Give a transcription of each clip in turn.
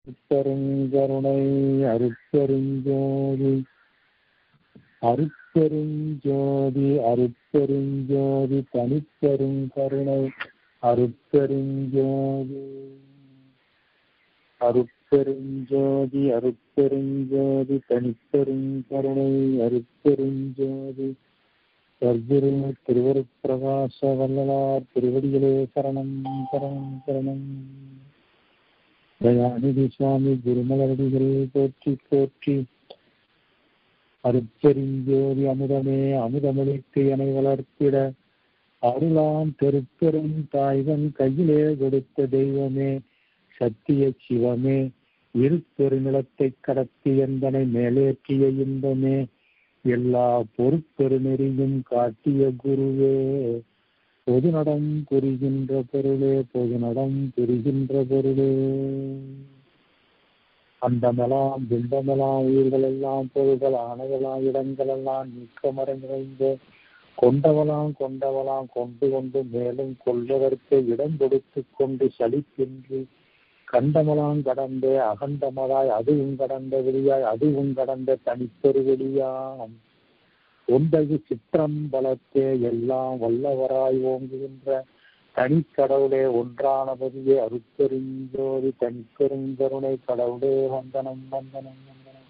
அருட்பெருங்கருணை அருட்பெருஞ்சோதி அருட்பெருஞ்சோதி அருட்பெருஞ்சோதி தனிப்பெருங்கருணை அருட்பெருஞ்சோதி அருட்பெருஞ்சோதி அருட்பெருஞ்சோதி தனிப்பெருங்கருணை அருட்பெருஞ்சோதி சர்க்குரு திருவருட்பிரகாச வல்லலார் திருவடிகளே சரணம் சரணம் சரணம் தயாநிதி சுவாமி குருமலடிகள் போற்றி போற்றி அருட்பெருஞ்சோதி அமுதமே அமுதமளித்து என வளர்த்திட அருளாம் பெருப்பெரும் தாய்வன் கையிலே கொடுத்த தெய்வமே சத்திய சிவமே இரு பெருநிலத்தை கடத்தி என்பனை மேலேற்றிய இன்பமே எல்லா பொறுப்பெருநெறியும் காட்டிய குருவே பொது நடம் புரிகின்ற பொருளே பொது நடம் புரிகின்ற பொருளே அண்டமெல்லாம் பிண்டமெல்லாம் உயிர்கள் எல்லாம் பொருள்கள் ஆணைகளாம் இடங்கள் எல்லாம் நீக்கமறை நிறைந்த கொண்டவளாம் கொண்டவளாம் கொண்டு கொண்டு மேலும் கொள்வதற்கு இடம் கொடுத்து கொண்டு சலிப்பின்றி கண்டமலாம் கடந்தே அகண்டமலாய் அதுவும் கடந்த வெளியாய் அதுவும் கடந்த தனிப்பெரு வெளியாம் ஒன்றகு சிற்றம்பலத்தே எல்லாம் வல்லவராய் ஓங்குகின்ற தனிக்கடவுளே ஒன்றானபதியே அருப்பெருஞ்சோதி தனிப்பெருங்கருணை கடவுளே வந்தனம் வந்தனம் வந்தனம்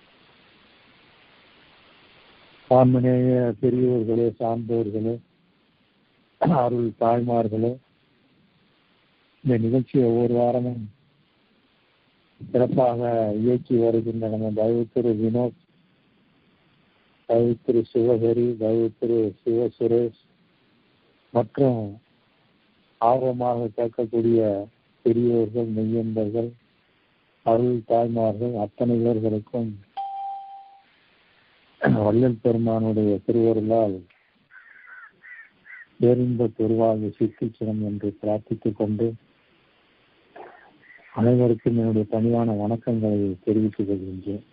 சாமனேய பெரியோர்களே சார்ந்தோர்களே அருள் தாய்மார்களே இந்த நிகழ்ச்சி ஒவ்வொரு வாரமும் சிறப்பாக இயக்கி வருகின்ற நம்ம தயவு திரு வினோத் தயவு திரு சிவஹரி தயவு திரு சிவ சுரேஷ் மற்றும் ஆர்வமாக கேட்கக்கூடிய பெரியோர்கள் மெய்யன்பர்கள் அருள் தாய்மார்கள் அத்தனை பேர்களுக்கும் வள்ளல் பெருமானுடைய திருவருளால் பேரின்ப பெருவாழ்வு சிக்கிச்சிடம் என்று பிரார்த்தித்துக் கொண்டு அனைவருக்கும் என்னுடைய தனியான வணக்கங்களை தெரிவித்துக் கொள்கின்றேன்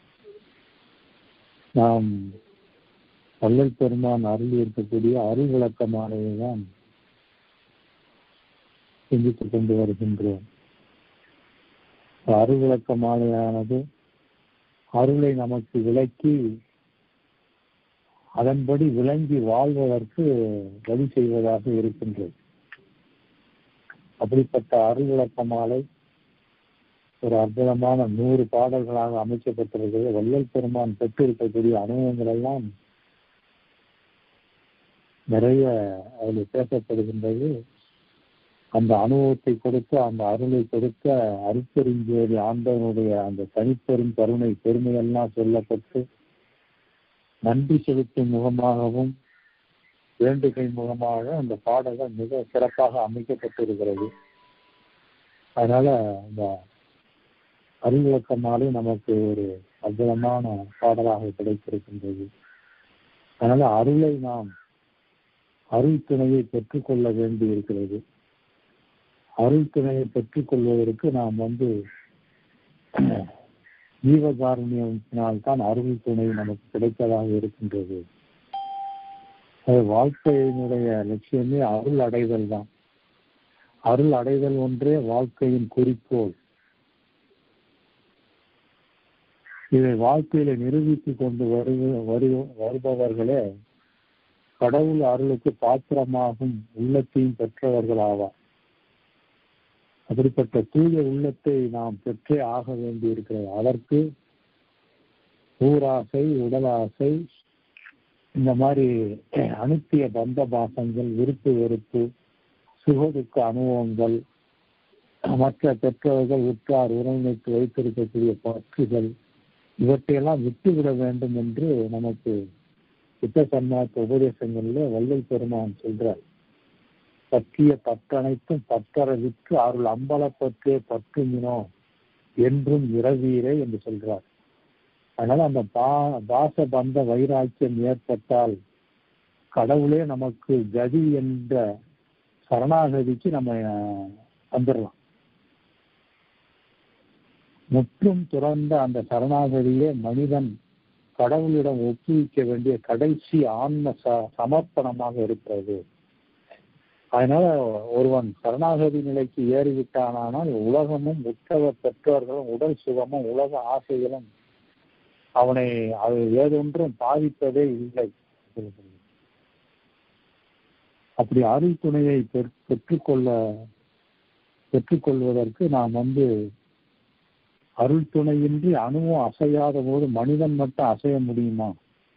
நாம் வள்ளல் பெருமான் அருள் இருக்கக்கூடிய அருள் விளக்கமானதை தான் சிந்தித்துக் கொண்டு வருகின்றோம் அருள் விளக்க மாலையானது அருளை நமக்கு விளக்கி அதன்படி விளங்கி வாழ்வதற்கு வழி செய்வதாக இருக்கின்றது அப்படிப்பட்ட அருள் விளக்க மாலை ஒரு அற்புதமான நூறு பாடல்களாக அமைக்கப்பட்டிருக்கிறது வள்ளல் பெருமான் பெற்றிருக்கக்கூடிய அனுபவங்கள் எல்லாம் நிறைய அதில் பேசப்படுகின்றது அந்த அனுபவத்தை கொடுத்த அந்த அருளை கொடுத்த அருப்பெருஞ்சோதி ஆண்டவனுடைய அந்த தனிப்பெரும் கருணை பெருமையெல்லாம் சொல்லப்பட்டு நன்றி செலுத்தும் முகமாகவும் வேண்டுகை முகமாக அந்த பாடல்கள் மிக சிறப்பாக அமைக்கப்பட்டிருக்கிறது அதனால இந்த அறிவிலக்கமாலே நமக்கு ஒரு அற்புதமான பாடலாக கிடைத்திருக்கின்றது அதனால அருளை நாம் அருள் துணையை பெற்றுக்கொள்ள வேண்டி இருக்கிறது அருள் துணையை பெற்றுக்கொள்வதற்கு நாம் வந்து ஜீவகாருண்யத்தினால்தான் அருள் துணை நமக்கு கிடைப்பதாக இருக்கின்றது வாழ்க்கையினுடைய லட்சியமே அருள் அடைதல் தான் அருள் அடைதல் ஒன்றே வாழ்க்கையின் குறிக்கோள் இதை வாழ்க்கையில நிரூபித்துக் கொண்டு வரு வருபவர்களே கடவுள் அருளுக்கு பாத்திரமாகும் உள்ளத்தையும் பெற்றவர்கள் ஆவார் அப்படிப்பட்ட தூய உள்ளத்தை நாம் பெற்றே ஆக வேண்டி இருக்கிறது அதற்கு ஊராசை உடலாசை இந்த மாதிரி அனுப்பிய பந்த பாசங்கள் விருப்பு வெறுப்பு சுகதுக்க அனுபவங்கள் மற்ற பெற்றவர்கள் உற்றார் உறவினருக்கு வைத்திருக்கக்கூடிய பற்றுகள் இவற்றையெல்லாம் விட்டுவிட வேண்டும் என்று நமக்கு யுத்த சன்மார்க்க உபதேசங்களில் வள்ளல் பெருமான் சொல்றார் பற்றிய பற்றனைத்தும் பற்றற விற்று அருள் அம்பலப்பற்றே பற்றுமினோ என்றும் இரவீரே என்று சொல்றார் அதனால அந்த பா பாச பந்த வைராக்கியம் ஏற்பட்டால் கடவுளே நமக்கு கதி என்ற சரணாகதிக்கு நம்ம வந்துடலாம் முற்றும் துறந்த அந்த சரணாகதியே மனிதன் கடவுளிடம் ஒப்புவிக்க வேண்டிய கடைசி ஆன்ம ச சமர்ப்பணமாக இருக்கிறது அதனால ஒருவன் சரணாகதி நிலைக்கு ஏறிவிட்டானால் உலகமும் உத்தவ பெற்றோர்களும் உடல் சுகமும் உலக ஆசைகளும் அவனை அது ஏதொன்றும் பாதிப்பதே இல்லை அப்படி அருள் துணையை பெற்றுக்கொள்ள பெற்றுக்கொள்வதற்கு நாம் வந்து அருள் துணையின்றி அணுவும் அசையாத போது மனிதன் மட்டும் அசைய முடியுமா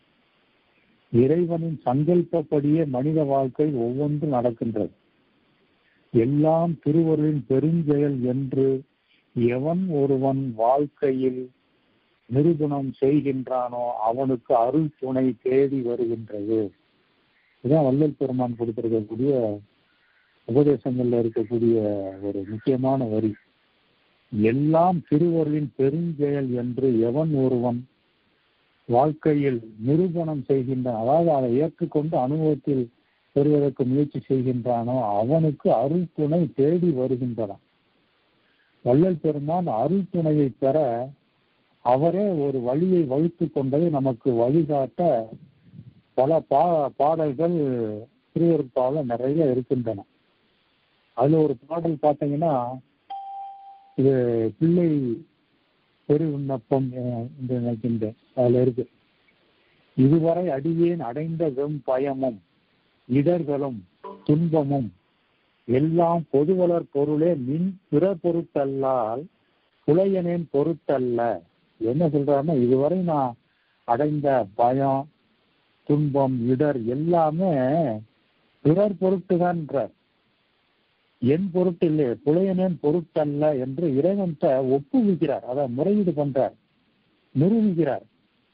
இறைவனின் சங்கல்பப்படியே மனித வாழ்க்கை ஒவ்வொன்றும் நடக்கின்றது எல்லாம் திருவருளின் பெருஞ்செயல் என்று எவன் ஒருவன் வாழ்க்கையில் நிரூபணம் செய்கின்றானோ அவனுக்கு அருள் துணை தேடி வருகின்றது இதுதான் வள்ளல் பெருமான் கொடுத்திருக்கக்கூடிய உபதேசங்கள்ல இருக்கக்கூடிய ஒரு முக்கியமான வரி எல்லாம் திருவருளின் பெருஞ்செயல் என்று எவன் ஒருவன் வாழ்க்கையில் நிரூபணம் செய்கின்றான் அதாவது அதை ஏற்றுக்கொண்டு அனுபவத்தில் பெறுவதற்கு முயற்சி செய்கின்றானோ அவனுக்கு அருள் துணை தேடி வருகின்றன வள்ளல் பெருமான் அருள் துணையை பெற அவரே ஒரு வழியை வகுத்து கொண்டதை நமக்கு வழிகாட்ட பல பா பாடல்கள் திருவருப்பாவில் நிறைய இருக்கின்றன அதுல ஒரு பாடல் பார்த்தீங்கன்னா இது பிள்ளை பெரு விண்ணப்பம் என்று நினைக்கின்றேன் அதுல இருக்கு இதுவரை அடியேன் அடைந்த வெம் பயமும் இடர்களும் துன்பமும் எல்லாம் பொதுவளர் பொருளே மின் பிற பொருட்டல்லால் புலையனேன் பொருட்டல்ல என்ன சொல்றாருன்னா இதுவரை நான் அடைந்த பயம் துன்பம் இடர் எல்லாமே பிறர் பொருட்டுதான்றார் என் பொருட்டு இல்லை புலையனேன் பொருட்டல்ல என்று இறைவன்கிட்ட ஒப்புவிக்கிறார் அதை முறையீடு பண்றார் நிரூபிக்கிறார்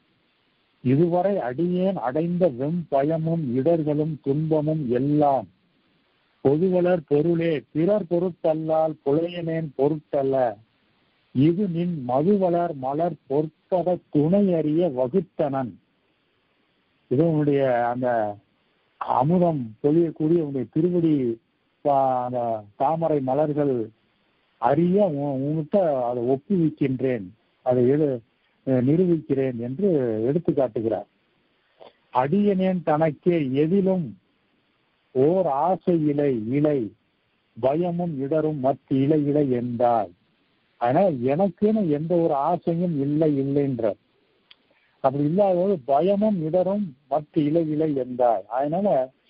இதுவரை அடியேன் அடைந்த வெம் பயமும் இடர்களும் துன்பமும் எல்லாம் பொதுவலர் பொருளே பிறர் பொருட்டல்லால் புலையனேன் பொருட்டல்ல இது நின் மதுவளர் மலர் பொற்பத துணை அறிய வகுத்தனன் இது உன்னுடைய அந்த அமுதம் பொழியக்கூடிய உன்னுடைய திருவடி அந்த தாமரை மலர்கள் அறிய உன்கிட்ட அதை ஒப்புவிக்கின்றேன் அதை எடு நிரூபிக்கிறேன் என்று எடுத்து காட்டுகிறார் அடியனேன் தனக்கே எதிலும் ஓர் ஆசை இலை இலை பயமும் இடரும் மற்ற இலை இலை என்றார் அதனால எனக்குன்னு எந்த ஒரு ஆசையும் இல்லை இல்லைன்ற அப்படி இல்லாதபோது பயமும் இடரும் மற்ற இலை இலை என்றார் அதனால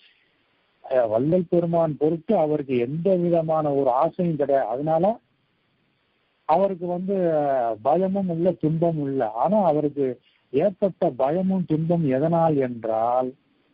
வள்ளல் பெருமான் பொறுத்து அவருக்கு எந்த விதமான ஒரு ஆசையும் கிடையாது அதனால அவருக்கு வந்து பயமும் இல்லை துன்பமும் இல்லை ஆனா அவருக்கு ஏற்பட்ட பயமும் துன்பம் எதனால் என்றால்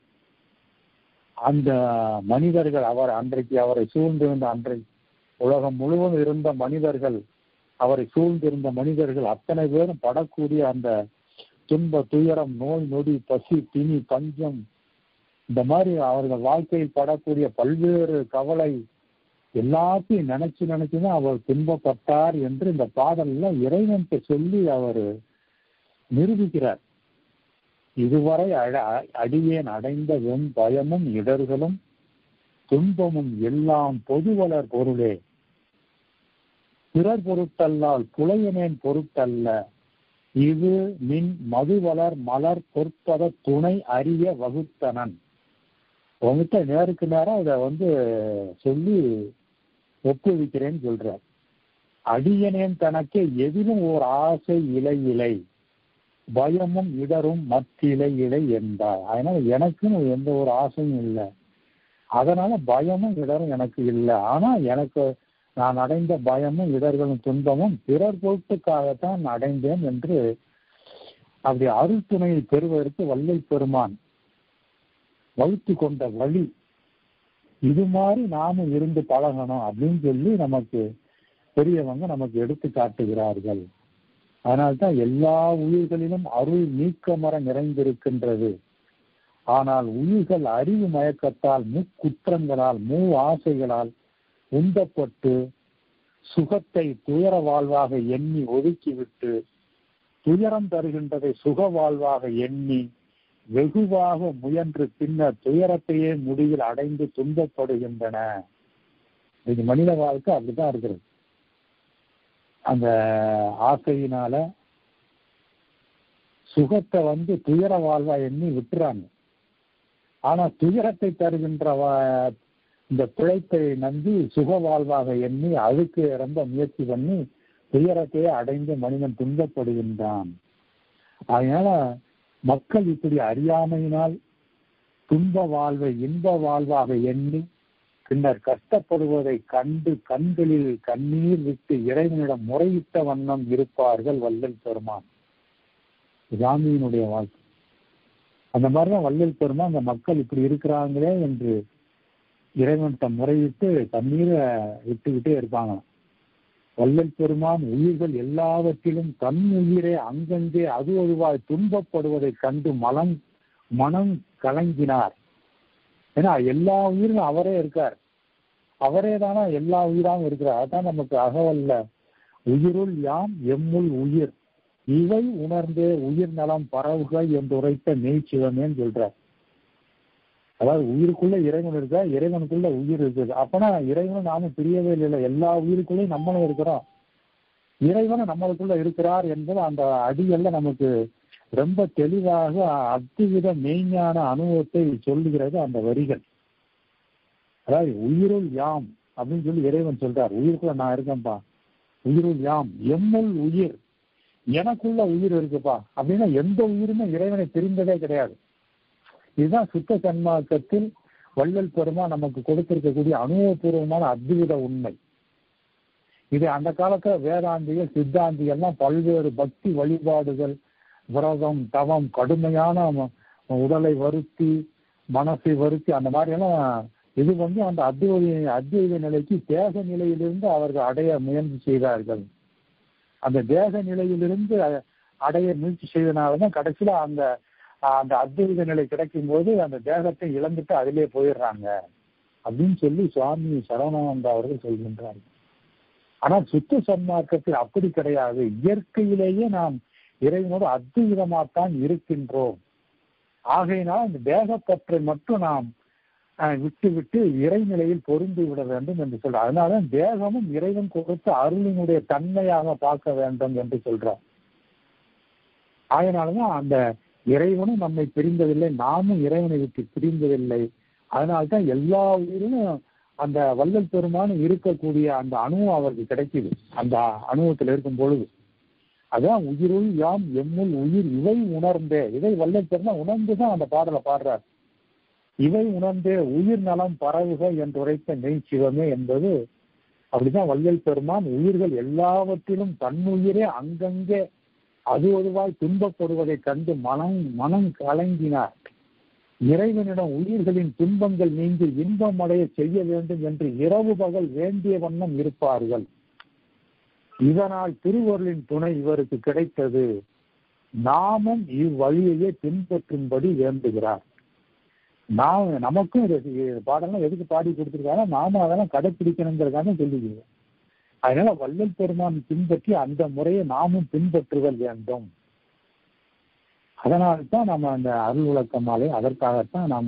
அந்த மனிதர்கள் அவர் அன்றைக்கு அவரை சூழ்ந்திருந்த அன்றைக்கு உலகம் முழுவதும் இருந்த மனிதர்கள் அவரை சூழ்ந்திருந்த மனிதர்கள் அத்தனை பேரும் படக்கூடிய அந்த துன்ப துயரம் நோய் நொடி பசி பிணி பஞ்சம் இந்த மாதிரி அவர்கள் வாழ்க்கையில் படக்கூடிய பல்வேறு கவலை எல்லாத்தையும் நினைச்சு நினைச்சுதான் அவர் துன்பப்பட்டார் என்று இந்த பாடல்ல இறைவன்கிட்ட சொல்லி அவர் நிரூபிக்கிறார் இதுவரை அடியேன் அடைந்த வெம் பயமும் இடர்களும் துன்பமும் எல்லாம் பொதுவளர் பொருளே பிறர் பொருட்டல்லால் புலையனேன் பொருட்டல்ல இது மின் மதுவளர் மலர் பொற்பத துணை அறிய வகுத்தனன் உங்ககிட்ட நேருக்கு நேரம் இதை வந்து சொல்லி ஒப்புவிக்கிறேன்னு சொல்றார் அடியனேன் தனக்கே எதிலும் ஓர் ஆசை இலை இலை பயமும் இடரும் மத்திலை இலை என்றார் அதனால எனக்குன்னு எந்த ஒரு ஆசையும் இல்லை அதனால பயமும் இடரும் எனக்கு இல்லை ஆனா எனக்கு நான் அடைந்த பயமும் இடர்களும் துன்பமும் பிறர் பொருட்டுக்காகத்தான் அடைந்தேன் என்று அப்படி அருள் துணையை பெறுவதற்கு வள்ளல் பெருமான் வகுத்து கொண்ட வழி இது மாதிரி நாமும் இருந்து பழகணும் அப்படின்னு சொல்லி நமக்கு பெரியவங்க நமக்கு எடுத்து காட்டுகிறார்கள் அதனால்தான் எல்லா உயிர்களிலும் அருள் நீக்கமர நிறைந்திருக்கின்றது ஆனால் உயிர்கள் அறிவு மயக்கத்தால் முக்குற்றங்களால் மூ ஆசைகளால் உந்தப்பட்டு சுகத்தை துயர வாழ்வாக எண்ணி ஒதுக்கிவிட்டு துயரம் தருகின்றதை சுக வாழ்வாக எண்ணி வெகுவாக முயன்று பின்னர் துயரத்தையே முடிவில் அடைந்து துன்பப்படுகின்றன இது மனித வாழ்க்கை அப்படிதான் இருக்கிறது அந்த ஆசையினால சுகத்தை வந்து துயர வாழ்வா எண்ணி விட்டுறாங்க ஆனா துயரத்தை தருகின்ற இந்த பிழைப்பை நம்பி சுக வாழ்வாக எண்ணி அதுக்கு ரொம்ப முயற்சி பண்ணி துயரத்தையே அடைந்து மனிதன் துன்பப்படுகின்றான் அதனால மக்கள் இப்படி அறியாமையினால் துன்ப வாழ்வை இன்ப வாழ்வாக எண்ணி பின்னர் கஷ்டப்படுவதை கண்டு கண்களில் கண்ணீர் விட்டு இறைவனிடம் முறையிட்ட வண்ணம் இருப்பார்கள் வள்ளல் பெருமான் சாமியினுடைய வாழ்க்கை அந்த மாதிரிதான் வள்ளல் பெருமான் அந்த மக்கள் இப்படி இருக்கிறாங்களே என்று இறைவன்கிட்ட முறையிட்டு கண்ணீரை விட்டுக்கிட்டே இருப்பாங்க வள்ளல் பெருமான் உயிர்கள் எல்லாவற்றிலும் தன் உயிரே அங்கங்கே அது அதுவாய் துன்பப்படுவதை கண்டு மலம் மனம் கலங்கினார் ஏன்னா எல்லா உயிரும் அவரே இருக்கார் அவரே தானே எல்லா உயிராகவும் இருக்கிறார் அதான் நமக்கு அகவல்ல உயிருள் யாம் எம்முள் உயிர் இவை உணர்ந்தே உயிர் நலம் பரவுக என்று உரைத்த மெய்ச்சிவமேன்னு சொல்றார் அதாவது உயிருக்குள்ள இறைவன் இருக்கா இறைவனுக்குள்ள உயிர் இருக்குது அப்பனா இறைவனும் நாமும் பிரியவே இல்லை எல்லா உயிருக்குள்ளேயும் நம்மளும் இருக்கிறோம் இறைவனும் நம்மளுக்குள்ள இருக்கிறார் என்பது அந்த அடியல்ல நமக்கு ரொம்ப தெளிவாக அத்துவித மெய்ஞான அனுபவத்தை சொல்லுகிறது அந்த வரிகள் அதாவது உயிருள் யாம் அப்படின்னு சொல்லி இறைவன் சொல்றார் உயிருக்குள்ள நான் இருக்கேன்ப்பா உயிருள் யாம் எம்முள் உயிர் எனக்குள்ள உயிர் இருக்குப்பா அப்படின்னா எந்த உயிருமே இறைவனை தெரிந்ததே கிடையாது இதுதான் சுத்த சன்மார்க்கத்தில் வள்ளல் பெருமா நமக்கு கொடுத்திருக்கக்கூடிய அனுபவபூர்வமான அத்வித உண்மை இது அந்த காலத்துல வேதாந்திகள் சித்தாந்திகள்லாம் பல்வேறு பக்தி வழிபாடுகள் விரதம் தவம் கடுமையான உடலை வருத்தி மனசை வருத்தி அந்த மாதிரி எல்லாம் இது வந்து அந்த அத்வைத அத்வைத நிலைக்கு தேக நிலையிலிருந்து அவர்கள் அடைய முயற்சி செய்தார்கள் அந்த தேக நிலையிலிருந்து அடைய முயற்சி செய்தனாலதான் கடைசியில அந்த அந்த அத்வைத நிலை கிடைக்கும் போது அந்த தேகத்தை இழந்துட்டு அதிலே போயிடுறாங்க அப்படின்னு சொல்லி சுவாமி சரவணானந்தா அவர்கள் சொல்கின்றார்கள் ஆனால் சுத்த சன்மார்க்கத்தில் அப்படி கிடையாது இயற்கையிலேயே நாம் இறைவனோடு அத்விதமாகத்தான் இருக்கின்றோம் ஆகையினால் இந்த தேகப்பற்றை மட்டும் நாம் விட்டு விட்டு இறைநிலையில் பொருந்து விட வேண்டும் என்று சொல்ற அதனால தேகமும் இறைவன் கொடுத்த அருளினுடைய தன்மையாக பார்க்க வேண்டும் என்று சொல்றார் அதனாலதான் அந்த இறைவனும் நம்மை பிரிந்ததில்லை நாமும் இறைவனை விட்டு பிரிந்ததில்லை அதனால்தான் எல்லா உயிரிலும் அந்த வள்ளல் பெருமானும் இருக்கக்கூடிய அந்த அணுவும் அவருக்கு கிடைக்குது அந்த அனுபவத்தில் இருக்கும் பொழுது அதான் உயிருள் யாம் எம்முள் உயிர் இவை உணர்ந்தே இதை வள்ளல் பெருமான் உணர்ந்துதான் அந்த பாடலை பாடுறார் இவை உணர்ந்தே உயிர் நலம் பரவுக என்று உரைத்த மெய் சிவமே என்பது அப்படிதான் வள்ளல் பெருமான் உயிர்கள் எல்லாவற்றிலும் தன்னுயிரே அங்கங்கே அது ஒருவாய் துன்பப்படுவதை கண்டு மனம் மனம் கலங்கினார் இறைவனிடம் உயிர்களின் துன்பங்கள் நீங்கி இன்பம் அடைய செய்ய வேண்டும் என்று இரவு பகல் வேண்டிய வண்ணம் இருப்பார்கள் இதனால் திருவருளின் துணை இவருக்கு கிடைத்தது நாமும் இவ்வழியையே பின்பற்றும்படி வேண்டுகிறார் நாம் நமக்கும் பாடலாம் எதுக்கு பாடி கொடுத்துருக்காங்க நாம அதெல்லாம் கடைப்பிடிக்கணுங்கிறதான சொல்லிக்கிறோம் அதனால வள்ளல் பெருமான் பின்பற்றி அந்த முறையை நாமும் பின்பற்றுதல் வேண்டும் அதனால்தான் நம்ம அந்த அருள் விளக்க மாலை அதற்காகத்தான் நாம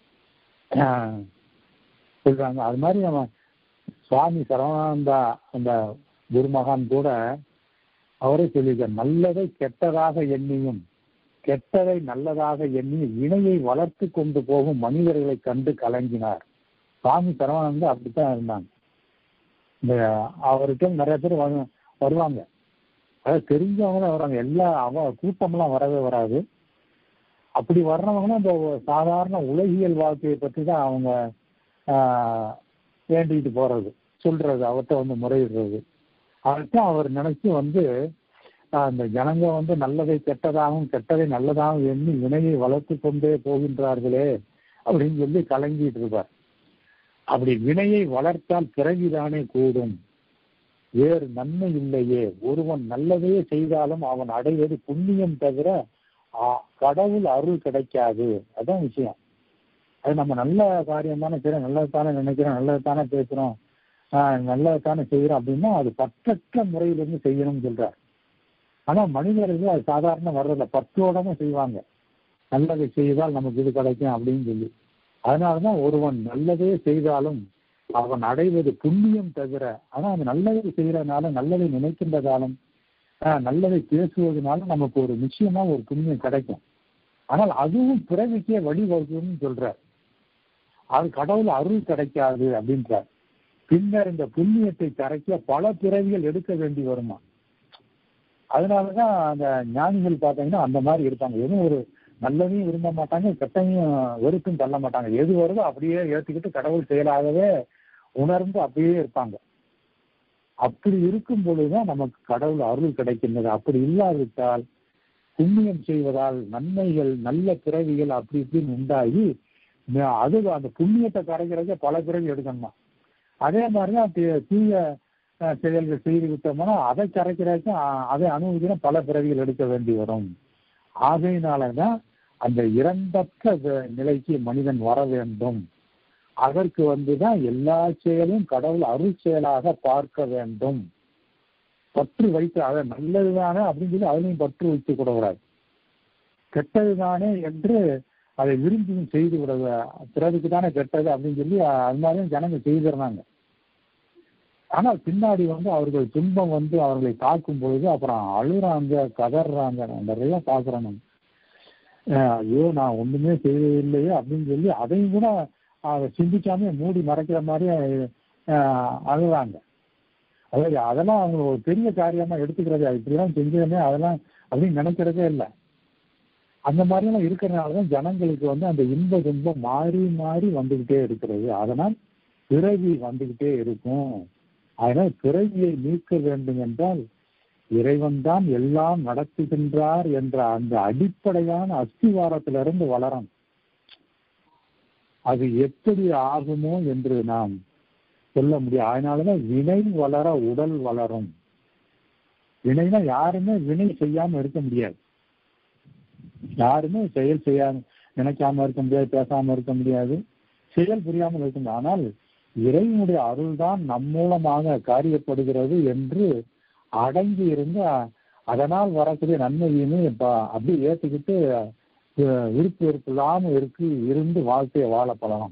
சொல்றாங்க அது மாதிரி நம்ம சுவாமி சரவணானந்தா அந்த குருமகான் கூட அவரே சொல்லியிருக்கார் நல்லதை கெட்டதாக எண்ணியும் கெட்டதை நல்லதாக எண்ணி இணையை வளர்த்து கொண்டு போகும் மனிதர்களை கண்டு கலங்கினார் சுவாமி சரவணானந்தா அப்படித்தான் இருந்தாங்க இந்த அவர்கிட்ட நிறைய பேர் வருவாங்க அதாவது தெரிஞ்சவங்க தான் வராங்க எல்லா அவ கூட்டம்லாம் வரவே வராது அப்படி வர்றவங்களும் இந்த சாதாரண உலகியல் வாழ்க்கையை பற்றி தான் அவங்க வேண்டிட்டு போறது சொல்றது அவர்கிட்ட வந்து முறையிடுறது அதுதான் அவர் நினைச்சு வந்து அந்த ஜனங்க வந்து நல்லதை கெட்டதாகவும் கெட்டதை நல்லதாகவும் எண்ணி வினையை வளர்த்து கொண்டே போகின்றார்களே அப்படின்னு சொல்லி கலங்கிட்டு இருப்பார் அப்படி வினையை வளர்த்தால் பிறவிதானே கூடும் வேறு நன்மை இல்லையே ஒருவன் நல்லதையே செய்தாலும் அவன் அடைவது புண்ணியம் தவிர கடவுள் அருள் கிடைக்காது அதான் விஷயம் அது நம்ம நல்ல காரியம் தானே செய்யறோம் நல்லது தானே நினைக்கிறோம் நல்லது தானே பேசுறோம் நல்லது தானே செய்யறோம் அப்படின்னா அது பற்றற்ற முறையிலிருந்து செய்யணும்னு சொல்றார் ஆனா மனிதர்கள் அது சாதாரண வர்றதில்ல பற்றோடமே செய்வாங்க நல்லதை செய்தால் நமக்கு இது கிடைக்கும் அப்படின்னு சொல்லி அதனாலதான் ஒருவன் நல்லதே செய்தாலும் அவன் அடைவது புண்ணியம் தவிர ஆனா அந்த நல்லதை செய்யறதுனால நல்லதை நினைக்கின்றதாலும் நல்லதை பேசுவதனால நமக்கு ஒரு நிச்சயமா ஒரு புண்ணியம் கிடைக்கும் ஆனால் அதுவும் பிறவிக்கே வழிவகுக்கும்னு சொல்றார் அது கடவுள் அருள் கிடைக்காது அப்படின்றார் பின்னர் இந்த புண்ணியத்தை கரைக்க பல பிறவிகள் எடுக்க வேண்டி வருமா அதனாலதான் அந்த ஞானிகள் பார்த்தீங்கன்னா அந்த மாதிரி இருப்பாங்க எதுவும் ஒரு நல்லதையும் விரும்ப மாட்டாங்க கெட்டையும் வெறுக்கும் தள்ள மாட்டாங்க எது வருதோ அப்படியே ஏற்றுக்கிட்டு கடவுள் செயலாகவே உணர்ந்து அப்படியே இருப்பாங்க அப்படி இருக்கும் பொழுதுதான் நமக்கு கடவுள் அருள் கிடைக்கின்றது அப்படி இல்லாவிட்டால் புண்ணியம் செய்வதால் நன்மைகள் நல்ல பிறவிகள் அப்படி இப்படின்னு உண்டாகி அது அந்த புண்ணியத்தை கரைக்கிறதுக்கே பல பிறவி எடுக்கணுமா அதே மாதிரிதான் தீய செயல்கள் செய்து விட்டோம்னா அதை கரைக்கிறதுக்கு அதை அனுபவிக்கிற பல பிறவிகள் எடுக்க வேண்டி வரும் ஆகையினாலதான் அந்த இரண்டற்ற நிலைக்கு மனிதன் வர வேண்டும் அதற்கு வந்துதான் எல்லா செயலும் கடவுள் அருள் செயலாக பார்க்க வேண்டும் பற்று வைத்து அதை நல்லதுதானே அப்படின்னு சொல்லி அதுலையும் பற்று வைத்துக் கூடாது கெட்டதுதானே என்று அதை விரும்பியும் செய்து விட பிறருக்கு தானே கெட்டது அப்படின்னு சொல்லி அது மாதிரியும் ஜனங்க செய்திருந்தாங்க ஆனால் பின்னாடி வந்து அவர்கள் துன்பம் வந்து அவர்களை தாக்கும் பொழுது அப்புறம் அழுறாங்க கதறாங்க நிறைய பாக்குறேன் ஐயோ நான் ஒண்ணுமே செய்யவில்லையே அப்படின்னு சொல்லி அதையும் கூட அதை சிந்திக்காம மூடி மறைக்கிற மாதிரி அழுறாங்க அதாவது அதெல்லாம் அவங்க ஒரு பெரிய காரியமா எடுத்துக்கிறது இப்படிலாம் செஞ்சதுமே அதெல்லாம் அப்படின்னு நினைக்கிறதே இல்லை அந்த மாதிரிலாம் இருக்கிறதுனாலதான் ஜனங்களுக்கு வந்து அந்த இன்ப துன்பம் மாறி மாறி வந்துகிட்டே இருக்கிறது அதனால் பிறவி வந்துகிட்டே இருக்கும் அதனால் பிறவியை நீக்க வேண்டும் என்றால் இறைவன் தான் எல்லாம் நடத்துகின்றார் என்ற அந்த அடிப்படையான அஸ்திவாரத்திலிருந்து வளரும் அது எப்படி ஆகுமோ என்று நாம் சொல்ல முடியும் அதனாலதான் வினை வளர உடல் வளரும் வினைனா யாருமே வினை செய்யாம இருக்க முடியாது யாருமே செயல் செய்யாம நினைக்காம இருக்க முடியாது பேசாம இருக்க முடியாது செயல் புரியாமல் இருக்க முடியாது ஆனால் இறைவனுடைய அருள் தான் நம் மூலமாக காரியப்படுகிறது என்று அடங்கி இருந்து அதனால் வரக்கூடிய நன்மையுமே அப்படி ஏற்றுக்கிட்டு விருப்பு வெறுப்பு இல்லாம இருக்கு இருந்து வாழ்க்கையை வாழ பழகணும்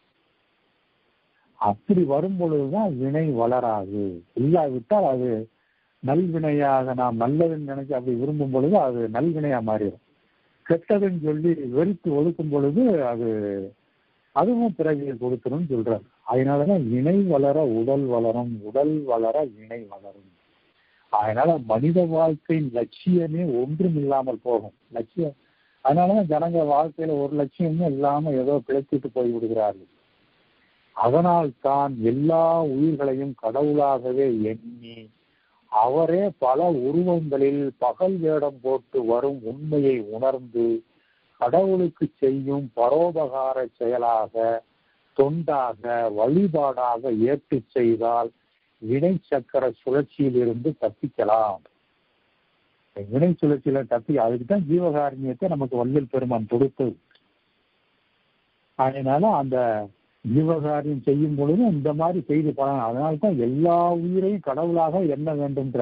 அப்படி வரும் பொழுதுதான் வினை வளராது இல்லாவிட்டால் அது நல்வினையாக நாம் நல்லதுன்னு நினைச்சு அப்படி விரும்பும் பொழுது அது நல்வினையா மாறிடும் கெட்டதுன்னு சொல்லி வெறுத்து ஒதுக்கும் பொழுது அது அதுவும் பிறவியை கொடுத்துரும் சொல்றாரு அதனாலதான் இணை வளர உடல் வளரும் உடல் வளர இணை வளரும் அதனால மனித வாழ்க்கையின் லட்சியமே ஒன்றும் இல்லாமல் போகும் லட்சியம் அதனாலதான் ஜனங்க வாழ்க்கையில ஒரு லட்சியமும் இல்லாம ஏதோ பிழைச்சிட்டு போய் விடுகிறார்கள் அதனால் தான் எல்லா உயிர்களையும் கடவுளாகவே எண்ணி அவரே பல உருவங்களில் பகல் வேடம் போட்டு வரும் உண்மையை உணர்ந்து கடவுளுக்கு செய்யும் பரோபகார செயலாக தொண்டாக வழிபாடாக ஏற்று செய்தால் வினை சக்கர சுழற்சியில் இருந்து தப்பிக்கலாம் வினை சுழற்சியில தப்பி அதுக்கு தான் ஜீவகாரண்யத்தை நமக்கு வள்ளல் பெருமான் கொடுத்தது அதனால அந்த ஜீவகாரியம் செய்யும் பொழுது இந்த மாதிரி செய்து பலன் அதனால தான் எல்லா உயிரையும் கடவுளாக எண்ண வேண்டும்ன்ற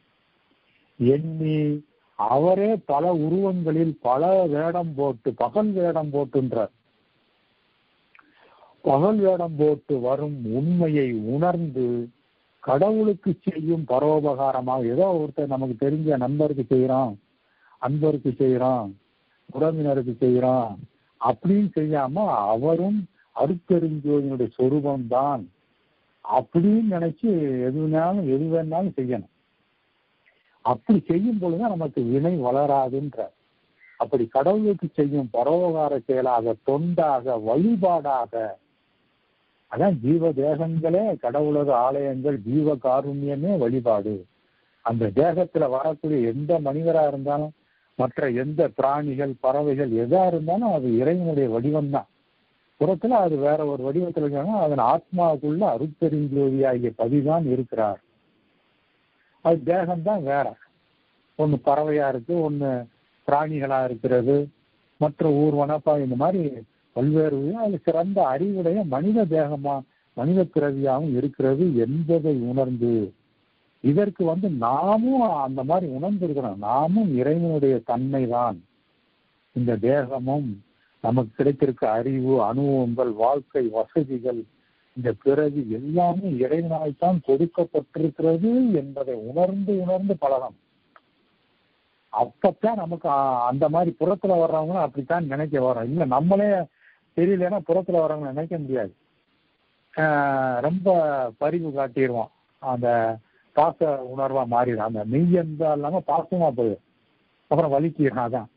எண்ணி அவரே பல உருவங்களில் பல வேடம் போட்டு பகல் வேடம் போட்டுன்றார் பகல் வேடம் போட்டு வரும் உண்மையை உணர்ந்து கடவுளுக்கு செய்யும் பரோபகாரமாக ஏதோ ஒருத்தர் நமக்கு தெரிஞ்ச நண்பருக்கு செய்யறோம் அன்பருக்கு செய்யறோம் உறவினருக்கு செய்யறோம் அப்படின்னு செய்யாம அவரும் அருட்பெருஞ்சோதினுடைய சொரூபம் தான் அப்படின்னு நினைச்சு எது வேணாலும் எது வேணாலும் செய்யணும் அப்படி செய்யும் பொழுதுதான் நமக்கு வினை வளராதுன்ற அப்படி கடவுளுக்கு செய்யும் பரோபகார செயலாக தொண்டாக வழிபாடாக அதான் ஜீவ தேகங்களே கடவுளது ஆலயங்கள் ஜீவ காருண்யமே வழிபாடு அந்த தேகத்துல வரக்கூடிய எந்த மனிதரா இருந்தாலும் மற்ற எந்த பிராணிகள் பறவைகள் எதா இருந்தாலும் அது இறைவனுடைய வடிவம் தான் புறத்துல அது வேற ஒரு வடிவத்தில் இருக்காங்க அதன் ஆத்மாவுக்குள்ள அருட்பெருஞ்சோதி ஆகிய பதிதான் இருக்கிறார் அது தேகம்தான் வேற ஒன்று பறவையா இருக்கு ஒன்று பிராணிகளா இருக்கிறது மற்ற ஊர்வனப்பா இந்த மாதிரி பல்வேறு அது சிறந்த அறிவுடைய மனித தேகமா மனித பிறவியாகவும் இருக்கிறது என்பதை உணர்ந்து இதற்கு வந்து நாமும் அந்த மாதிரி உணர்ந்திருக்கிறோம் நாமும் இறைவனுடைய தன்மை தான் இந்த தேகமும் நமக்கு கிடைத்திருக்க அறிவு அனுபவங்கள் வாழ்க்கை வசதிகள் இந்த பிறவி எல்லாமே இறைவனால் தான் கொடுக்கப்பட்டிருக்கிறது என்பதை உணர்ந்து உணர்ந்து பழகம் அப்பத்தான் நமக்கு அந்த மாதிரி புறத்துல வர்றவங்களும் அப்படித்தான் நினைக்க வரோம் இல்ல நம்மளே தெரியலன்னா புறத்துல வரவங்க நினைக்க முடியாது ஆஹ் ரொம்ப பரிவு காட்டிடுவோம் அந்த பாச உணர்வா மாறிடும் அந்த மெய் என்பா இல்லாம பாசமா போயிடும் அப்புறம் வலிக்கிறோம் அதான்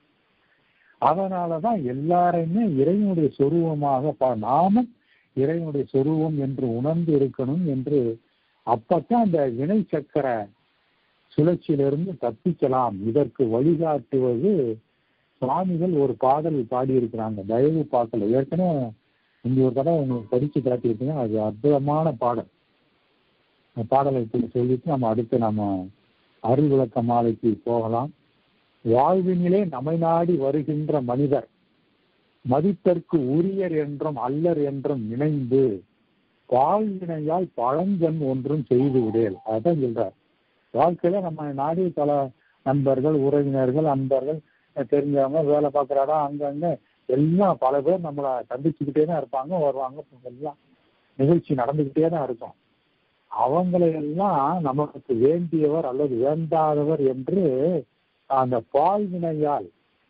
அதனாலதான் எல்லாரையுமே இறைவனுடைய சொரூபமாக பா நாமும் இறைவனுடைய சொரூபம் என்று உணர்ந்து இருக்கணும் என்று அப்பத்தான் அந்த வினை சக்கர சுழற்சியிலிருந்து தப்பிக்கலாம் இதற்கு வழிகாட்டுவது சுவாமிகள் ஒரு பாடல் பாடியிருக்கிறாங்க தயவு பார்க்கல ஏற்கனவே இங்க ஒரு தடவை உங்களுக்கு படிச்சு காட்டியிருக்கீங்க அது அற்புதமான பாடல் அந்த பாடலை இப்படி சொல்லிட்டு நம்ம அடுத்து நம்ம அருள் விளக்க மாலைக்கு போகலாம் வாழ்வினிலே நம்மை நாடி வருகின்ற மனிதர் மதித்தற்கு உரியர் என்றும் அல்லர் என்றும் நினைந்து வாழ்வினையால் பழஞ்சன் ஒன்றும் செய்து விடேல் அதான் சொல்றார் வாழ்க்கையில நம்ம நாடி பல நண்பர்கள் உறவினர்கள் அன்பர்கள் தெரிஞ்சவங்க வேலை பார்க்குற இடம் அங்கங்க எல்லாம் பல பேர் நம்மளை சந்திச்சுக்கிட்டே தான் இருப்பாங்க வருவாங்க எல்லாம் நிகழ்ச்சி நடந்துக்கிட்டே தான் இருக்கும் அவங்களை எல்லாம் நமக்கு வேண்டியவர் அல்லது வேண்டாதவர் என்று அந்த பால் வினையால்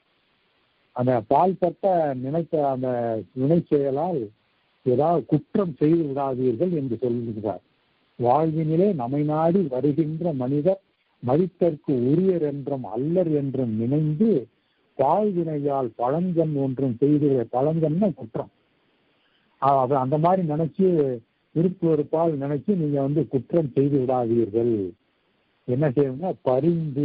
அந்த பால் பட்ட நினைத்த அந்த வினை செயலால் ஏதாவது குற்றம் செய்து விடாதீர்கள் என்று சொல்லுகிறார் வாழ்வினிலே நம்மை நாடி வருகின்ற மனிதர் மதித்தற்கு உரியர் என்றும் அல்லர் என்றும் நினைந்து பால்வினையால் பழங்கன் ஒன்றும் செய்து பழங்கன்னு குற்றம் அது அந்த மாதிரி நினைச்சு விருப்பு வெறுப்பால் நினைச்சு நீங்க வந்து குற்றம் செய்து விடாதீர்கள் என்ன செய்யணும்னா பரிந்து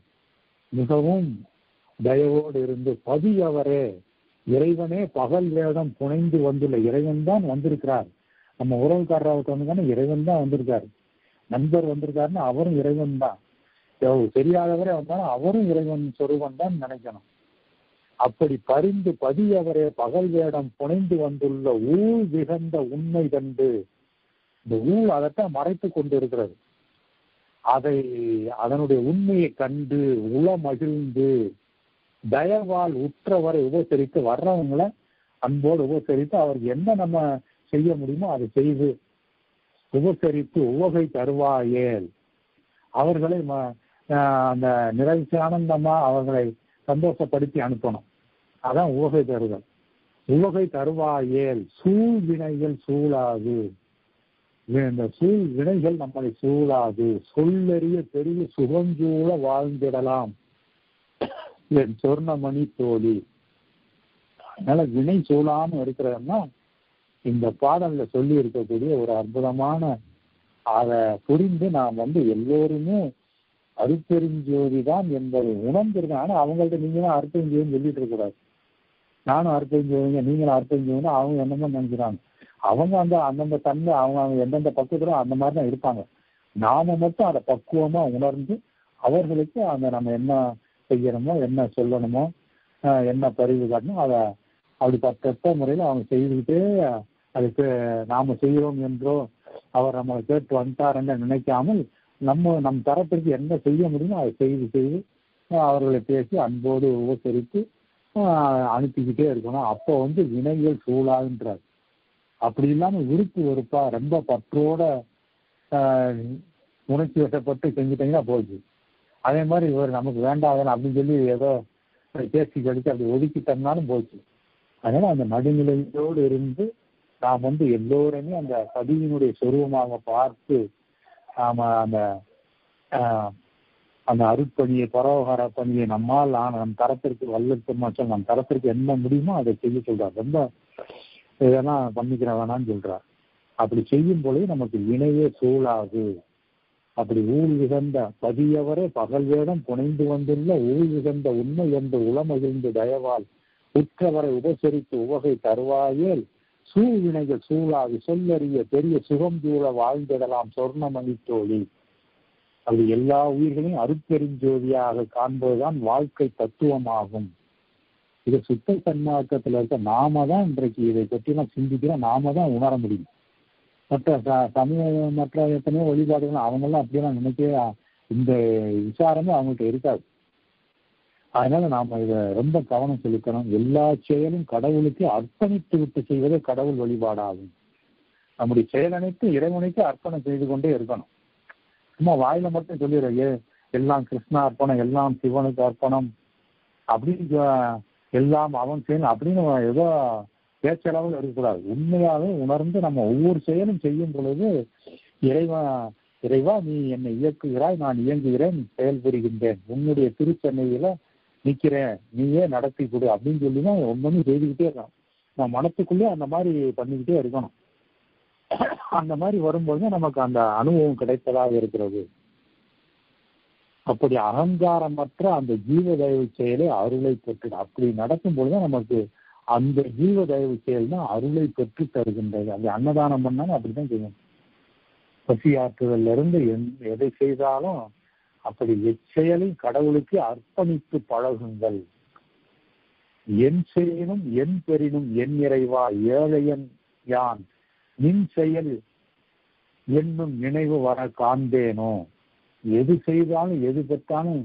மிகவும் தயவோடு இருந்து பதியவரே இறைவனே பகல் வேடம் புனைந்து வந்துள்ள இறைவன் தான் வந்திருக்கிறார் நம்ம உறவுக்காரராவுக்கு வந்து இறைவன் தான் வந்திருக்காரு நண்பர் வந்திருக்காருன்னா அவரும் இறைவன் தான் தெரியாதவரே வந்தாலும் அவரும் இறைவன் சொருவன் தான் நினைக்கணும் அப்படி பரிந்து பதியவரே பகல் வேடம் புனைந்து வந்துள்ள ஊழ் விகந்த உண்மை கண்டு இந்த ஊழ் அதைத்தான் மறைத்து கொண்டு இருக்கிறது அதை அதனுடைய உண்மையை கண்டு உள மகிழ்ந்து தயவால் உற்றவரை உபசரித்து வர்றவங்களை அன்போடு உபசரித்து அவருக்கு என்ன நம்ம செய்ய முடியுமோ அதை செய்து உபசரித்து உவகை தருவாயேல் அவர்களை அந்த நிறைவு ஆனந்தமா அவர்களை சந்தோஷப்படுத்தி அனுப்பணும் அதான் உவகை தருதல் உவகை தருவாயேல் சூழ் வினைகள் சூழாது இந்த சூழ் வினைகள் நம்மளை சூழாது சொல்லறிய பெரிய சுகஞ்சூழ வாழ்ந்திடலாம் என் சொர்ணமணி தோழி அதனால வினை சூழாம இருக்கிறதுனா இந்த பாடல்ல சொல்லி இருக்கக்கூடிய ஒரு அற்புதமான அதை புரிந்து நாம் வந்து எல்லோருமே அருப்பெருஞ்சோதி தான் என்பதை உணர்ந்திருக்கேன் ஆனா அவங்கள்ட்ட நீங்க தான் அற்பெருஞ்சோதின்னு சொல்லிட்டு இருக்க கூடாது நானும் அற்பெருஞ்சோதிங்க நீங்களும் அற்பெருஞ்சோதினா அவங்க என்னமோ நினைக்கிறாங்க அவங்க அந்த அந்தந்த தன்மை அவங்க அவங்க எந்தெந்த பக்குவத்திலும் அந்த மாதிரி தான் இருப்பாங்க நாம மட்டும் அதை பக்குவமா உணர்ந்து அவர்களுக்கு அந்த நம்ம என்ன செய்யணுமோ என்ன சொல்லணுமோ என்ன பரிவு காட்டணும் அதை அப்படி பத்தப்ப முறையில் அவங்க செய்துக்கிட்டே அதுக்கு நாம செய்கிறோம் என்றோ அவர் நம்மளை கேட்டு வந்துட்டாருன்னு நினைக்காமல் நம்ம நம் தரப்பிற்கு என்ன செய்ய முடியுமோ அதை செய்து செய்து அவர்களை பேசி அன்போடு உபசரித்து அனுப்பிக்கிட்டே இருக்கணும் அப்போ வந்து வினைகள் சூழாகின்றார் அப்படி இல்லாம விருப்பு வெறுப்பா ரொம்ப பற்றோட உணர்ச்சி வசப்பட்டு செஞ்சுட்டீங்கன்னா போச்சு அதே மாதிரி இவர் நமக்கு வேண்டாதன அப்படின்னு சொல்லி ஏதோ பேசி கழிச்சு அப்படி ஒதுக்கிட்டோம்னாலும் போச்சு அதனால அந்த நடுநிலையோடு இருந்து நாம் வந்து எல்லோருமே அந்த பதிவினுடைய சொருவமாக பார்த்து நாம அந்த அந்த அருட்பணியை பரோகார பணியை நம்மால் ஆன நம் தரத்திற்கு வல்லத்து நம் தரத்திற்கு என்ன முடியுமோ அதை செய்ய சொல்றார் ரொம்ப இதெல்லாம் பண்ணிக்கிற வேணாம்னு சொல்றார் அப்படி செய்யும் பொழுது நமக்கு வினையே சூழாது அப்படி ஊழ் விகந்த பதியவரே பகல் வேடம் புனைந்து வந்துள்ள ஊழ் விகந்த உண்மை என்று உளமகிழ்ந்து தயவால் உற்றவரை உபசரித்து உவகை தருவாயேல் சூழ்வினைகள் சூழாது சொல்லறிய பெரிய சுகம் சூழ வாழ்ந்திடலாம் சொர்ணமணி தோழி அது எல்லா உயிர்களையும் அருப்பெருஞ்சோதியாக காண்பதுதான் வாழ்க்கை தத்துவமாகும் இது சுத்த சன்மார்க்கத்துல இருக்க நாம தான் இன்றைக்கு இதை பற்றிலாம் சிந்திக்கிறோம் நாம தான் உணர முடியும் மற்ற சமய மற்ற எத்தனையோ வழிபாடுகள் அவங்கெல்லாம் அப்படியெல்லாம் நினைக்கவே இந்த விசாரமே அவங்கள்ட்ட இருக்காது அதனால நாம இதை ரொம்ப கவனம் செலுத்தணும் எல்லா செயலும் கடவுளுக்கு அர்ப்பணித்து விட்டு செய்வதே கடவுள் வழிபாடாகும் நம்முடைய செயல் அனைத்து இறைவனுக்கு அர்ப்பணம் செய்து கொண்டே இருக்கணும் சும்மா வாயில மட்டும் சொல்லிடுறோம் ஏ எல்லாம் கிருஷ்ணா அர்ப்பணம் எல்லாம் சிவனுக்கு அர்ப்பணம் அப்படின்னு எல்லாம் அவன் செய்யணும் அப்படின்னு ஏதோ பேச்சளவில் இருக்கக்கூடாது உண்மையாகவே உணர்ந்து நம்ம ஒவ்வொரு செயலும் செய்யும் பொழுது இறைவா இறைவா நீ என்னை இயக்குகிறாய் நான் இயங்குகிறேன் செயல் புரிகின்றேன் உன்னுடைய திருச்சென்னையில நிக்கிறேன் நீயே நடத்தி கொடு அப்படின்னு சொல்லி தான் ஒவ்வொன்றும் செய்துக்கிட்டே இருக்கான் நான் மனத்துக்குள்ளே அந்த மாதிரி பண்ணிக்கிட்டே இருக்கணும் அந்த மாதிரி வரும்போது நமக்கு அந்த அனுபவம் கிடைப்பதாக இருக்கிறது அப்படி அகங்காரமற்ற அந்த ஜீவ தயவு செயலை அருளை பெற்று அப்படி நடக்கும் பொழுது நமக்கு அந்த ஜீவ தயவு செயல் தான் அருளை பெற்று தருகின்றது அந்த அன்னதானம் பண்ணாலும் அப்படிதான் செய்யணும் பசி ஆற்றுதல்ல இருந்து எதை செய்தாலும் அப்படி எச்செயலை கடவுளுக்கு அர்ப்பணித்து பழகுங்கள் என் செய்யினும் என் பெறினும் என் இறைவா ஏழையன் யான் நின் செயல் என்னும் நினைவு வர காண்பேனோ எது செய்தாலும் எது பெற்றாலும்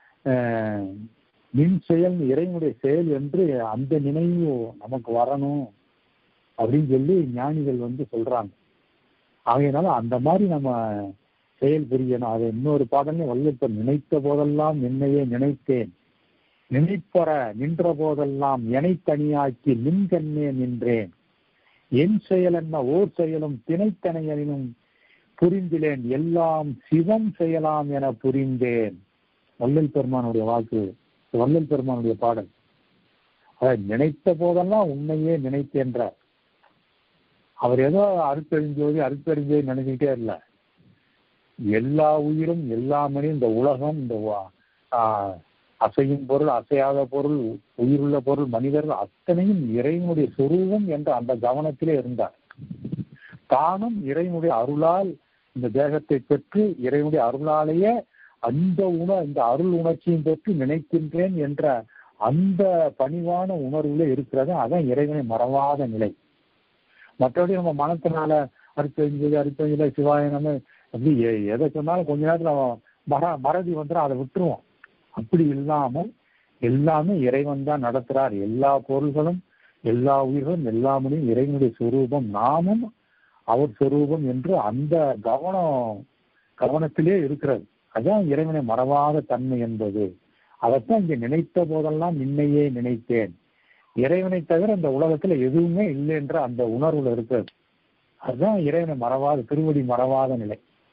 நின் செயல் இறைவனுடைய செயல் என்று அந்த நினைவு நமக்கு வரணும் அப்படின்னு சொல்லி ஞானிகள் வந்து சொல்றாங்க ஆகையினால அந்த மாதிரி நம்ம செயல் புரியணும் அதை இன்னொரு பாடலே வல்லப்ப நினைத்த போதெல்லாம் என்னையே நினைத்தேன் நினைப்பற நின்ற போதெல்லாம் எனை தனியாக்கி நின்கண்ணே நின்றேன் என் செயல் என்ன ஓர் செயலும் திணைத்தனையனும் புரிந்திலேன் எல்லாம் சிவம் செய்யலாம் என புரிந்தேன் வள்ளல் பெருமானுடைய வாக்கு வள்ளல் பெருமானுடைய பாடல் நினைத்த போதெல்லாம் உண்மையே நினைத்தேன்றார் அவர் ஏதோ அறுப்பெறிஞ்சோதி அறுப்பெறிஞ்சோதி நினைச்சுக்கிட்டே இல்ல எல்லா உயிரும் எல்லாமே இந்த உலகம் இந்த அசையும் பொருள் அசையாத பொருள் உயிருள்ள பொருள் மனிதர்கள் அத்தனையும் இறைவனுடைய சொரூபம் என்ற அந்த கவனத்திலே இருந்தார் தானும் இறைவனுடைய அருளால் இந்த தேகத்தை பெற்று இறைவனுடைய அருளாலேயே அந்த உண இந்த அருள் உணர்ச்சியும் பெற்று நினைக்கின்றேன் என்ற அந்த பணிவான உணர்வுல இருக்கிறது அதான் இறைவனை மறவாத நிலை மற்றபடி நம்ம மனத்தினால அறுப்பெஞ்சது அறுப்பெஞ்சல சிவாயனம் அப்படி எதை சொன்னாலும் கொஞ்ச நேரத்துல மர மறதி வந்துடும் அதை விட்டுருவோம் அப்படி இல்லாமல் எல்லாமே இறைவன் தான் நடத்துறார் எல்லா பொருள்களும் எல்லா உயிர்களும் எல்லாமும் இறைவனுடைய சுரூபம் நாமும் அவர் சொரூபம் என்று அந்த கவனம் கவனத்திலே இருக்கிறது அதான் இறைவனை மறவாத தன்மை என்பது அதைத்தான் இங்க நினைத்த போதெல்லாம் நின்னையே நினைத்தேன் இறைவனை தவிர இந்த உலகத்துல எதுவுமே இல்லை என்ற அந்த உணர்வுல இருக்கிறது அதுதான் இறைவனை மறவாத திருவடி மறவாத நிலை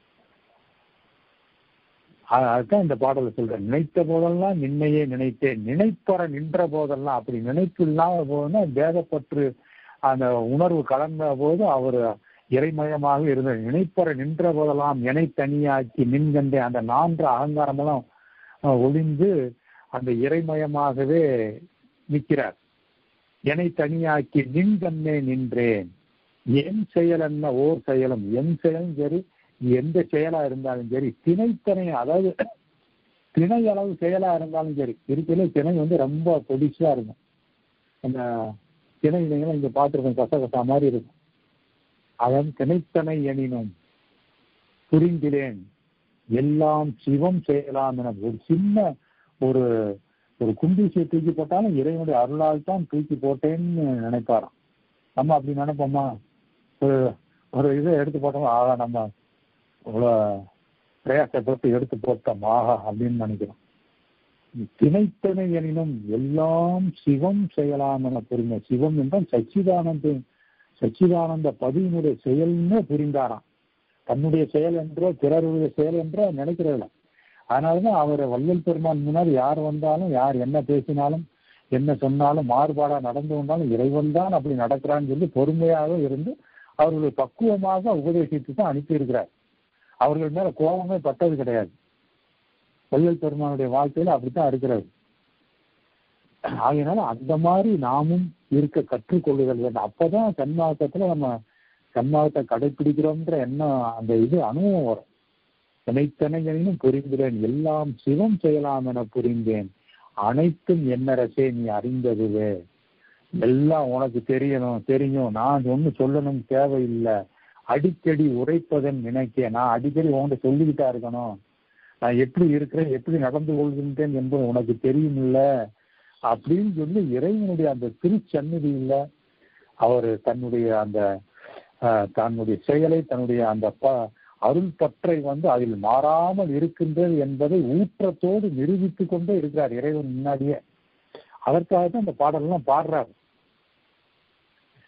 அதுதான் இந்த பாடல சொல்றேன் நினைத்த போதெல்லாம் நின்னையே நினைத்தேன் நினைப்பற நின்ற போதெல்லாம் அப்படி நினைப்பு இல்லாத போதுன்னா தேகப்பற்று அந்த உணர்வு கலந்த போது அவர் இறைமயமாக இருந்தது நினைப்பற நின்ற போதெல்லாம் எனை தனியாக்கி நின்கண்டே அந்த நான்ற அகங்காரமெல்லாம் ஒளிந்து அந்த இறைமயமாகவே நிற்கிறார் என்னை தனியாக்கி நின்கண்ணே நின்றேன் என் செயல் என்ன ஓர் செயலும் என் செயலும் சரி எந்த செயலா இருந்தாலும் சரி திணைத்தனை அதாவது திணை அளவு செயலா இருந்தாலும் சரி இருக்கையில திணை வந்து ரொம்ப பொடிசா இருக்கும் அந்த திணை இணைகளும் இங்க பார்த்துருக்கோம் கச கசா மாதிரி இருக்கும் அதன் திணைத்தனை எனினும் புரிந்திலேன் எல்லாம் சிவம் செய்யலாம் என ஒரு சின்ன ஒரு ஒரு குண்டூசியை தூக்கி போட்டாலும் இறைவனுடைய அருளால் தான் தூக்கி போட்டேன்னு நினைப்பாராம் நம்ம அப்படி நினைப்போமா ஒரு ஒரு இதை எடுத்து போட்டோம் ஆகா நம்ம இவ்வளோ பிரயாசப்பட்டு எடுத்து போட்டோம் ஆகா அப்படின்னு நினைக்கிறோம் திணைத்தனை எனினும் எல்லாம் சிவம் செய்யலாம் என புரிந்த சிவம் என்றால் சச்சிதானந்த சச்சிதானந்த பதிவினுடைய செயல்னு புரிந்தாராம் தன்னுடைய செயல் என்றோ பிறருடைய செயல் என்றோ நினைக்கிறதில்ல அதனாலதான் அவர் வள்ளல் பெருமான் முன்னாடி யார் வந்தாலும் யார் என்ன பேசினாலும் என்ன சொன்னாலும் மாறுபாடா நடந்து கொண்டாலும் இறைவன் தான் அப்படி நடக்கிறான்னு சொல்லி பொறுமையாக இருந்து அவர்களை பக்குவமாக உபதேசித்து தான் அனுப்பியிருக்கிறார் அவர்கள் மேல கோபமே பட்டது கிடையாது வள்ளல் பெருமானுடைய வாழ்க்கையில அப்படித்தான் இருக்கிறது ஆகையினால அந்த மாதிரி நாமும் இருக்க கற்றுக்கொள்ளுதல் வேண்டும் அப்பதான் சன்மார்க்கத்துல நம்ம சன்மார்க்கத்தை கடைபிடிக்கிறோம்ன்ற எண்ணம் அந்த இது அனுபவம் வரும் இணைத்தனையனும் புரிந்தேன் எல்லாம் சிவம் செய்யலாம் என புரிந்தேன் அனைத்தும் என்னரசே நீ அறிந்ததுவே எல்லாம் உனக்கு தெரியணும் தெரியும் நான் ஒண்ணு சொல்லணும் தேவையில்லை அடிக்கடி உரைப்பதன் நினைக்க நான் அடிக்கடி உன்கிட்ட சொல்லிக்கிட்டா இருக்கணும் நான் எப்படி இருக்கிறேன் எப்படி நடந்து கொள்கின்றேன் என்பது உனக்கு தெரியும் இல்ல அப்படின்னு சொல்லி இறைவனுடைய அந்த திருச்சந்நிதியில அவர் தன்னுடைய அந்த தன்னுடைய செயலை தன்னுடைய அந்த ப அருள் பற்றை வந்து அதில் மாறாமல் இருக்கின்றது என்பதை ஊற்றத்தோடு நிரூபித்து கொண்டே இருக்கிறார் இறைவன் முன்னாடியே அதற்காக தான் இந்த பாடலாம் பாடுறாரு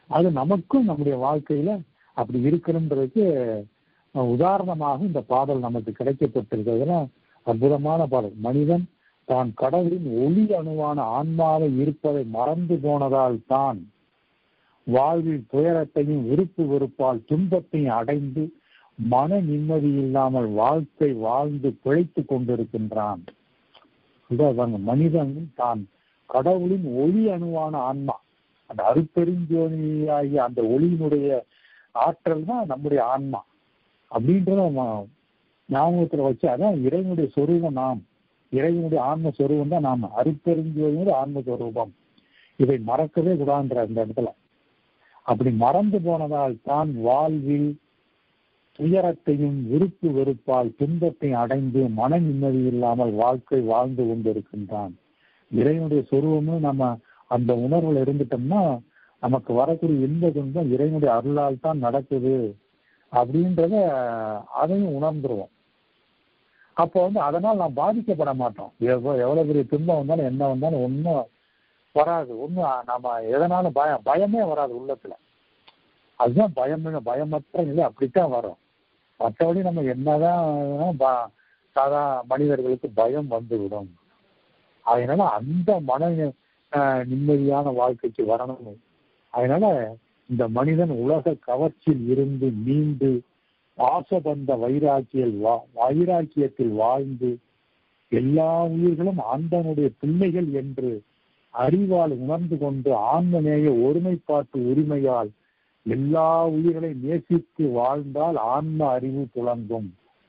அது நமக்கும் நம்முடைய வாழ்க்கையில அப்படி இருக்கணுன்றதுக்கு அஹ், உதாரணமாக இந்த பாடல் நமக்கு கிடைக்கப்பட்டிருக்கிறதுல அற்புதமான பாடல் மனிதன் தான் கடவுளின் ஒளி அணுவான ஆன்மாவை இருப்பதை மறந்து போனதால் தான் வாழ்வில் துயரத்தையும் விருப்பு வெறுப்பால் துன்பத்தையும் அடைந்து மன நிம்மதி இல்லாமல் வாழ்க்கை வாழ்ந்து பிழைத்துக் கொண்டிருக்கின்றான் இதாங்க மனிதன் தான் கடவுளின் ஒளி அணுவான ஆன்மா அந்த அருப்பெருஞ்சோதியாகிய அந்த ஒளியினுடைய ஆற்றல் தான் நம்முடைய ஆன்மா அப்படின்றத நம்ம ஞாபகத்துல வச்சு அதான் இறைவனுடைய சொரூபம் நாம் இறைவனுடைய ஆன்ம சொரூபம் தான் நாம அருப்பெருஞ்சோதியோட ஆன்ம சொரூபம் இதை மறக்கவே கூடாதுன்ற அந்த இடத்துல அப்படி மறந்து போனதால் தான் வாழ்வில் துயரத்தையும் விருப்பு வெறுப்பால் துன்பத்தையும் அடைந்து மன நிம்மதி இல்லாமல் வாழ்க்கை வாழ்ந்து கொண்டிருக்கின்றான் இறைவனுடைய சொருவம்னு நம்ம அந்த உணர்வுல இருந்துட்டோம்னா நமக்கு வரக்கூடிய எந்த துன்பம் இறைவனுடைய அருளால் தான் நடக்குது அப்படின்றத அதையும் உணர்ந்துருவோம் அப்போ வந்து அதனால் நாம் பாதிக்கப்பட மாட்டோம் எவ்வளவு எவ்வளவு பெரிய துன்பம் வந்தாலும் என்ன வந்தாலும் ஒன்றும் வராது ஒன்றும் நாம எதனாலும் பயம் பயமே வராது உள்ளத்துல அதுதான் பயம் பயமற்ற நிலை அப்படித்தான் வரும் மற்றபடி நம்ம என்னதான் ப- சாதா மனிதர்களுக்கு பயம் வந்துவிடும் அதனால அந்த மன அஹ், நிம்மதியான வாழ்க்கைக்கு வரணும் அதனால இந்த மனிதன் உலக கவர்ச்சியில் இருந்து மீண்டு பாசபந்த வைராக்கியல் வா- வைராக்கியத்தில் வாழ்ந்து எல்லா உயிர்களும் ஆண்டவனுடைய பிள்ளைகள் என்று அறிவால் உணர்ந்து கொண்டு ஆன்மநேய ஒருமைப்பாட்டு உரிமையால் எல்லா உயிர்களை நேசித்து வாழ்ந்தால் ஆன்ம அறிவு துளங்கும்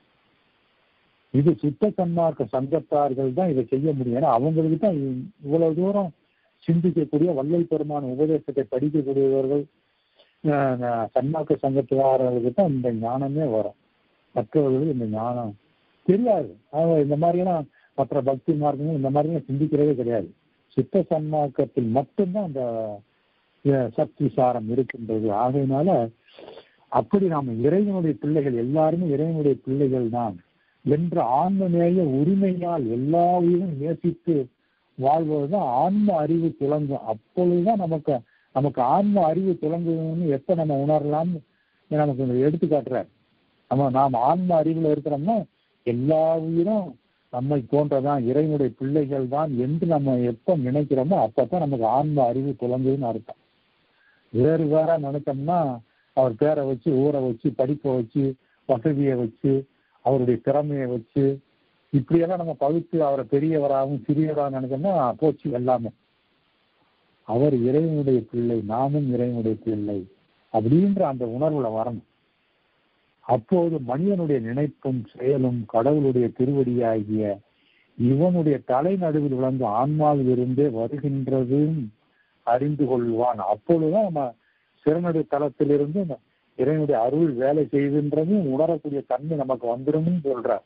இது சுத்த சன்மார்க்க சங்கத்தார்கள் தான் இதை செய்ய முடியும் ஏன்னா அவங்களுக்கு தான் இ- இவ்வளவு தூரம் சிந்திக்கக்கூடிய வள்ளல் பெருமான உபதேசத்தை படிக்கக்கூடியவர்கள் அஹ், அஹ், சன்மார்க்க சங்கத்தாரர்களுக்கு தான் இந்த ஞானமே வரும் மற்றவர்களுக்கு இந்த ஞானம் தெரியாது அவங்க இந்த மாதிரியெல்லாம் மற்ற பக்தி மார்க்கங்கள் இந்த மாதிரிலாம் சிந்திக்கிறதே கிடையாது சுத்த சன்மார்க்கத்தில் மட்டும்தான் அந்த அஹ், சக்தி சாரம் இருக்கின்றது ஆகையினால அப்படி நாம இறைவனுடைய பிள்ளைகள் எல்லாருமே இறைவனுடைய பிள்ளைகள் தான் என்ற ஆன்மநேய உரிமையால் எல்லா உயிரும் நேசித்து வாழ்வதுதான் ஆன்ம அறிவு துளங்கும் அப்பொழுதுதான் நமக்கு நமக்கு ஆன்ம அறிவு துளங்குதுன்னு எப்ப நம்ம உணரலாம்னு நமக்கு இங்க எடுத்து காட்டுறார் நம்ம நாம் ஆன்ம அறிவுல இருக்கிறோம்னா எல்லா உயிரும் நம்மை போன்றதான் இறைவனுடைய பிள்ளைகள் தான் என்று நம்ம எப்ப நினைக்கிறோமோ அப்பதான் நமக்கு ஆன்ம அறிவு துளங்குதுன்னு அர்த்தம் வேறு வேற நினைச்சோம்னா அவர் பேரை வச்சு ஊரை வச்சு படிப்பை வச்சு வசதியை வச்சு அவருடைய திறமையை வச்சு இப்படியெல்லாம் நம்ம பகுத்து அவரை பெரியவராகவும் சிறியவராகவும் நினைச்சோம்னா போச்சு எல்லாமே அவர் இறைவனுடைய பிள்ளை நாமும் இறைவனுடைய பிள்ளை அப்படின்ற அந்த உணர்வுல வரணும் அப்போது மனிதனுடைய நினைப்பும் செயலும் கடவுளுடைய திருவடியாகிய இவனுடைய தலை நடுவில் விளங்கு ஆன்மாவில் இருந்தே வருகின்றதும் அறிந்து கொள்வான் அப்பொழுதுதான் நம்ம சிறநடு தளத்திலிருந்து இந்த இறைவனுடைய அருள் வேலை செய்கின்றதும் உணரக்கூடிய தன்மை நமக்கு வந்துடும் சொல்றார்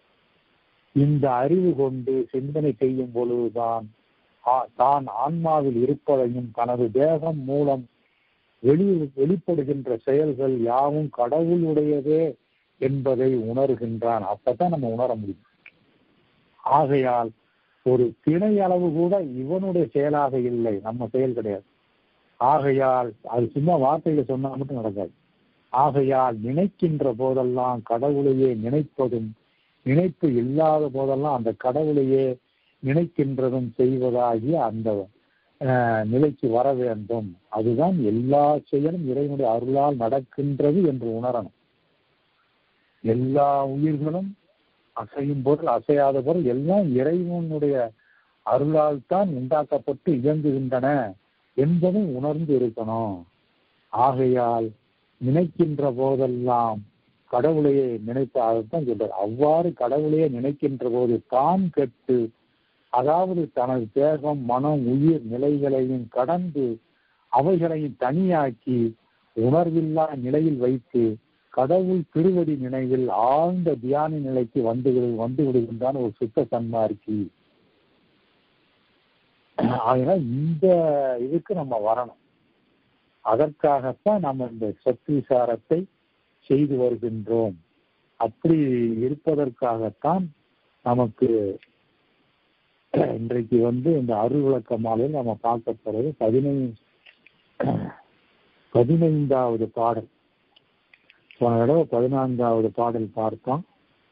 இந்த அறிவு கொண்டு சிந்தனை செய்யும் பொழுதுதான் ஆ- தான் ஆன்மாவில் இருப்பதையும் தனது தேகம் மூலம் வெளி வெளிப்படுகின்ற செயல்கள் யாவும் கடவுளுடையதே என்பதை உணர்கின்றான் அப்பதான் நம்ம உணர முடியும் ஆகையால் ஒரு திணை அளவு கூட இவனுடைய செயலாக இல்லை நம்ம செயல் கிடையாது ஆகையால் அது சும்மா வார்த்தையில சொன்னா மட்டும் நடக்காது ஆகையால் நினைக்கின்ற போதெல்லாம் கடவுளையே நினைப்பதும் நினைப்பு இல்லாத போதெல்லாம் அந்த கடவுளையே நினைக்கின்றதும் செய்வதாகிய அந்த அஹ், நிலைக்கு வர வேண்டும் அதுதான் எல்லா செயலும் இறைவனுடைய அருளால் நடக்கின்றது என்று உணரணும் எல்லா உயிர்களும் அசையும் பொருள் அசையாத பொருள் எல்லாம் இறைவனுடைய அருளால் தான் உண்டாக்கப்பட்டு இயங்குகின்றன என்பதும் உணர்ந்து இருக்கணும் ஆகையால் நினைக்கின்ற போதெல்லாம் கடவுளையே நினைத்த அதைத்தான் சொல்றார் அவ்வாறு கடவுளையே நினைக்கின்ற போது தான் கெட்டு அதாவது தனது தேகம் மனம் உயிர் நிலைகளையும் கடந்து அவைகளையும் தனியாக்கி உணர்வில்லா நிலையில் வைத்து கடவுள் திருவடி நினைவில் ஆழ்ந்த தியான நிலைக்கு வந்து விடு- வந்து விடுகின்றான் ஒரு சுத்த சன்மார்க்கி அதனால இந்த இதுக்கு நம்ம வரணும் அதற்காகத்தான் நம்ம இந்த சக்தி விசாரத்தை செய்து வருகின்றோம் அப்படி இருப்பதற்காகத்தான் நமக்கு இன்றைக்கு வந்து இந்த அருள் விளக்க மாலையில் நம்ம பார்க்க போறது பதினைந்து பதினைந்தாவது பாடல் போன தடவை பதினான்காவது பாடல் பார்த்தோம்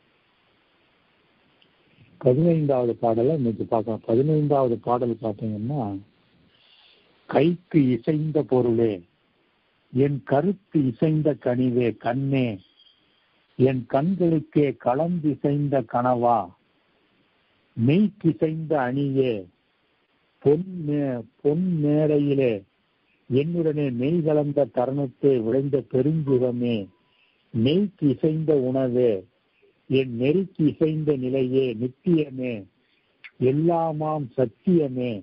பதினைந்தாவது பாடலை இன்னைக்கு பார்க்கலாம் பதினைந்தாவது பாடல் பார்த்தீங்கன்னா கைக்கு இசைந்த பொருளே என் கருத்து இசைந்த கனிவே கண்ணே என் கண்களுக்கே கலந்திசைந்த கனவா மெய்க்கிசைந்த அணியே பொன் மே- பொன் மேடையிலே என்னுடனே மெய் கலந்த தருணத்தை விளைந்த பெருஞ்சுகமே மெய்க்கு இசைந்த உணவே என் நெறிக்கு இசைந்த நிலையே நித்தியமே எல்லாமாம் சத்தியமே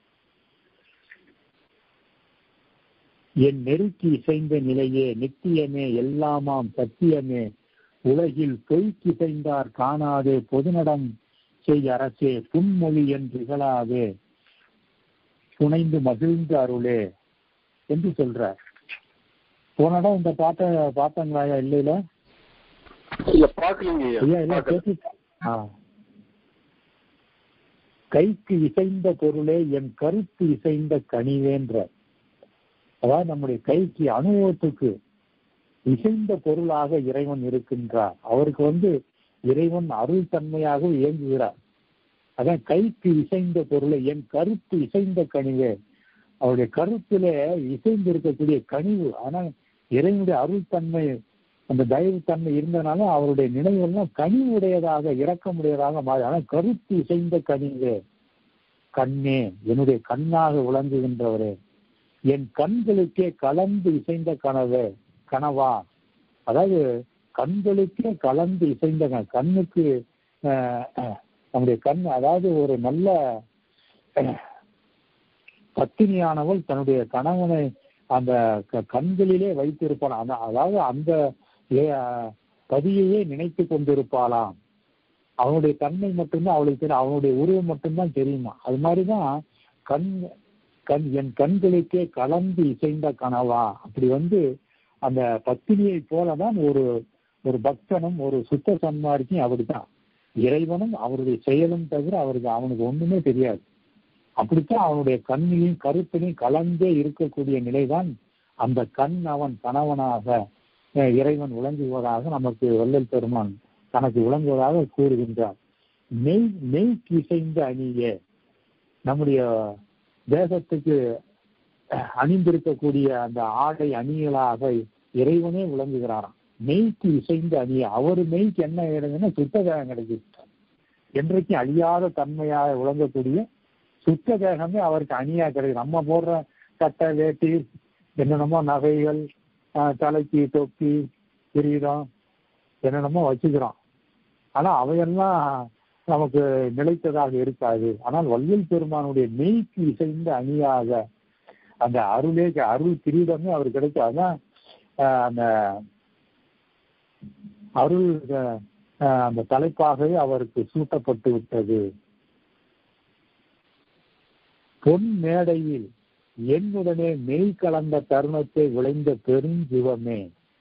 என் நெருக்கி இசைந்த நிலையே நித்தியமே எல்லாமாம் சத்தியமே உலகில் பொய்க்கு இசைந்தார் காணாதே பொதுநடம் செய் அரசே புன்மொழி என்று இகழாதே புனைந்து மகிழ்ந்து அருளே என்று சொல்றார் போன இடம் இந்த பாட்டை பார்த்தாங்களா இல்லையில இல்ல பாக்கலீங்க ஐயா ஐயா எல்லாம் பார்க்கல. கேட்டு ஆ. கைக்கு இசைந்த பொருளே என் கருத்து இசைந்த கனிவேன்ற அதாவது நம்முடைய கைக்கு அனுபவத்துக்கு இசைந்த பொருளாக இறைவன் இருக்கின்றார் அவருக்கு வந்து இறைவன் அருள் தன்மையாக இயங்குகிறார் அதான் கைக்கு இசைந்த பொருளை என் கருத்து இசைந்த கனிவே அவருடைய கருத்திலே இசைந்து இருக்கக்கூடிய கனிவு ஆனால் இறைவனுடைய அருள் தன்மை அந்த தயவு தன்மை இருந்தனால அவருடைய நினைவெல்லாம் கனிவுடையதாக இரக்கமுடையதாக மாறி ஆனால் கருத்து இசைந்த கனிவே கண்ணே என்னுடைய கண்ணாக விளங்குகின்றவரே என் கண்களுக்கே கலந்து இசைந்த கனவே கனவா அதாவது கண்களுக்கே கலந்து இசைந்த கன- கண்ணுக்கு அஹ், அஹ், நம்முடைய கண் அதாவது ஒரு நல்ல அஹ், பத்தினியானவள் தன்னுடைய கணவனை அந்த க- கண்களிலே வைத்திருப்பாள் அந்த அதாவது அந்த ஏ- பதியையே நினைத்து கொண்டிருப்பாளாம் அவனுடைய தன்மை மட்டும்தான் அவளுக்கு தெரியும் அவனுடைய உருவம் மட்டும்தான் தெரியுமா அது மாதிரிதான் கண் கண் என் கண்களுக்கே கலந்து இசைந்த கனவா அப்படி வந்து அந்த பத்தினியை போலதான் ஒரு ஒரு பக்தனும் ஒரு சுத்த சன்மார்க்கியும் அப்படித்தான் இறைவனும் அவருடைய செயலும் தவிர அவருக்கு அவனுக்கு ஒண்ணுமே தெரியாது அப்படித்தான் அவனுடைய கண்ணிலையும் கருத்திலையும் கலந்தே இருக்கக்கூடிய நிலைதான் அந்த கண் அவன் கணவனாக அஹ், இறைவன் விளங்குவதாக நமக்கு வள்ளல் பெருமான் தனக்கு விளங்குவதாக கூறுகின்றார் மெய் மெய் இசைந்த அணியே நம்முடைய தேசத்துக்கு அஹ், அணிந்திருக்கக்கூடிய அந்த ஆடை அணிகளாக இறைவனே விளங்குகிறாராம் மெய்க்கு இசைந்த அணிய அவர் மெய்க்கு என்ன கிடைக்குன்னா சுத்ததேகம் கிடைச்சிருக்கார் என்றைக்கும் அழியாத தன்மையாக விளங்கக்கூடிய சுத்த தேகமே அவருக்கு அணியா கிடைக்கும் நம்ம போடுற சட்டை வேட்டி என்னென்னமோ நகைகள் ஆஹ், தலைக்கு தொப்பி கிரீடம் என்னென்னமோ வச்சுக்கிறோம் ஆனா அவையெல்லாம் நமக்கு நிலைத்ததாக இருக்காது ஆனால் வள்ளல் பெருமானுடைய மெய்க்கு இசைந்த அணியாக அந்த அருளே அருள் கிரீடமே அவர் கிடைக்கும் அதான் ஆஹ், அந்த அருள் ஆஹ், அந்த தலைப்பாகவே அவருக்கு சூட்டப்பட்டு விட்டது பொன் மேடையில் என்னுடனே மெய் கலந்த தருணத்தை விளைந்த பெருஞ்சிவமே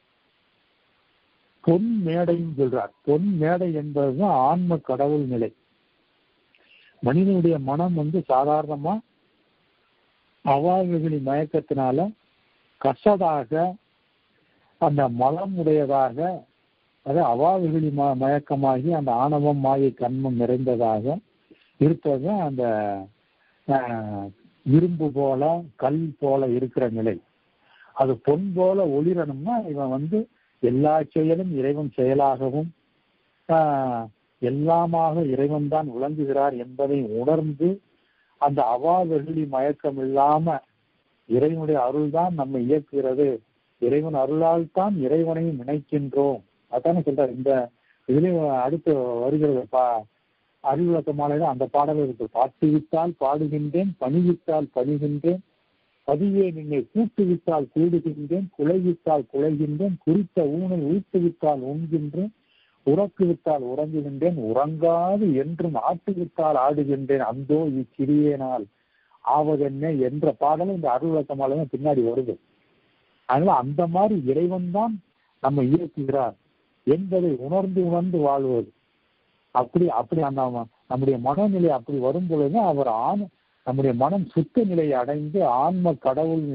பொன் மேடைன்னு சொல்றார் பொன் மேடை என்பதுதான் ஆன்ம கடவுள் நிலை மனிதனுடைய மனம் வந்து சாதாரணமா அவாவுகளி மயக்கத்தினால கசடாக அந்த மலம் உடையதாக அது அவாவுகளி ம மயக்கமாகி அந்த ஆணவம் மாயை கண்மம் நிறைந்ததாக இருப்பது அந்த ஆஹ், இரும்பு போல கல் போல இருக்கிற நிலை அது பொன் போல ஒளிரணும்னா இவன் வந்து எல்லா செயலும் இறைவன் செயலாகவும் ஆஹ், எல்லாமாக இறைவன் தான் விளங்குகிறார் என்பதை உணர்ந்து அந்த அவா வெகுளி மயக்கம் இல்லாம இறைவனுடைய அருள் தான் நம்மை இயக்குகிறது இறைவன் அருளால் தான் இறைவனையும் நினைக்கின்றோம் அதானே சொல்றார் இந்த இதுலயும் அடுத்து வருகிறது பா அறிவுலக்கமாலையில அந்த பாடல் இருக்கு பாட்டுவித்தால் பாடுகின்றேன் பணிவித்தால் பணிகின்றேன் பதியே நின்னை கூட்டுவித்தால் கூடுகின்றேன் குலைவித்தால் குலைகின்றேன் குறித்த ஊனை ஊட்டுவித்தால் உண்கின்றேன் உறக்குவித்தால் உறங்குகின்றேன் உறங்காது என்றும் ஆட்டுவித்தால் ஆடுகின்றேன் அந்தோ இச்சிறியேனால் ஆவதென்ன என்ற பாடலும் இந்த அருள்வக்கமால பின்னாடி வருது அதனால அந்த மாதிரி இறைவன் தான் நம்ம இயக்குகிறார் என்பதை உணர்ந்து உணர்ந்து வாழ்வது அப்படி அப்படி அந்த நம்முடைய மனநிலை அப்படி வரும் பொழுது அவர் ஆண் நம்முடைய மனம் சுத்த நிலையை அடைந்து ஆன்ம கடவுள்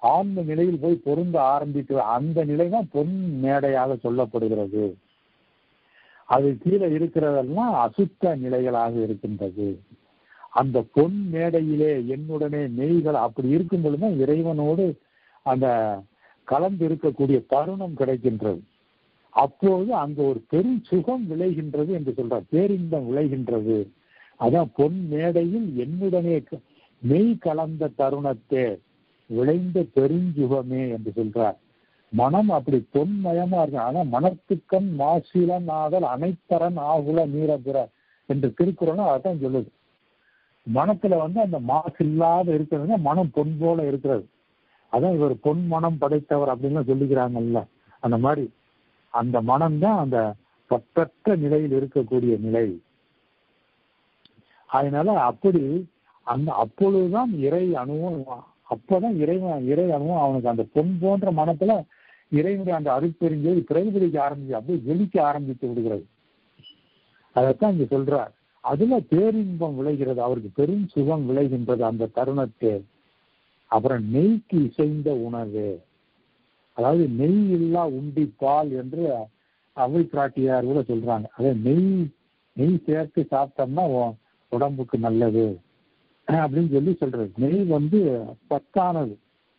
ஆன்ம நிலையில் போய் பொருந்த ஆரம்பித்து அந்த நிலை தான் பொன் மேடையாக சொல்லப்படுகிறது அது கீழே இருக்கிறதெல்லாம் அசுத்த நிலைகளாக இருக்கின்றது அந்த பொன் மேடையிலே என்னுடனே நெய்கள் அப்படி இருக்கும் பொழுதுதான் இறைவனோடு அந்த கலந்து இருக்கக்கூடிய தருணம் கிடைக்கின்றது அப்போது அங்க ஒரு பெரும் சுகம் விளைகின்றது என்று சொல்றார் பேரின்பம் விளைகின்றது அதான் பொன் மேடையில் என்னுடனே மெய் கலந்த தருணத்தே விளைந்த பெருஞ்சுகமே என்று சொல்றார் மனம் அப்படி பொன்மயமா இருக்கு ஆனா மனத்துக்கண் மாசிலன் ஆதல் அனைத்தரன் ஆகுல நீரபிற என்று திருக்குறளும் அதான் சொல்லுது மனத்துல வந்து அந்த மாசு இல்லாத இருக்கிறதுனா மனம் பொன் போல இருக்கிறது அதான் இவர் பொன் மனம் படைத்தவர் அப்படின்னு சொல்லிக்கிறாங்கல்ல அந்த மாதிரி அந்த மனம் தான் அந்த பற்றற்ற நிலையில் இருக்கக்கூடிய நிலை அதனால அப்படி அந்த அப்பொழுதுதான் இறை அணுவும் அப்பதான் இறைவன் இறை அணுவும் அவனுக்கு அந்த பொன் போன்ற மனத்துல இறைவனுடைய அந்த அருட்பெருஞ்செய்தி பிரதிபலிக்க ஆரம்பிச்சு அப்படியே ஜெலிக்க ஆரம்பித்து விடுகிறது அதைத்தான் இங்க சொல்றார் அதுல பேரின்பம் விளைகிறது அவருக்கு பெரும் சுகம் விளைகின்றது அந்த தருணத்தே அப்புறம் நெய்க்கு இசைந்த உணவு அதாவது நெய் இல்லா உண்டி பால் என்று அவை பிராட்டியார் கூட சொல்றாங்க அதே நெய் நெய் சேர்த்து சாப்பிட்டோம்னா உடம்புக்கு நல்லது அப்படின்னு சொல்லி சொல்றது நெய் வந்து சத்தானது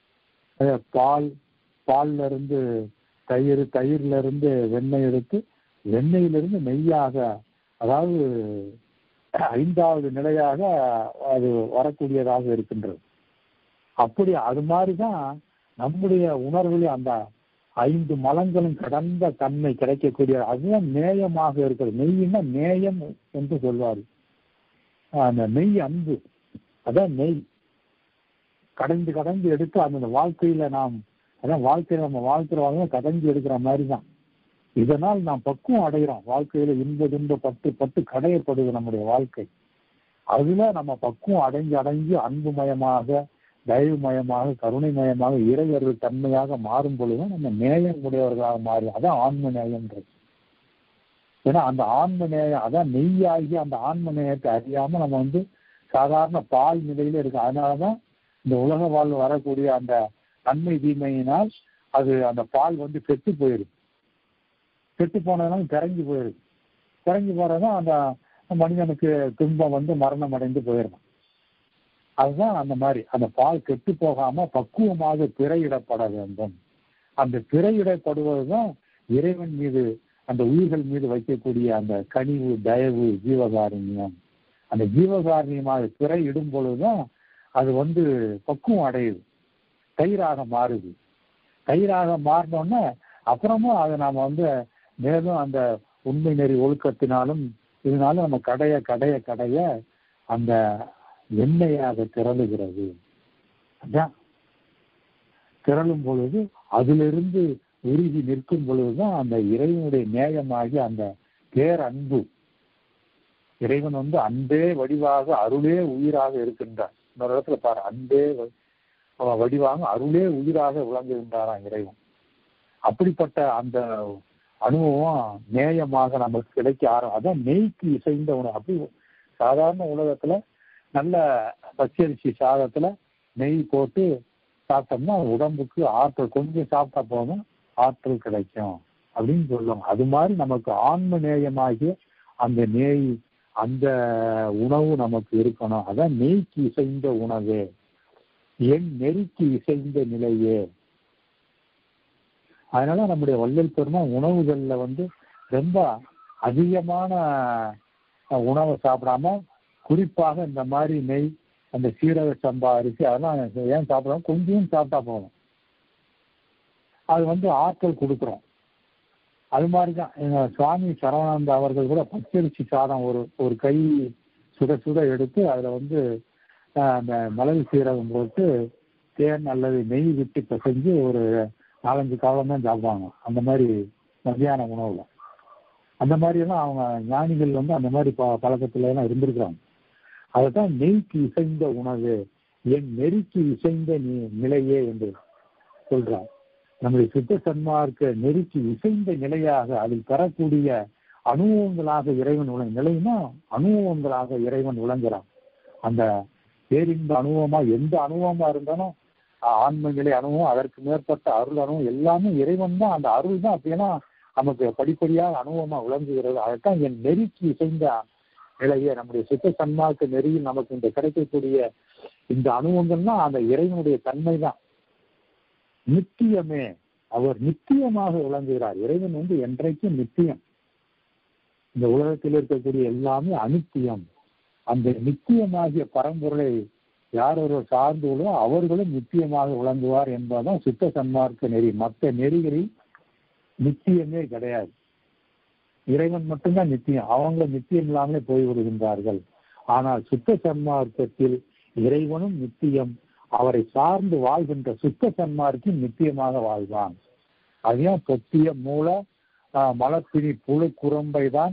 பால் பால்ல இருந்து தயிர் தயிர்ல இருந்து வெண்ணெய் எடுத்து வெண்ணெயிலிருந்து நெய்யாக அதாவது ஐந்தாவது நிலையாக அது வரக்கூடியதாக இருக்கின்றது அப்படி அது மாதிரிதான் நம்முடைய உணர்வுல அந்த ஐந்து மலங்களும் கடந்த தன்மை கிடைக்கக்கூடிய அதுதான் நேயமாக இருக்கிறது நெய்னா நேயம் என்று சொல்வார் அந்த நெய் அன்பு அதான் நெய் கடைந்து கடைந்து எடுத்து அந்த வாழ்க்கையில நாம் அதான் வாழ்க்கையில நம்ம வாழ்க்கிறவங்க கடைஞ்சு எடுக்கிற மாதிரி தான் இதனால் நாம் பக்குவம் அடைகிறோம் வாழ்க்கையில இன்ப துன்ப பட்டு பட்டு கடையப்படுது நம்முடைய வாழ்க்கை அதுல நம்ம பக்குவம் அடைஞ்சு அடைஞ்சு அன்புமயமாக தயவுமயமாக கருணைமயமாக இறைவர்கள் தன்மையாக மாறும் பொழுதும் நம்ம நேயம் உடையவர்களாக மாறி அதான் ஆன்ம நேயம்ன்றது ஏன்னா அந்த ஆன்ம நேயம் அதான் நெய்யாகி அந்த ஆன்ம நேயத்தை அறியாம நம்ம வந்து சாதாரண பால் நிலையில இருக்கு அதனாலதான் இந்த உலக வாழ்வு வரக்கூடிய அந்த நன்மை தீமையினால் அது அந்த பால் வந்து கெட்டு போயிருக்கு கெட்டு போனதுனால கரைஞ்சு போயிருக்கு கரைஞ்சு போறதுதான் அந்த மனிதனுக்கு துன்பம் வந்து மரணம் அடைந்து போயிடும் அதுதான் அந்த மாதிரி அந்த பால் கெட்டு போகாம பக்குவமாக பிறையிடப்பட வேண்டும் அந்த பிறையிடப்படுவதுதான் இறைவன் மீது அந்த உயிர்கள் மீது வைக்கக்கூடிய அந்த கனிவு தயவு ஜீவகாருண்யம் அந்த ஜீவகாருண்யமாக பிறை இடும் பொழுதுதான் அது வந்து பக்குவம் அடையுது தயிராக மாறுது தயிராக மாறினோடனே அப்புறமும் அதை நாம வந்து மேலும் அந்த உண்மை நெறி ஒழுக்கத்தினாலும் இதனாலும் நம்ம கடைய கடைய கடைய அந்த எண்ணெயாக திரளுகிறது அதான் திரளும் பொழுது அதிலிருந்து உருகி நிற்கும் பொழுதுதான் அந்த இறைவனுடைய நேயமாகி அந்த பேரன்பு இறைவன் வந்து அன்பே வடிவாக அருளே உயிராக இருக்கின்றார் இன்னொரு இடத்துல பாரு அன்பே வடிவாக அருளே உயிராக விளங்குகின்றாராம் இறைவன் அப்படிப்பட்ட அந்த அனுபவம் நேயமாக நமக்கு கிடைக்க ஆரம் அதான் நெய்க்கு இசைந்த உணவு அப்படி சாதாரண உலகத்துல நல்ல பச்சரிசி சாதத்துல நெய் போட்டு சாப்பிட்டோம்னா உடம்புக்கு ஆற்றல் கொஞ்சம் சாப்பிட்டா போதும் ஆற்றல் கிடைக்கும் அப்படின்னு சொல்லுவாங்க அது மாதிரி நமக்கு ஆன்ம நேயமாகிய அந்த நெய் அந்த உணவு நமக்கு இருக்கணும் அதான் நெய்க்கு இசைந்த உணவு என் நெறிக்கு இசைந்த நிலையே அதனால நம்முடைய வள்ளல் பெருமா உணவுகள்ல வந்து ரொம்ப அதிகமான உணவை சாப்பிடாம குறிப்பாக இந்த மாதிரி நெய் அந்த சீரக சம்பா அரிசி அதெல்லாம் ஏன் சாப்பிடாம கொஞ்சம் சாப்பிட்டா போதும் அது வந்து ஆற்றல் கொடுக்குறோம் அது மாதிரி தான் எங்க சுவாமி சரவணானந்த அவர்கள் கூட பச்சரிசி சாதம் ஒரு ஒரு கை சுட சுட எடுத்து அதுல வந்து அந்த மிளகு சீரகம் போட்டு தேன் அல்லது நெய் விட்டு பிசைஞ்சு ஒரு நாலஞ்சு காலம் தான் சாப்பிடுவாங்க அந்த மாதிரி மத்தியான உணவுல அந்த மாதிரி எல்லாம் அவங்க ஞானிகள் வந்து அந்த மாதிரி ப பழக்கத்துல எல்லாம் இருந்திருக்கிறாங்க அதுதான் நெய்க்கு இசைந்த உணவு என் நெறிக்கு இசைந்த நிலையே என்று சொல்றார் நம்முடைய சுத்த சன்மார்க்க நெறிக்கு இசைந்த நிலையாக அதில் பெறக்கூடிய அனுபவங்களாக இறைவன் உலக நிலைனா அனுபவங்களாக இறைவன் விளங்குறான் அந்த பேரின்ப அனுபவமா எந்த அனுபவமா இருந்தாலும் ஆன்மநிலை அணுவும் அதற்கு மேற்பட்ட அருள் அணுவும் எல்லாமே இறைவன் தான் அந்த அருள் தான் அப்படின்னா நமக்கு படிப்படியாக அனுபவமா விளங்குகிறது அதைத்தான் என் நெறிக்கு இசைந்த நிலையை நம்முடைய சித்த சன்மார்க்க நெறியில் நமக்கு இந்த கிடைக்கக்கூடிய இந்த அனுபவங்கள்னா அந்த இறைவனுடைய தன்மை தான் நித்தியமே அவர் நித்தியமாக விளங்குகிறார் இறைவன் வந்து என்றைக்கும் நித்தியம் இந்த உலகத்தில் இருக்கக்கூடிய எல்லாமே அனித்தியம் அந்த நித்தியமாகிய பரம்பொருளை யார் ஒருவர் சார்ந்துள்ளோ அவர்களும் நித்தியமாக விளங்குவார் என்பதுதான் சித்த சன்மார்க்க நெறி மற்ற நெறிகளில் நித்தியமே கிடையாது இறைவன் மட்டும்தான் நித்தியம் அவங்க நித்தியம் இல்லாமலே போய்விடுகின்றார்கள் ஆனால் சுத்த சன்மார்க்கத்தில் இறைவனும் நித்தியம் அவரை சார்ந்து வாழ்கின்ற சுத்த சன்மார்க்கி நித்தியமாக வாழ்வான் அதையும் பொத்திய மூல மலப்பினி புழு குரம்பை தான்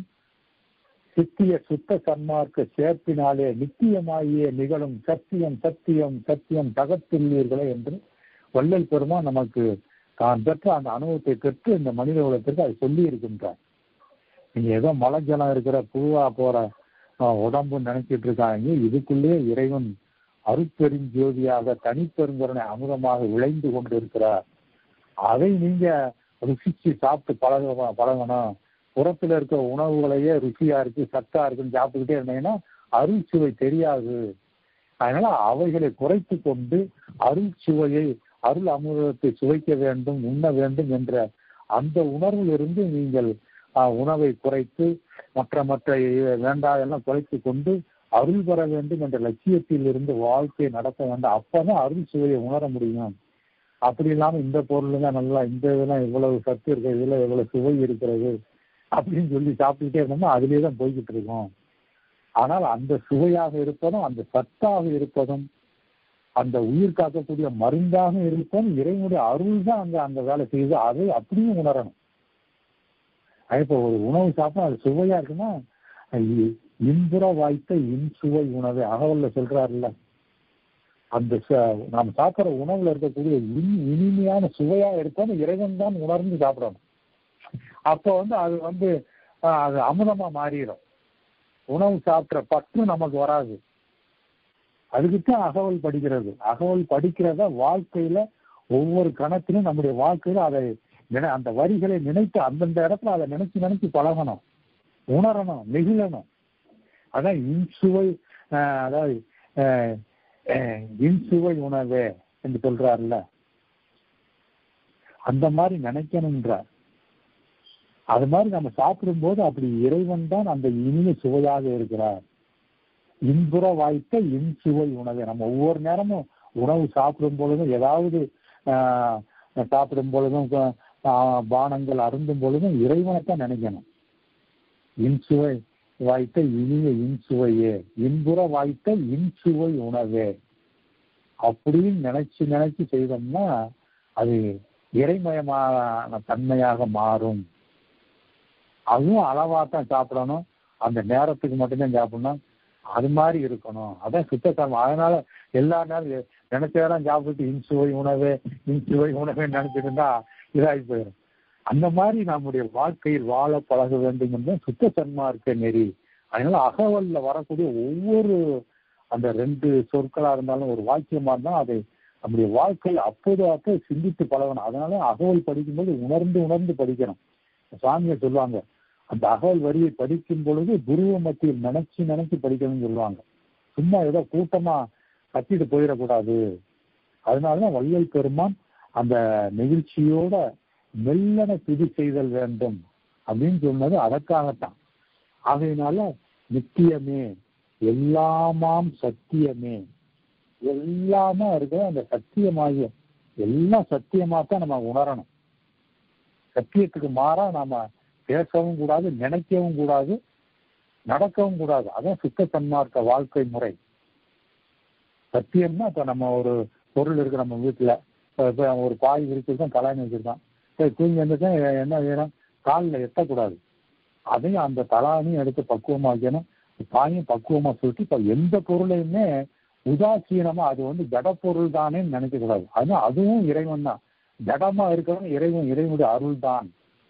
சித்திய சுத்த சன்மார்க்க சேர்ப்பினாலே நித்தியமாகிய நிகழும் சத்தியம் சத்தியம் சத்தியம் தகத்துள்ளீர்களே என்று வள்ளல் பெருமான் நமக்கு தான் பெற்ற அந்த அனுபவத்தை பெற்று இந்த மனித உலகத்திற்கு அதை சொல்லி இருக்கின்றார் நீங்க ஏதோ மலை ஜலம் இருக்கிற புழுவா போற உடம்பு நினைச்சிட்டு இருக்காங்க இதுக்குள்ளே இறைவன் அருட்பெருஞ்சோதியாக தனிப்பெருங்கருணை அமுதமாக விளைந்து கொண்டு இருக்கிறார் அதை நீங்க ருசிச்சு சாப்பிட்டு பழக பழகணும் புறத்துல இருக்க உணவுகளையே ருசியா இருக்கு சத்தா இருக்குன்னு சாப்பிட்டுக்கிட்டே இருந்தீங்கன்னா அருள் சுவை தெரியாது அதனால அவைகளை குறைத்து கொண்டு அருள் சுவையை அருள் அமுதத்தை சுவைக்க வேண்டும் உண்ண வேண்டும் என்ற அந்த உணர்விலிருந்து நீங்கள் உணவை குறைத்து மற்ற மற்ற வேண்டாதெல்லாம் குறைத்து கொண்டு அருள் பெற வேண்டும் என்ற லட்சியத்தில் இருந்து வாழ்க்கையை நடத்த வேண்டும் அப்பதான் அருள் சுவையை உணர முடியும் அப்படி இல்லாம இந்த பொருள் தான் நல்லா இந்த இதெல்லாம் இவ்வளவு சத்து இருக்கு இதுல இவ்வளவு சுவை இருக்கிறது அப்படின்னு சொல்லி சாப்பிட்டுட்டே இருந்தோம்னா அதுலேயே தான் போய்கிட்டு இருக்கோம் ஆனால் அந்த சுவையாக இருப்பதும் அந்த சத்தாக இருப்பதும் அந்த உயிர் காக்கக்கூடிய மருந்தாக இருப்பதும் இறைவனுடைய அருள் தான் அங்க அந்த வேலை செய்யுது அதை அப்படியும் உணரணும் இப்போ ஒரு உணவு சாப்பிட்டா அது சுவையா இருக்குன்னா இன்புற வாய்த்த இன்சுவை உணவு அகவல்ல சொல்றாருல்ல அந்த நாம் சாப்பிட்ற உணவுல இருக்கக்கூடிய இன் இனிமையான சுவையா இருப்பது இறைவன் தான் உணர்ந்து சாப்பிடணும் அப்போ வந்து அது வந்து அது அமுதமா மாறிடும் உணவு சாப்பிட்ற பற்று நமக்கு வராது அதுக்குத்தான் அகவல் படிக்கிறது அகவல் படிக்கிறத வாழ்க்கையில ஒவ்வொரு கணத்திலும் நம்முடைய வாழ்க்கையில அதை அந்த வரிகளை நினைத்து அந்தந்த இடத்துல அதை நினைச்சு நினைச்சு பழகணும் உணரணும் நெகிழணும் அதான் இன்சுவை அதாவது இன்சுவை உணவே என்று சொல்றாருல்ல அந்த மாதிரி நினைக்கணுன்றார் அது மாதிரி நம்ம சாப்பிடும்போது அப்படி இறைவன் தான் அந்த இனிய சுவையாக இருக்கிறார் இன்புற வாய்த்த இன்சுவை உணவை நம்ம ஒவ்வொரு நேரமும் உணவு சாப்பிடும் பொழுதும் ஏதாவது சாப்பிடும் பொழுதும் பானங்கள் அருந்தும் பொழுதும் இறைவனைத்தான் நினைக்கணும் இன்சுவை வாய்த்த இனிய இன்சுவையே இன்புற வாய்த்த இன்சுவை உணவே அப்படின்னு நினைச்சு நினைச்சு செய்தோம்னா அது இறைமயமான தன்மையாக மாறும் அதுவும் அளவா தான் சாப்பிடணும் அந்த நேரத்துக்கு மட்டும்தான் சாப்பிடணும் அது மாதிரி இருக்கணும் அதான் சுத்தத்தன்மை அதனால எல்லா நேரம் நினைச்ச நேரம் சாப்பிட்டு இன்சுவை உணவு இன்சுவை உணவு நினைச்சிட்டு இருந்தா இதாகி போயிடும் அந்த மாதிரி நம்முடைய வாழ்க்கையில் வாழ பழக வேண்டும் என்ற சுத்த சன்மார்க்க நெறி அதனால அகவல்ல வரக்கூடிய ஒவ்வொரு அந்த ரெண்டு சொற்களா இருந்தாலும் ஒரு வாக்கியமா இருந்தாலும் அதை நம்முடைய வாழ்க்கையில் அப்போது அப்போ சிந்தித்து பழகணும் அதனால அகவல் படிக்கும்போது உணர்ந்து உணர்ந்து படிக்கணும் சுவாமியை சொல்லுவாங்க அந்த அகவல் வரியை படிக்கும் பொழுது குருவ மத்தியில் நினைச்சு நினைச்சு படிக்கணும்னு சொல்லுவாங்க சும்மா ஏதோ கூட்டமா கத்திட்டு போயிடக்கூடாது அதனாலதான் வள்ளல் பெருமான் அந்த நிகழ்ச்சியோட மெல்லன துதி செய்தல் வேண்டும் அப்படின்னு சொன்னது அதற்காகத்தான் ஆகையினால நித்தியமே எல்லாமாம் சத்தியமே எல்லாமே இருக்கிற அந்த சத்தியமாகிய எல்லாம் சத்தியமா தான் நம்ம உணரணும் சத்தியத்துக்கு மாறா நாம பேசவும் கூடாது நினைக்கவும் கூடாது நடக்கவும் கூடாது அதான் சுத்த சன்மார்க்க வாழ்க்கை முறை சத்தியம்னா இப்ப நம்ம ஒரு பொருள் இருக்கு நம்ம வீட்டுல இப்ப ஒரு பாய் விரிச்சிருக்கோம் தலைன்னு வச்சிருக்கோம் சரி தூங்கி வந்துட்டேன் என்ன வேணும் காலில் எட்டக்கூடாது அதையும் அந்த தலானையும் எடுத்து பக்குவமாக்கணும் பாயும் பக்குவமா சொல்லிட்டு இப்ப எந்த பொருளையுமே உதாசீனமா அது வந்து ஜடப்பொருள் தானே நினைக்க கூடாது அது அதுவும் இறைவன் தான் ஜடமா இருக்கிறவன் இறைவன் இறைவனுடைய அருள் தான்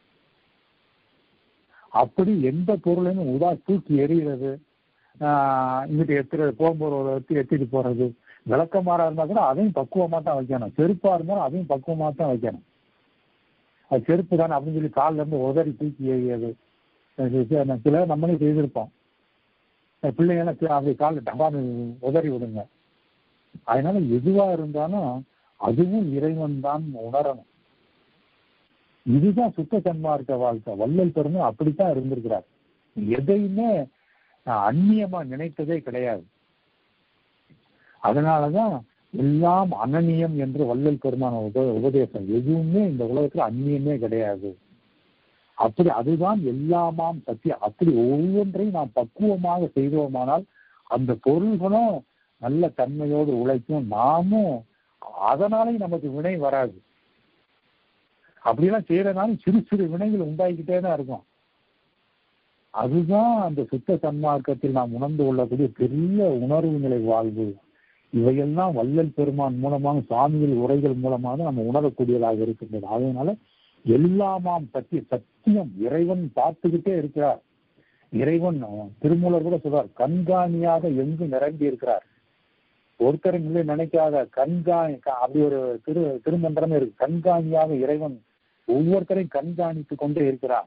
அப்படி எந்த பொருளையும் உதா தூக்கி எறிகிறது இங்கிட்டு எத்துறது போகும்போது ஒரு எத்தி எத்திட்டு போறது விளக்கமாறா இருந்தா கூட அதையும் பக்குவமா தான் வைக்கணும் செருப்பா இருந்தாலும் அதையும் பக்குவமா தான் வைக்கணும் அது செருப்பு தானே அப்படின்னு சொல்லி காலில் இருந்து உதறி தூக்கி எறியது சில நம்மளே செய்திருப்போம் பிள்ளைங்க அப்படி காலில் டபான்னு உதறி விடுங்க அதனால எதுவா இருந்தாலும் அதுவும் இறைவன் தான் உணரணும் இதுதான் சுத்த சன்மார்க்க வாழ்க்கை வள்ளல் பெருமை அப்படித்தான் இருந்திருக்கிறார் எதையுமே அந்நியமா நினைத்ததே கிடையாது அதனாலதான் எல்லாம் அனநியம் என்று வள்ளல் பெருமான உப உபதேசம் எதுவுமே இந்த உலகத்துல அந்நியமே கிடையாது அப்படி அதுதான் எல்லாமாம் சத்தியம் அப்படி ஒவ்வொன்றையும் நாம் பக்குவமாக செய்தோமானால் அந்த பொருள்களும் நல்ல தன்மையோடு உழைக்கும் நாமும் அதனாலேயும் நமக்கு வினை வராது அப்படியெல்லாம் செய்யறதுனால சிறு சிறு வினைகள் உண்டாகிக்கிட்டே தான் இருக்கும் அதுதான் அந்த சுத்த சன்மார்க்கத்தில் நாம் உணர்ந்து கொள்ளக்கூடிய பெரிய உணர்வு நிலை வாழ்வு இவையெல்லாம் வள்ளல் பெருமான் மூலமாக சுவாமிகள் உரைகள் மூலமாக நம்ம உணரக்கூடியதாக இருக்கின்றது அதனால எல்லாமாம் சத்திய சத்தியம் இறைவன் பார்த்துக்கிட்டே இருக்கிறார் இறைவன் திருமூலர் கூட சொல்றார் கண்காணியாக எங்கு நிரம்பி இருக்கிறார் ஒருத்தரும் இல்லை நினைக்காத கண்காணி அப்படி ஒரு திரு திருமந்திரமே இருக்கு கண்காணியாக இறைவன் ஒவ்வொருத்தரையும் கண்காணித்து கொண்டே இருக்கிறார்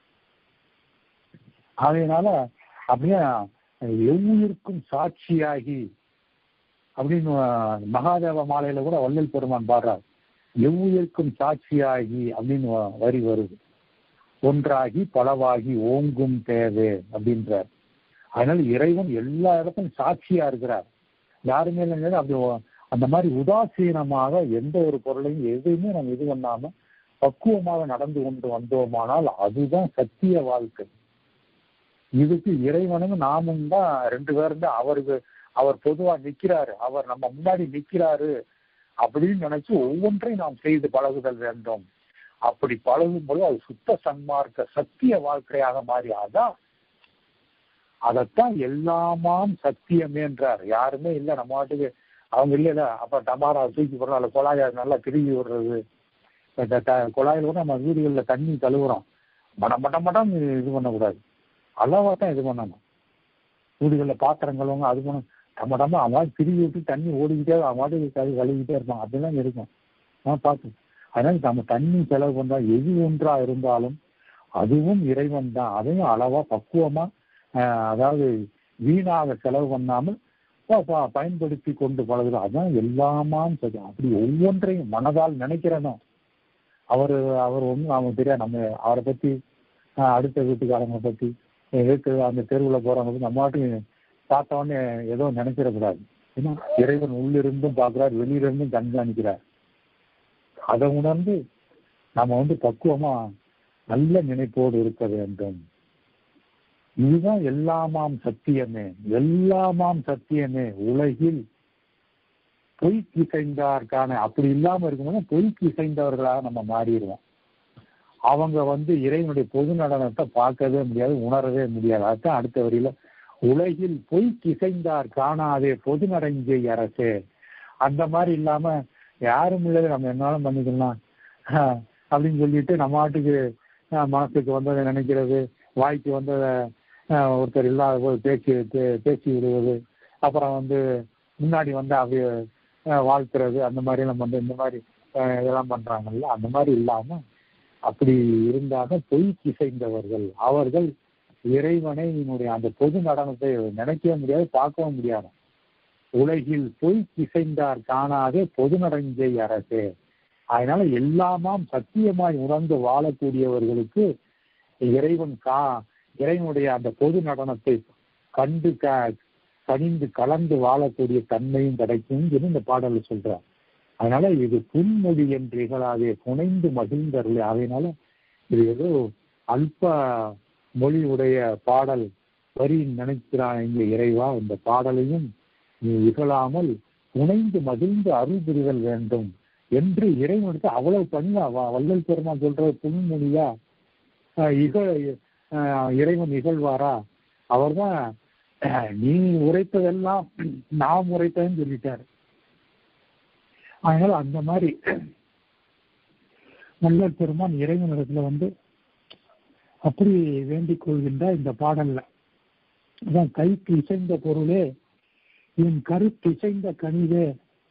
அதனால அப்படியே எவ்வுயிருக்கும் சாட்சியாகி அப்படின்னு மகாதேவ மாலையில கூட வள்ளல் பெருமான் பாடுறார் எவ்வுயிருக்கும் சாட்சியாகி அப்படின்னு வரி வருது ஒன்றாகி பலவாகி ஓங்கும் தேவை அப்படின்றார் அதனால இறைவன் எல்லா இடத்தும் சாட்சியா இருக்கிறார் யாருமே இல்லைங்க அப்படி அந்த மாதிரி உதாசீனமாக எந்த ஒரு பொருளையும் எதுவுமே நம்ம இது பண்ணாம பக்குவமாக நடந்து கொண்டு வந்தோமானால் அதுதான் சத்திய வாழ்க்கை இதுக்கு இறைவனும் நாமும் தான் ரெண்டு பேரும் தான் அவருக்கு அவர் பொதுவா நிக்கிறாரு அவர் நம்ம முன்னாடி நிக்கிறாரு அப்படின்னு நினைச்சு ஒவ்வொன்றையும் நாம் செய்து பழகுதல் வேண்டும் அப்படி பழகும் போது அது சுத்த சன்மார்க்க சத்திய வாழ்க்கையாக மாறி அதான் அதைத்தான் எல்லாமாம் சத்தியமே என்றார் யாருமே இல்லை நம்ம மாட்டுக்கு அவங்க இல்லைல்ல அப்ப டமாரா தூக்கி போடுறோம் அல்ல குழாயை நல்லா திரும்பி விடுறது குழாயில் கூட நம்ம வீடுகளில் தண்ணி கழுவுறோம் மடம் மட்டம் மட்டம் இது பண்ணக்கூடாது அளவா தான் இது பண்ணணும் வீடுகளில் பாத்திரம் கழுவுங்க அது பண்ணணும் நம்ம நம்ம அவன் திரும்பி விட்டு தண்ணி ஓடிக்கிட்டே அவன் மாட்டுக்கு கழுவிக்கிட்டே இருப்பான் அப்படிலாம் இருக்கும் நான் பார்த்து அதனால நம்ம தண்ணி செலவு பண்ணா எது ஒன்றா இருந்தாலும் அதுவும் இறைவன் தான் அதையும் அளவா பக்குவமா அதாவது வீணாக செலவு பண்ணாமல் பயன்படுத்தி கொண்டு பழகுது அதான் எல்லாமாம் சரி அப்படி ஒவ்வொன்றையும் மனதால் நினைக்கிறனும் அவர் அவர் ஒன்றும் அவன் தெரியாது நம்ம அவரை பத்தி அடுத்த வீட்டுக்காரங்களை பத்தி வீட்டு அந்த தெருவில் போறவங்க நம்ம மாட்டு பார்த்த உடனே ஏதோ நினைச்சிடக்கூடாது ஏன்னா இறைவன் உள்ளிருந்தும் பார்க்கிறார் வெளியிலிருந்தும் கண்காணிக்கிறார் அதை உணர்ந்து நம்ம வந்து பக்குவமா நல்ல நினைப்போடு இருக்க வேண்டும் இதுதான் எல்லாமாம் சத்தியமே எல்லாமாம் சத்தியமே உலகில் பொய் இசைந்தார்கான அப்படி இல்லாம இருக்கும்போது பொய் இசைந்தவர்களாக நம்ம மாறிடுவோம் அவங்க வந்து இறைவனுடைய பொது நடனத்தை பார்க்கவே முடியாது உணரவே முடியாது அதுதான் அடுத்த வரியில உலகில் பொய் இசைந்தார் காணாதே பொது நடஞ்சை அரசே அந்த மாதிரி இல்லாம யாரும் இல்லை நம்ம என்னாலும் பண்ணிக்கலாம் அப்படின்னு சொல்லிட்டு நம்ம நாட்டுக்கு மனசுக்கு வந்ததை நினைக்கிறது வாய்க்கு வந்ததை ஒருத்தர் இல்லாத போது பேச்சு பேசி விடுவது அப்புறம் வந்து முன்னாடி வந்து அப்படிய வாழ்த்துறது அந்த மாதிரி எல்லாம் வந்து இந்த மாதிரி இதெல்லாம் பண்றாங்கல்ல அந்த மாதிரி இல்லாம அப்படி இருந்தாக பொய் இசைந்தவர்கள் அவர்கள் இறைவனை அந்த பொது நடனத்தை நினைக்கவே முடியாது பார்க்கவும் முடியாது உலகில் பொய் இசைந்தார் காணாதே பொது நடஞ்சை அரசே அதனால எல்லாமாம் சத்தியமாய் உணர்ந்து வாழக்கூடியவர்களுக்கு இறைவன் கா இறைவனுடைய அந்த பொது நடனத்தை கண்டு க கனிந்து கலந்து வாழக்கூடிய தன்மையும் கிடைக்கும் சொல்லி இந்த பாடல சொல்றார் அதனால இது புன்மொழி என்று இகழாதே புனைந்து மகிழ்ந்தருளே அதனால இது ஏதோ அல்ப மொழி உடைய பாடல் வரி நினைக்கிறான் இங்க இறைவா இந்த பாடலையும் நீ இகழாமல் புனைந்து மகிழ்ந்து அருள் புரிதல் வேண்டும் என்று இறைவனுக்கு அவ்வளவு பண்ணா வள்ளல் பெருமான் சொல்ற புன்மொழியா இக இறைவன் நிகழ்வாரா அவர்தான் நீ உரைத்ததெல்லாம் நாம் உரைத்ததுன்னு சொல்லிட்டாரு அதனால அந்த மாதிரி நல்ல பெருமான் இறைவனிடத்துல வந்து அப்படி வேண்டிக் கொள்கின்ற இந்த பாடல்ல அதான் கைக்கு இசைந்த பொருளே என் கருத்திசைந்த கனிவே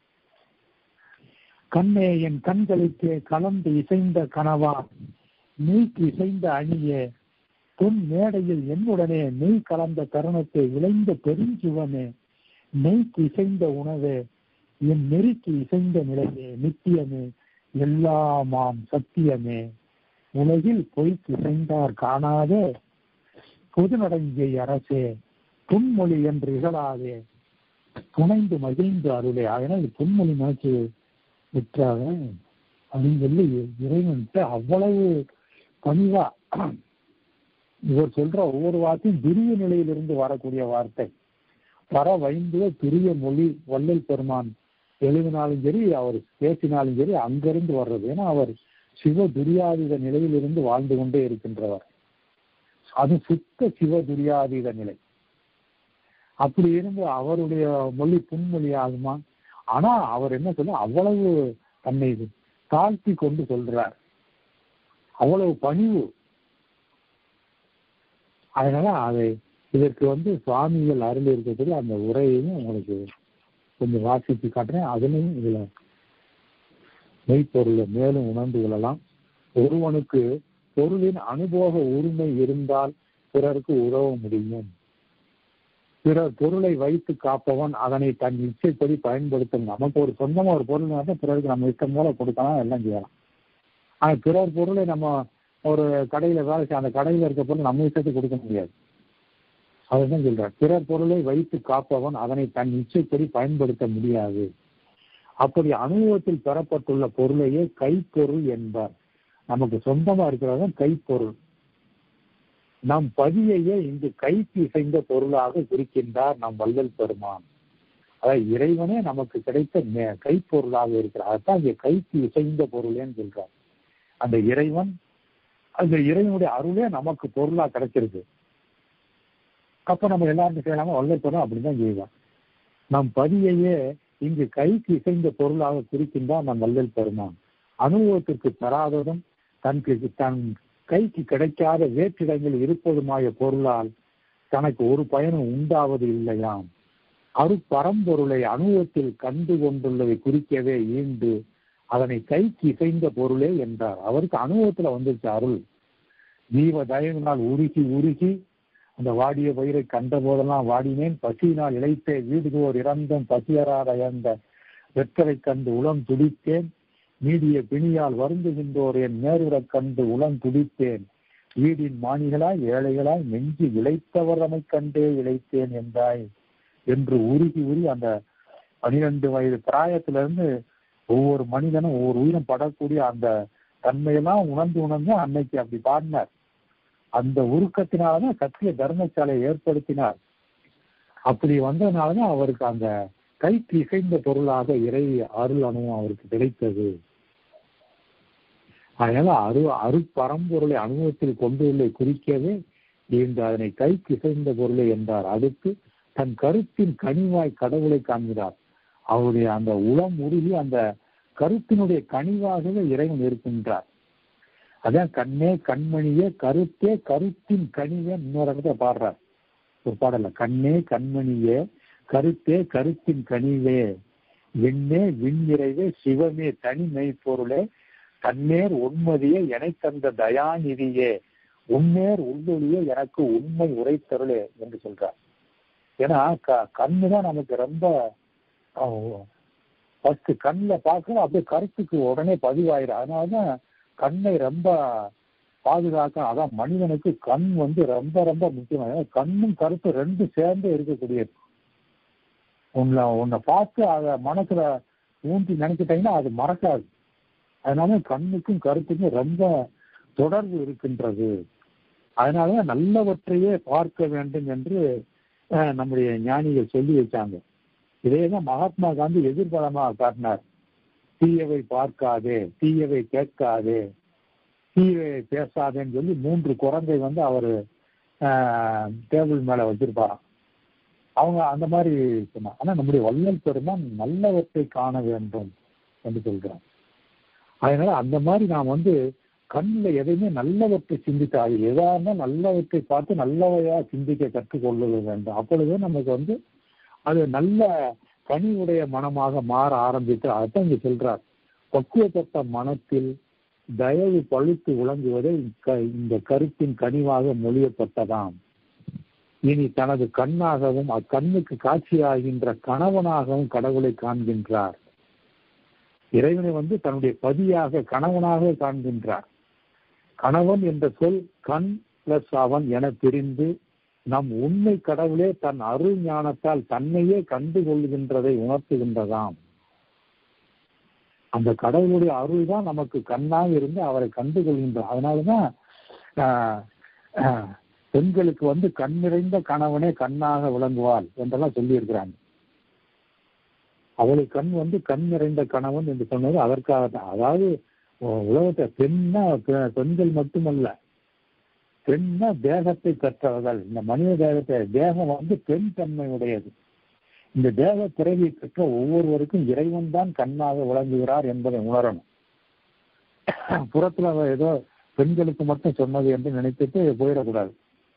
கண்ணே என் கண்களுக்கே கலந்து இசைந்த கனவா நீக்கு இசைந்த அணியே பொன் மேடையில் என்னுடனே நெய் கலந்த தருணத்தை விளைந்த பெருஞ்சுவனே நெய்க்கு இசைந்த உணவே என் நெறிக்கு இசைந்த நிலையே நித்தியமே எல்லாமாம் சத்தியமே உலகில் பொய்க்கு இசைந்தார் காணாத பொது நடங்கிய அரசே புன்மொழி என்று இகழாதே புனைந்து மகிழ்ந்து அருளே அதனால் புன்மொழி நோக்கி விட்டாக அப்படின்னு சொல்லி இறைவன்ட்டு அவ்வளவு பணிவா இவர் சொல்ற ஒவ்வொரு வார்த்தையும் திரிய நிலையிலிருந்து வரக்கூடிய வார்த்தை பர வைந்துவ பிரிய மொழி வள்ளல் பெருமான் எழுதினாலும் சரி அவர் பேசினாலும் சரி அங்கிருந்து வர்றது ஏன்னா அவர் சிவ துரியாதீத நிலையிலிருந்து வாழ்ந்து கொண்டே இருக்கின்றவர் அது சுத்த சிவ துரியாதீத நிலை அப்படி இருந்து அவருடைய மொழி புன்மொழி ஆகுமா ஆனா அவர் என்ன சொல்ல அவ்வளவு தன்னை தாழ்த்தி கொண்டு சொல்றார் அவ்வளவு பணிவு அதனால அதை இதற்கு வந்து சுவாமிகள் அருள் இருக்கிறது அந்த உரையையும் உங்களுக்கு கொஞ்சம் வாசித்து காட்டுறேன் அதுலயும் இதுல மெய்ப்பொருளை மேலும் உணர்ந்து கொள்ளலாம் ஒருவனுக்கு பொருளின் அனுபவ உரிமை இருந்தால் பிறருக்கு உதவ முடியும் பிறர் பொருளை வைத்து காப்பவன் அதனை தன் இச்சைப்படி பயன்படுத்தும் நமக்கு ஒரு சொந்தமா ஒரு பொருள் இருந்தால் பிறருக்கு நம்ம இஷ்டம் போல கொடுக்கலாம் எல்லாம் செய்யலாம் ஆனா பிறர் பொருளை நம்ம ஒரு கடையில வேலை செய்ய அந்த கடையில இருக்க பொருள் நம்ம இஷ்டத்துக்கு கொடுக்க முடியாது அதுதான் சொல்றார் பிறர் பொருளை வைத்து காப்பவன் அதனை தன் இச்சைப்படி பயன்படுத்த முடியாது அப்படி அனுபவத்தில் பெறப்பட்டுள்ள பொருளையே கைப்பொருள் என்பார் நமக்கு சொந்தமா இருக்கிறதான் கைப்பொருள் நம் பதியையே இங்கு கைக்கு இசைந்த பொருளாக குறிக்கின்றார் நம் வள்ளல் பெருமான் அதாவது இறைவனே நமக்கு கிடைத்த கைப்பொருளாக இருக்கிறார் அதுதான் இங்க கைக்கு இசைந்த பொருளேன்னு சொல்றார் அந்த இறைவன் அந்த இறைவனுடைய அருளே நமக்கு பொருளா கிடைச்சிருக்கு அப்ப நம்ம எல்லாரும் செய்யலாம வள்ளல் பெருமான் அப்படிதான் செய்வார் நம் பதியையே இங்கு கைக்கு இசைந்த பொருளாக குறிக்கின்றார் நம் வள்ளல் பெருமான் அனுபவத்திற்கு பெறாததும் தனக்கு தன் கைக்கு கிடைக்காத வேற்றிடங்கள் இருப்பதுமாய பொருளால் தனக்கு ஒரு பயனும் உண்டாவது இல்லையாம் அரு பரம்பொருளை அனுபவத்தில் கண்டு கொண்டுள்ளதை குறிக்கவே ஈண்டு அதனை கைக்கு இசைந்த பொருளே என்றார் அவருக்கு அனுபவத்துல வந்துருச்சு அருள் ஜீவ தயவினால் உருகி உருகி அந்த வாடிய பயிரை கண்ட போதெல்லாம் வாடினேன் பசியினால் இழைத்தே வீடுகோர் இறந்தும் பசியராத அந்த வெற்றலை கண்டு உளம் துடித்தேன் நீடிய பிணியால் வருந்துகின்றோர் என் நேருறக் கண்டு உளம் துடித்தேன் வீடின் மாணிகளாய் ஏழைகளாய் நெஞ்சு இழைத்தவரமை கண்டே இழைத்தேன் என்றாய் என்று உருகி உருகி அந்த பனிரெண்டு வயது பிராயத்திலிருந்து ஒவ்வொரு மனிதனும் ஒவ்வொரு உயிரும் படக்கூடிய அந்த தன்மையெல்லாம் உணர்ந்து உணர்ந்து அன்னைக்கு அப்படி பாடினார் அந்த உருக்கத்தினாலதான் சத்திய தர்மசாலை ஏற்படுத்தினார் அப்படி வந்ததுனாலதான் அவருக்கு அந்த கைக்கு இசைந்த பொருளாக இறை அருள் அணுவும் அவருக்கு கிடைத்தது அதனால அரு அரு பரம்பொருளை அனுபவத்தில் கொண்டுள்ளே குறிக்கவே இந்த அதனை கைக்கு இசைந்த பொருளை என்றார் அடுத்து தன் கருத்தின் கனிவாய் கடவுளை காண்கிறார் அவருடைய அந்த உளம் உருகி அந்த கருத்தினுடைய கனிவாகவே இறைவன் இருக்கின்றார் அதான் கண்ணே கண்மணியே கருத்தே கருத்தின் கனிவே இன்னொரு இடத்துல பாடுறார் ஒரு பாடல கண்ணே கண்மணியே கருத்தே கருத்தின் கனிவே விண்ணே விண்ணிறைவே சிவமே தனி மெய்ப்பொருளே தன்னேர் உண்மதியே எனை தந்த தயாநிதியே உன்னேர் உள்ளொழியே எனக்கு உண்மை உரைத்தருளே என்று சொல்றார் ஏன்னா க கண்ணு தான் நமக்கு ரொம்ப ஃபர்ஸ்ட் கண்ணில் பார்க்கணும் அப்படியே கருத்துக்கு உடனே பதிவாயிரும் அதனாலதான் கண்ணை ரொம்ப பாதுகாக்க அதான் மனிதனுக்கு கண் வந்து ரொம்ப ரொம்ப முக்கியமான கண்ணும் கருத்தும் ரெண்டும் சேர்ந்து இருக்கக்கூடியது உன்னை உன்னை பார்த்து அதை மனசுல ஊன்றி நினைச்சிட்டீங்கன்னா அது மறக்காது அதனால கண்ணுக்கும் கருத்துக்கும் ரொம்ப தொடர்பு இருக்கின்றது அதனால நல்லவற்றையே பார்க்க வேண்டும் என்று நம்முடைய ஞானிகள் சொல்லி வச்சாங்க இதேதான் மகாத்மா காந்தி எதிர்பலமாக காட்டினார் தீயவை பார்க்காதே தீயவை கேட்காதே தீயவை பேசாதேன்னு சொல்லி மூன்று குரங்கை வந்து அவரு டேபிள் மேல வச்சிருப்பாராம் அவங்க அந்த மாதிரி சொன்னாங்க ஆனா நம்முடைய வள்ளல் பெருமான் நல்லவற்றை காண வேண்டும் என்று சொல்றாங்க அதனால அந்த மாதிரி நாம் வந்து கண்ணில் எதையுமே நல்லவற்றை சிந்தித்து அது எதா இருந்தால் நல்லவற்றை பார்த்து நல்லவையா சிந்திக்க கற்றுக்கொள்ள வேண்டும் அப்பொழுது நமக்கு வந்து அது நல்ல கனிவுடைய மனமாக மாற ஆரம்பித்து அதான் இங்க சொல்றார் பக்குவப்பட்ட மனத்தில் தயவு பழுத்து விளங்குவதை க- இந்த கருத்தின் கனிவாக மொழியப்பட்டதாம் இனி தனது கண்ணாகவும் அக்கண்ணுக்கு காட்சியாகின்ற கணவனாகவும் கடவுளை காண்கின்றார் இறைவனை வந்து தன்னுடைய பதியாக கணவனாக காண்கின்றார் கணவன் என்ற சொல் கண் பிளஸ் அவன் என பிரிந்து நம் உண்மை கடவுளே தன் அருள் ஞானத்தால் தன்னையே கண்டு கொள்கின்றதை உணர்த்துகின்றதாம் அந்த கடவுளுடைய அருள் தான் நமக்கு கண்ணாக இருந்து அவரை கண்டு கொள்கின்றார் அதனாலதான் ஆஹ், ஆஹ், பெண்களுக்கு வந்து கண் நிறைந்த கணவனே கண்ணாக விளங்குவாள் என்றெல்லாம் சொல்லி இருக்கிறாங்க அவளுக்கு கண் வந்து கண் நிறைந்த கணவன் என்று சொன்னது அதற்காக தான் அதாவது உ- உலகத்தை பெண்ணா பெ- பெண்கள் மட்டுமல்ல பெண்ணா தேகத்தை பெற்றவர்கள் இந்த மனித தேகத்தை தேகம் வந்து பெண் தன்மை உடையது இந்த தேக பிறவி பெற்ற ஒவ்வொருவருக்கும் இறைவன் தான் கண்ணாக விளங்குகிறார் என்பதை உணரணும் புறத்துல அவ ஏதோ பெண்களுக்கு மட்டும் சொன்னது என்று நினைத்துட்டு போயிடக்கூடாது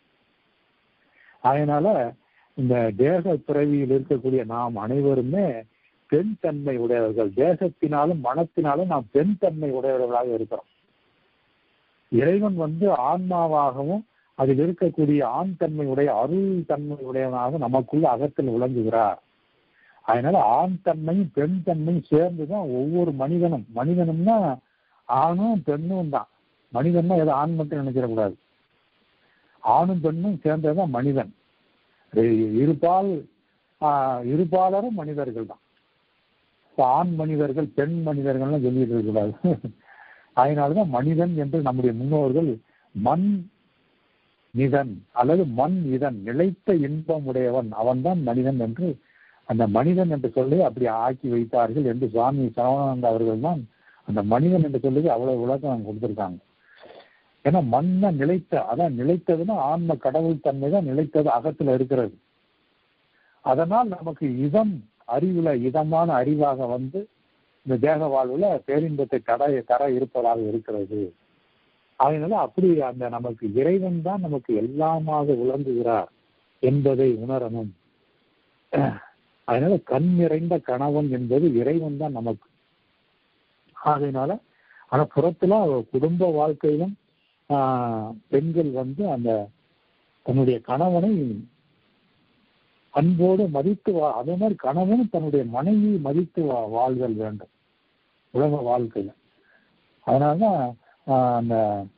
அதனால இந்த தேக பிறவியில் இருக்கக்கூடிய நாம் அனைவருமே பெண் தன்மை உடையவர்கள் தேசத்தினாலும் மனத்தினாலும் நாம் பெண் தன்மை உடையவர்களாக இருக்கிறோம் இறைவன் வந்து ஆன்மாவாகவும் அதில் இருக்கக்கூடிய ஆண் தன்மை உடைய அருள் தன்மை உடையவனாக நமக்குள்ள அகத்தில் விளங்குகிறார் அதனால ஆண் தன்மையும் பெண் தன்மையும் சேர்ந்துதான் ஒவ்வொரு மனிதனும் மனிதனும்னா ஆணும் பெண்ணும் தான் மனிதன்னா ஏதோ ஆண் மட்டும் நினைச்சிடக்கூடாது ஆணும் பெண்ணும் சேர்ந்ததுதான் மனிதன் இ- இருபால் ஆஹ், இருபாலரும் மனிதர்கள் தான் இப்ப ஆண் மனிதர்கள் பெண் மனிதர்கள்லாம் சொல்லிட்டு இருக்கக்கூடாது அதனாலதான் மனிதன் என்று நம்முடைய முன்னோர்கள் மண் நிதன் அல்லது மண் இதன் நிலைத்த இன்பம் உடையவன் அவன்தான் மனிதன் என்று அந்த மனிதன் என்று சொல்லி அப்படி ஆக்கி வைத்தார்கள் என்று சுவாமி சரவணானந்த அவர்கள் தான் அந்த மனிதன் என்று சொல்லி அவ்வளவு விளக்கம் கொடுத்திருக்காங்க ஏன்னா மண்ண நிலைத்த அதான் நிலைத்ததுன்னா ஆன்ம கடவுள் தன்மை தான் நிலைத்தது அகத்துல இருக்கிறது அதனால் நமக்கு இதம் அறிவுல இதமான அறிவாக வந்து இந்த தேக வாழ்வுல பேரின்பத்தை தட தர இருப்பதாக இருக்கிறது அதனால அப்படி அந்த நமக்கு இறைவன் தான் நமக்கு எல்லாமாக விளங்குகிறார் என்பதை உணரணும் அதனால கண் நிறைந்த கணவன் என்பது இறைவன் தான் நமக்கு ஆகையினால ஆனா புறத்துல குடும்ப வாழ்க்கையிலும் ஆஹ், பெண்கள் வந்து அந்த தன்னுடைய கணவனை அன்போடு மதித்து வா அதே மாதிரி கணவனும் தன்னுடைய மனைவி மதித்து வா வாழ்தல் வேண்டும் உலக வாழ்க்கையில அதனாலதான் ஆஹ், அந்த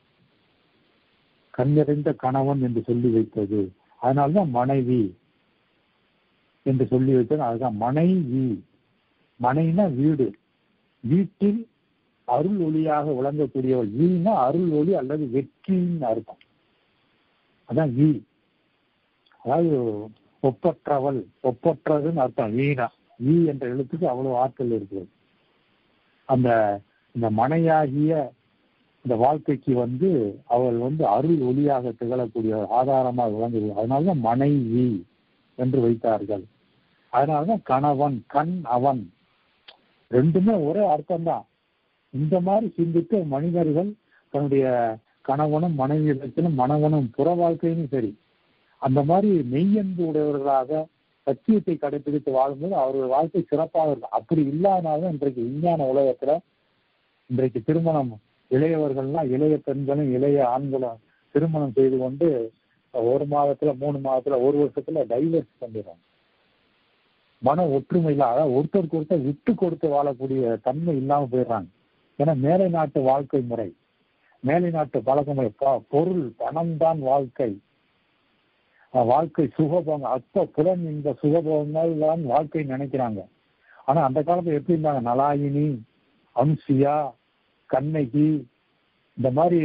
கண்ணறிந்த கணவன் என்று சொல்லி வைத்தது அதனாலதான் மனைவி என்று சொல்லி வைத்தது அதுதான் மனைவி மனைனா வீடு வீட்டில் அருள் ஒளியாக விளங்கக்கூடியவள் வீணா அருள் ஒளி அல்லது வெற்றின்னு அர்த்தம் அதான் வீ அதாவது ஒப்பற்றவள் ஒப்பற்றதுன்னு அர்த்தம் வீணா வீ என்ற எழுத்துக்கு அவ்வளவு ஆற்றல் இருக்கிறது அந்த இந்த மனையாகிய இந்த வாழ்க்கைக்கு வந்து அவள் வந்து அருள் ஒளியாக திகழக்கூடிய ஆதாரமாக விளங்குது அதனாலதான் மனைவி என்று வைத்தார்கள் அதனாலதான் கணவன் கண் அவன் ரெண்டுமே ஒரே அர்த்தம்தான் இந்த மாதிரி சிந்தித்து மனிதர்கள் தன்னுடைய கணவனும் மனைவியிடத்திலும் மணவனும் புற வாழ்க்கையிலும் சரி அந்த மாதிரி மெய்யன்பு உடையவர்களாக சத்தியத்தை கடைபிடித்து வாழும்போது அவர்கள் வாழ்க்கை சிறப்பாக இருக்கும் அப்படி இல்லாதனால இன்றைக்கு விஞ்ஞான உலகத்துல இன்றைக்கு திருமணம் இளையவர்கள்லாம் இளைய பெண்களும் இளைய ஆண்களும் திருமணம் செய்து கொண்டு ஒரு மாதத்துல மூணு மாதத்துல ஒரு வருஷத்துல டைவர்ஸ் பண்ணிடுறாங்க மன ஒற்றுமை இல்லாத ஒருத்தருக்கு ஒருத்தர் விட்டு கொடுத்து வாழக்கூடிய தன்மை இல்லாம போயிடுறாங்க ஏன்னா மேலை நாட்டு வாழ்க்கை முறை மேலை நாட்டு பழக்க முறை ப- பொருள் பணம் தான் வாழ்க்கை அஹ் வாழ்க்கை சுகபோகம் அற்ப புலன் இந்த சுகபோகங்கள் தான் வாழ்க்கை நினைக்கிறாங்க ஆனா அந்த காலத்துல எப்படி இருந்தாங்க நலாயினி அம்சியா கண்ணகி இந்த மாதிரி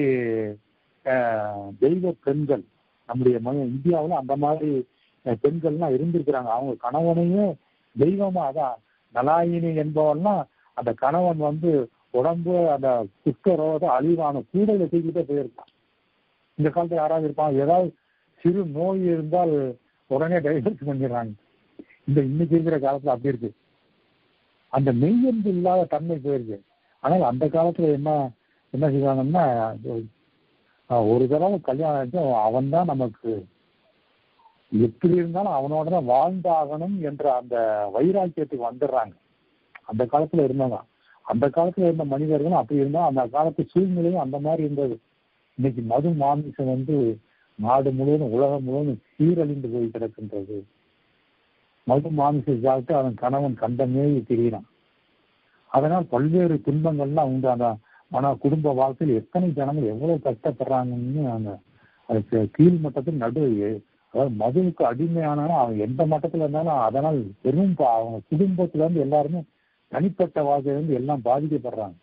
அஹ், தெய்வ பெண்கள் நம்முடைய ம- இந்தியாவுல அந்த மாதிரி அஹ், பெண்கள்லாம் இருந்திருக்கிறாங்க அவங்க கணவனையும் தெய்வமா அதான் நலாயினி என்பவன்லாம் அந்த கணவன் வந்து உடம்பு அந்த குஷ்டரோத அழிவான கூடையில தூக்கிட்டே போயிருக்கான் இந்த காலத்துல யாராவது இருப்பாங்க ஏதாவது சிறு நோய் இருந்தால் உடனே டைவர்ஸ் பண்ணிடுறாங்க இந்த இன்னைக்கு இருக்கிற காலத்துல அப்படி இருக்கு அந்த மெய்யன்பு இல்லாத தன்மை போயிருக்கு ஆனால் அந்த காலத்துல என்ன என்ன செய்வாங்கன்னா அஹ் ஒரு தடவை கல்யாணம் ஆச்சு அவன் தான் நமக்கு எப்படி இருந்தாலும் அவனோட தான் வாழ்ந்தாகணும் என்ற அந்த வைராக்கியத்துக்கு வந்துடுறாங்க அந்த காலத்துல இருந்தவங்க அந்த காலத்துல இருந்த மனிதர்களும் அப்படி இருந்தா அந்த காலத்து சூழ்நிலையும் அந்த மாதிரி இருந்தது இன்னைக்கு மது மாமிசம் வந்து நாடு முழுவதும் உலகம் முழுவதும் சீரழிந்து போய் கிடக்கின்றது மது மாமிசம் சாப்பிட்டு அவன் கணவன் கண்டமேறி திரியிறான் அதனால் பல்வேறு துன்பங்கள்லாம் உண்டு அந்த ஆனா குடும்ப வாழ்க்கையில் எத்தனை ஜனங்கள் எவ்வளவு கஷ்டப்படுறாங்கன்னு அந்த அதுக்கு கீழ் மட்டத்தில் நடு அதாவது மதுவுக்கு அடிமையானாலும் அவன் எந்த மட்டத்துல இருந்தாலும் அதனால் பெரும் பா- அவங்க குடும்பத்துல இருந்து எல்லாருமே தனிப்பட்ட வாழ்க்கையில இருந்து எல்லாம் பாதிக்கப்படுறாங்க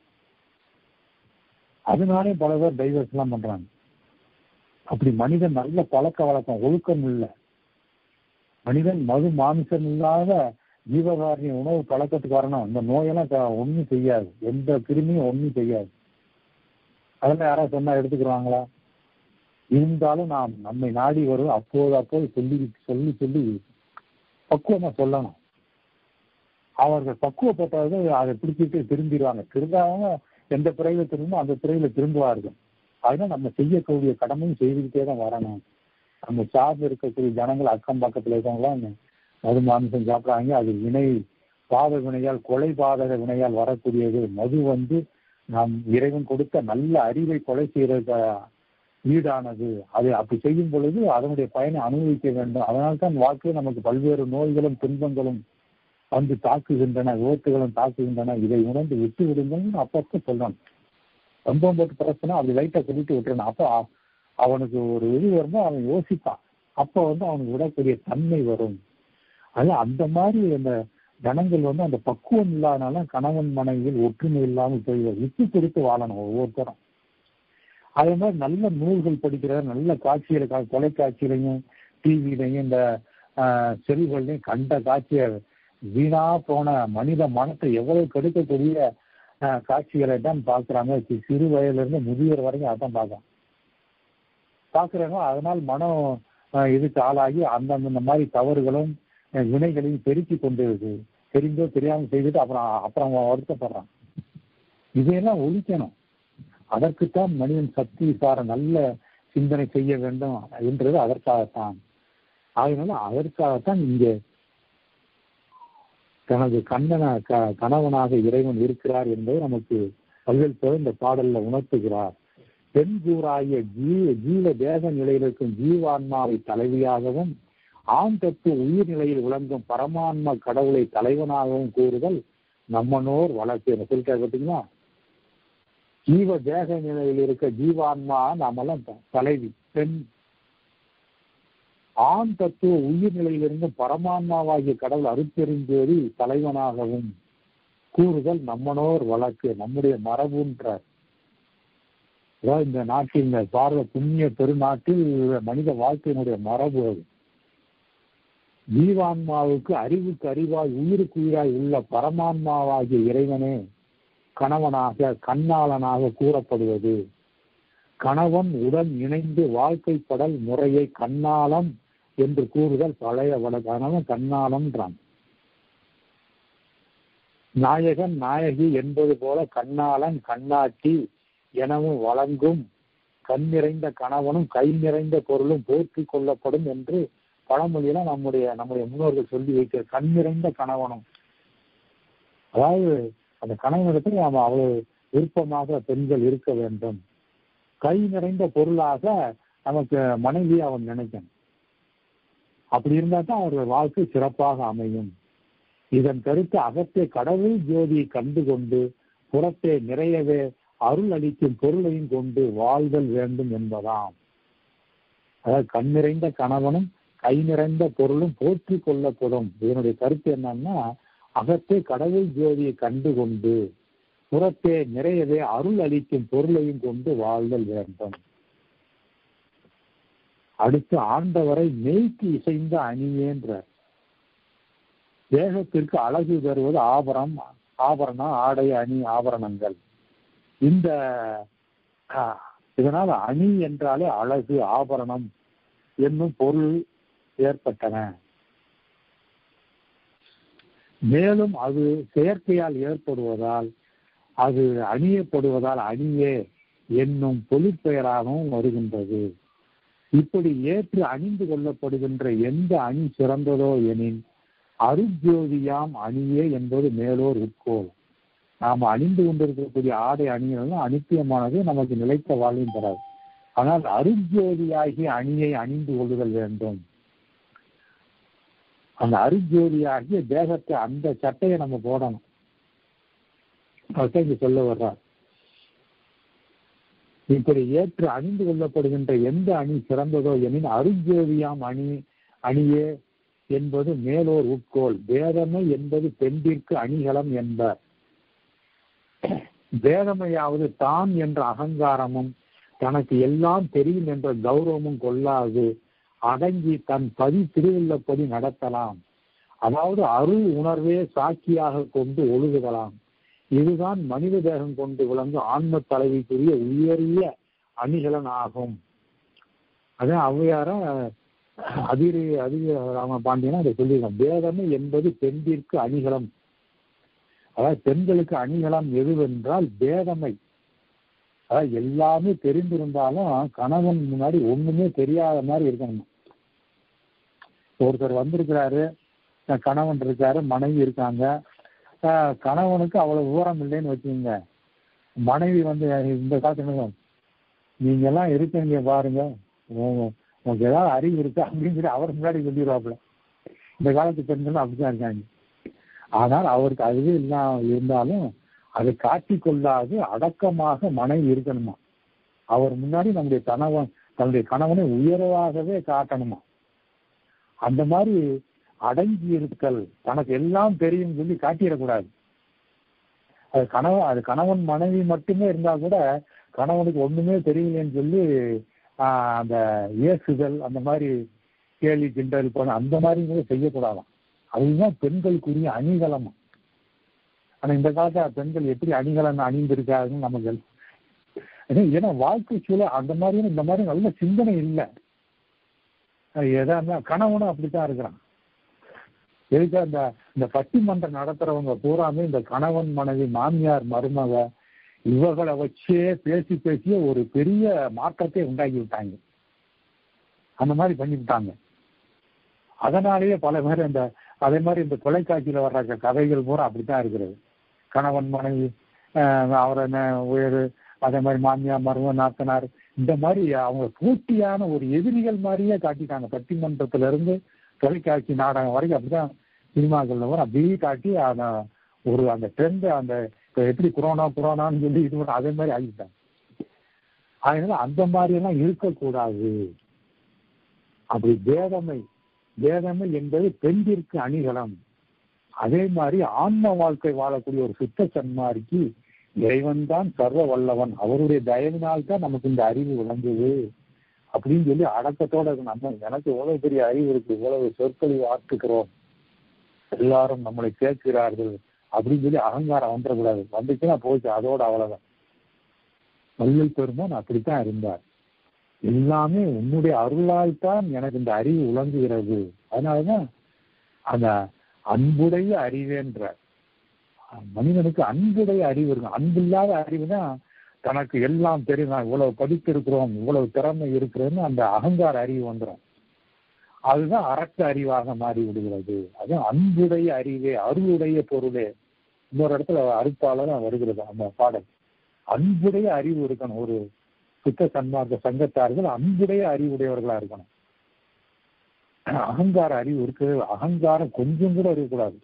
அதனாலே பல பேர் டைவர்ஸ் எல்லாம் பண்றாங்க அப்படி மனிதன் நல்ல பழக்க வழக்கம் ஒழுக்கம் இல்லை மனிதன் மது மாமிசம் இல்லாத ஜீவகாரிய உணவு பழக்கத்துக்கு வரணும் இந்த நோயெல்லாம் க- ஒண்ணும் செய்யாது எந்த கிருமியும் ஒண்ணும் செய்யாது அதெல்லாம் யாராவது சொன்னா எடுத்துக்கிறாங்களா இருந்தாலும் நாம் நம்மை நாடி வரும் அப்போது அப்போது சொல்லி சொல்லி சொல்லி பக்குவமா சொல்லணும் அவர்கள் பக்குவப்பட்டவர்கள் அதை பிடிச்சிட்டு திரும்பிடுவாங்க திருந்தாதவங்க எந்த பிறவில திரும்போ அந்த பிறவில திரும்புவார்கள் அதனால நம்ம செய்யக்கூடிய கடமையும் செய்துக்கிட்டே தான் வரணும் நம்ம சார்ந்து இருக்கக்கூடிய ஜனங்கள் அக்கம் பக்கத்துல இருக்கவங்களாம் மது மாமிசம் சாப்பிடுறாங்க அது வினை பாவ வினையால் கொலை பாதக வினையால் வரக்கூடியது மது வந்து நாம் இறைவன் கொடுத்த நல்ல அறிவை கொலை செய்யறது ஈடானது அது அப்படி செய்யும் பொழுது அதனுடைய பயனை அனுபவிக்க வேண்டும் அதனால தான் வாழ்க்கையில் நமக்கு பல்வேறு நோய்களும் துன்பங்களும் வந்து தாக்குகின்றன விபத்துகளும் தாக்குகின்றன இதை உணர்ந்து விட்டு விடுங்கன்னு அப்பப்போ சொல்லணும் சம்பவம் போட்டு பிரச்சனை அப்படி லைட்டா சொல்லிட்டு விட்டுறணும் அப்போ அ- அவனுக்கு ஒரு இது வரும்போது அவன் யோசிப்பான் அப்போ வந்து அவனுக்கு விடக்கூடிய தன்மை வரும் அது அந்த மாதிரி அந்த ஜனங்கள் வந்து அந்த பக்குவம் இல்லாதனால கணவன் மனைவியில் ஒற்றுமை இல்லாமல் போய் விட்டு கொடுத்து வாழணும் ஒவ்வொருத்தரும் அதே மாதிரி நல்ல நூல்கள் படிக்கிற நல்ல காட்சிகளை கா- தொலைக்காட்சியிலையும் டிவிலையும் இந்த ஆஹ், செல்கள்லையும் கண்ட காட்சியை வீணா போன மனித மனத்தை எவ்வளவு கெடுக்கக்கூடிய ஆஹ், காட்சிகளை தான் பார்க்குறாங்க சிறு வயதுல இருந்து முதியோர் வரைக்கும் அதான் பார்க்கலாம் பார்க்குறாங்க அதனால் மனம் ஆஹ், இதுக்கு ஆளாகி அந்தந்த மாதிரி தவறுகளும் ஆஹ், வினைகளையும் பெருக்கி கொண்டு இருக்கு தெரிந்தோ தெரியாமல் செய்துட்டு அப்புறம் அப்புறம் அவன் வருத்தப்படுறான் இதையெல்லாம் ஒழிக்கணும் அதற்குத்தான் மனிதன் சக்தி சார நல்ல சிந்தனை செய்ய வேண்டும் என்றது அதற்காகத்தான் அதனால அதற்காகத்தான் இங்கே தனது கண்ணன க- கணவனாக இறைவன் இருக்கிறார் என்பதை நமக்கு பல்வேறு பேர் இந்த பாடல்ல உணர்த்துகிறார் பெண் கூறாகிய ஜீ ஜீவ தேக நிலையில் இருக்கும் ஜீவான்மாவை தலைவியாகவும் ஆண் தத்து உயிர் நிலையில் விளங்கும் பரமான்ம கடவுளை தலைவனாகவும் கூறுதல் நம்மனோர் வழக்கு என்ன சொல்லிட்டாரு பார்த்தீங்களா ஜீவ தேக நிலையில் இருக்க ஜீவான்மா நாமெல்லாம் த- தலைவி பெண் ஆண் தத்துவ உயிர் நிலையிலிருந்து பரமான்மாவாகிய கடவுள் அருட்பெருஞ்சோதி தலைவனாகவும் கூறுதல் நம்மனோர் வழக்கு நம்முடைய மரபுன்றார் அதாவது இந்த நாட்டில் இந்த பாரத புண்ணிய பெருநாட்டில் மனித வாழ்க்கையினுடைய மரபு அது ஜீவான்மாவுக்கு அறிவுக்கு அறிவாய் உயிருக்கு உயிராய் உள்ள பரமான்மாவாகிய இறைவனே கணவனாக கண்ணாளனாக கூறப்படுவது கணவன் உடன் இணைந்து வாழ்க்கைப்படல் முறையை கண்ணாலம் என்று கூறுதல் பழைய வழக்கு அதனால கண்ணாலம்ன்றான் நாயகன் நாயகி என்பது போல கண்ணாளன் கண்ணாட்டி எனவும் வழங்கும் கண் நிறைந்த கணவனும் கை நிறைந்த பொருளும் போற்றி கொள்ளப்படும் என்று பழமொழியில நம்முடைய நம்முடைய முன்னோர்கள் சொல்லி வைக்கிற கண் நிறைந்த கணவனும் அதாவது அந்த கணவனிடத்தில் நாம் அவ்வளவு விருப்பமாக பெண்கள் இருக்க வேண்டும் கை நிறைந்த பொருளாக நமக்கு மனைவி அவன் நினைக்கணும் அப்படி இருந்தா தான் அவர்கள் வாழ்க்கை சிறப்பாக அமையும் இதன் கருத்து அகத்தே கடவுள் ஜோதியை கண்டு கொண்டு புறத்தே நிறையவே அருள் அளிக்கும் பொருளையும் கொண்டு வாழ்தல் வேண்டும் என்பதாம் அதாவது கண் நிறைந்த கணவனும் கை நிறைந்த பொருளும் போற்றி கொள்ளப்படும் இதனுடைய கருத்து என்னன்னா அகத்தே கடவுள் ஜோதியை கண்டு கொண்டு புறத்தே நிறையவே அருள் அளிக்கும் பொருளையும் கொண்டு வாழ்தல் வேண்டும் அடுத்து ஆண்டவரை மெய்க்கு இசைந்த அணியேன்ற தேகத்திற்கு அழகு தருவது ஆபரணம் ஆபரணம் ஆடை அணி ஆபரணங்கள் இந்த ஆஹ், இதனால அணி என்றாலே அழகு ஆபரணம் என்னும் பொருள் ஏற்பட்டன மேலும் அது செயற்கையால் ஏற்படுவதால் அது அணியப்படுவதால் அணியே என்னும் பொருட்பெயராகவும் வருகின்றது இப்படி ஏற்று அணிந்து கொள்ளப்படுகின்ற எந்த அணி சிறந்ததோ எனின் அருஜோதியாம் அணியே என்பது மேலோர் உட்கோள் நாம் அணிந்து கொண்டிருக்கக்கூடிய ஆடை அணிகள் அனித்தியமானது நமக்கு நிலைத்த வாழ்வையும் தராது ஆனால் அருஜோதியாகிய அணியை அணிந்து கொள்ளுதல் வேண்டும் அந்த அருஜோதியாகிய தேகத்தை அந்த சட்டையை நம்ம போடணும் அதுதான் இங்க சொல்ல வர்றார் இப்படி ஏற்று அணிந்து கொள்ளப்படுகின்ற எந்த அணி சிறந்ததோ எனின் அருஜோதியாம் அணி அணியே என்பது மேலோர் உட்கோள் வேதமை என்பது பெண்டிற்கு அணிகலம் என்பர் வேதமையாவது தான் என்ற அகங்காரமும் தனக்கு எல்லாம் தெரியும் என்ற கௌரவமும் கொள்ளாது அடங்கி தன் பதி திருவுள்ளப்படி நடத்தலாம் அதாவது அருள் உணர்வே சாட்சியாக கொண்டு ஒழுகுதலாம் இதுதான் மனித தேகம் கொண்டு விளங்கும் ஆன்ம தலைவிக்குரிய உயரிய அணிகலன் ஆகும் அதான் ஔவையார அதிரி அதிக ராம பாண்டியனா அதை சொல்லியிருக்கான் வேதமை என்பது பெண்பிற்கு அணிகலம் அதாவது பெண்களுக்கு அணிகலம் எதுவென்றால் வேதமை அதாவது எல்லாமே தெரிந்திருந்தாலும் கணவன் முன்னாடி ஒண்ணுமே தெரியாத மாதிரி இருக்கணும் ஒருத்தர் வந்திருக்கிறாரு கணவன் இருக்காரு மனைவி இருக்காங்க கணவனுக்கு அவ்வளவு விவரம் இல்லைன்னு வச்சுக்கோங்க மனைவி வந்து இந்த காலத்துல நீங்க எல்லாம் இருக்கீங்க பாருங்க உங்களுக்கு ஏதாவது அறிவு இருக்கா அப்படின்னு சொல்லி அவர் முன்னாடி சொல்லிடுவாப்புல இந்த காலத்து பெண்கள் அப்படிதான் இருக்காங்க ஆனால் அவருக்கு அதுவே இல்லாம இருந்தாலும் அதை காட்டி கொள்ளாது அடக்கமாக மனைவி இருக்கணுமா அவர் முன்னாடி நம்முடைய கணவன் தன்னுடைய கணவனை உயர்வாகவே காட்டணுமா அந்த மாதிரி அடங்கி இருக்கல் தனக்கு எல்லாம் தெரியும் சொல்லி காட்டிடக்கூடாது அது கணவன் அது கணவன் மனைவி மட்டுமே இருந்தா கூட கணவனுக்கு ஒண்ணுமே தெரியலன்னு சொல்லி அந்த ஏசுதல் அந்த மாதிரி கேலி கிண்டல் போன அந்த மாதிரி கூட செய்யக்கூடாதாம் அதுதான் பெண்களுக்குரிய அணிகலம் ஆனா இந்த காலத்துல பெண்கள் எப்படி அணிகலன் அணிந்திருக்காருன்னு நமக்கு ஏன்னா வாழ்க்கை சூழல் அந்த மாதிரியும் இந்த மாதிரி நல்ல சிந்தனை இல்லை எதா இருந்தா கணவனும் அப்படித்தான் இருக்கிறான் எதுக்கு அந்த இந்த பட்டிமன்றம் நடத்துறவங்க பூராமே இந்த கணவன் மனைவி மாமியார் மருமக இவர்களை வச்சே பேசி பேசியே ஒரு பெரிய மாற்றத்தை உண்டாக்கி விட்டாங்க அந்த மாதிரி பண்ணி விட்டாங்க அதனாலேயே பல பேர் இந்த அதே மாதிரி இந்த தொலைக்காட்சியில வர்ற கதைகள் பூரா அப்படித்தான் இருக்கிறது கணவன் மனைவி அவரை உயர் அதே மாதிரி மாமியார் மருமக நாத்தனார் இந்த மாதிரி அவங்க போட்டியான ஒரு எதிரிகள் மாதிரியே காட்டிட்டாங்க பட்டிமன்றத்துல இருந்து தொலைக்காட்சி நாடகம் வரைக்கும் அப்படிதான் சினிமாக்கள்ல வரும் அப்படியே காட்டி அந்த ஒரு அந்த ட்ரெண்ட் அந்த இப்போ எப்படி குரோனா குரோனான்னு சொல்லி இது பண்ண அதே மாதிரி ஆகிட்டாங்க அதனால அந்த மாதிரி எல்லாம் இருக்கக்கூடாது அப்படி வேதமை வேதமை என்பது பெண்பிற்கு அணிகலம் அதே மாதிரி ஆன்ம வாழ்க்கை வாழக்கூடிய ஒரு சுத்த சன்மாரிக்கு இறைவன் தான் சர்வ வல்லவன் அவருடைய தயவினால் தான் நமக்கு இந்த அறிவு விளங்குது அப்படின்னு சொல்லி அடக்கத்தோட நம்ம எனக்கு எவ்வளவு பெரிய அறிவு இருக்கு இவ்வளவு சொற்களை வார்த்துக்கிறோம் எல்லாரும் நம்மளை கேட்கிறார்கள் அப்படின்னு சொல்லி அகங்காரம் வந்துடக்கூடாது வந்துச்சுன்னா போச்சு அதோட அவ்வளவுதான் வள்ளல் பெருமான் அப்படித்தான் இருந்தார் எல்லாமே உன்னுடைய அருளால் தான் எனக்கு இந்த அறிவு விளங்குகிறது அதனாலதான் அந்த அன்புடைய அறிவேன்ற மனிதனுக்கு அன்புடைய அறிவு இருக்கும் அன்பில்லாத அறிவு தான் தனக்கு எல்லாம் தெரியும் நான் இவ்வளவு படித்திருக்கிறோம் இவ்வளவு திறமை இருக்கிறதுன்னு அந்த அகங்கார அறிவு வந்துடும் அதுதான் அரக்க அறிவாக மாறி விடுகிறது அதுவும் அன்புடைய அறிவே அருளுடைய பொருளே இன்னொரு இடத்துல அறுப்பாளர் வருகிறது அந்த பாடல் அன்புடைய அறிவு இருக்கணும் ஒரு சுத்த சன்மார்க்க சங்கத்தார்கள் அன்புடைய அறிவுடையவர்களா இருக்கணும் அகங்கார அறிவு இருக்கு அகங்காரம் கொஞ்சம் கூட இருக்கக்கூடாது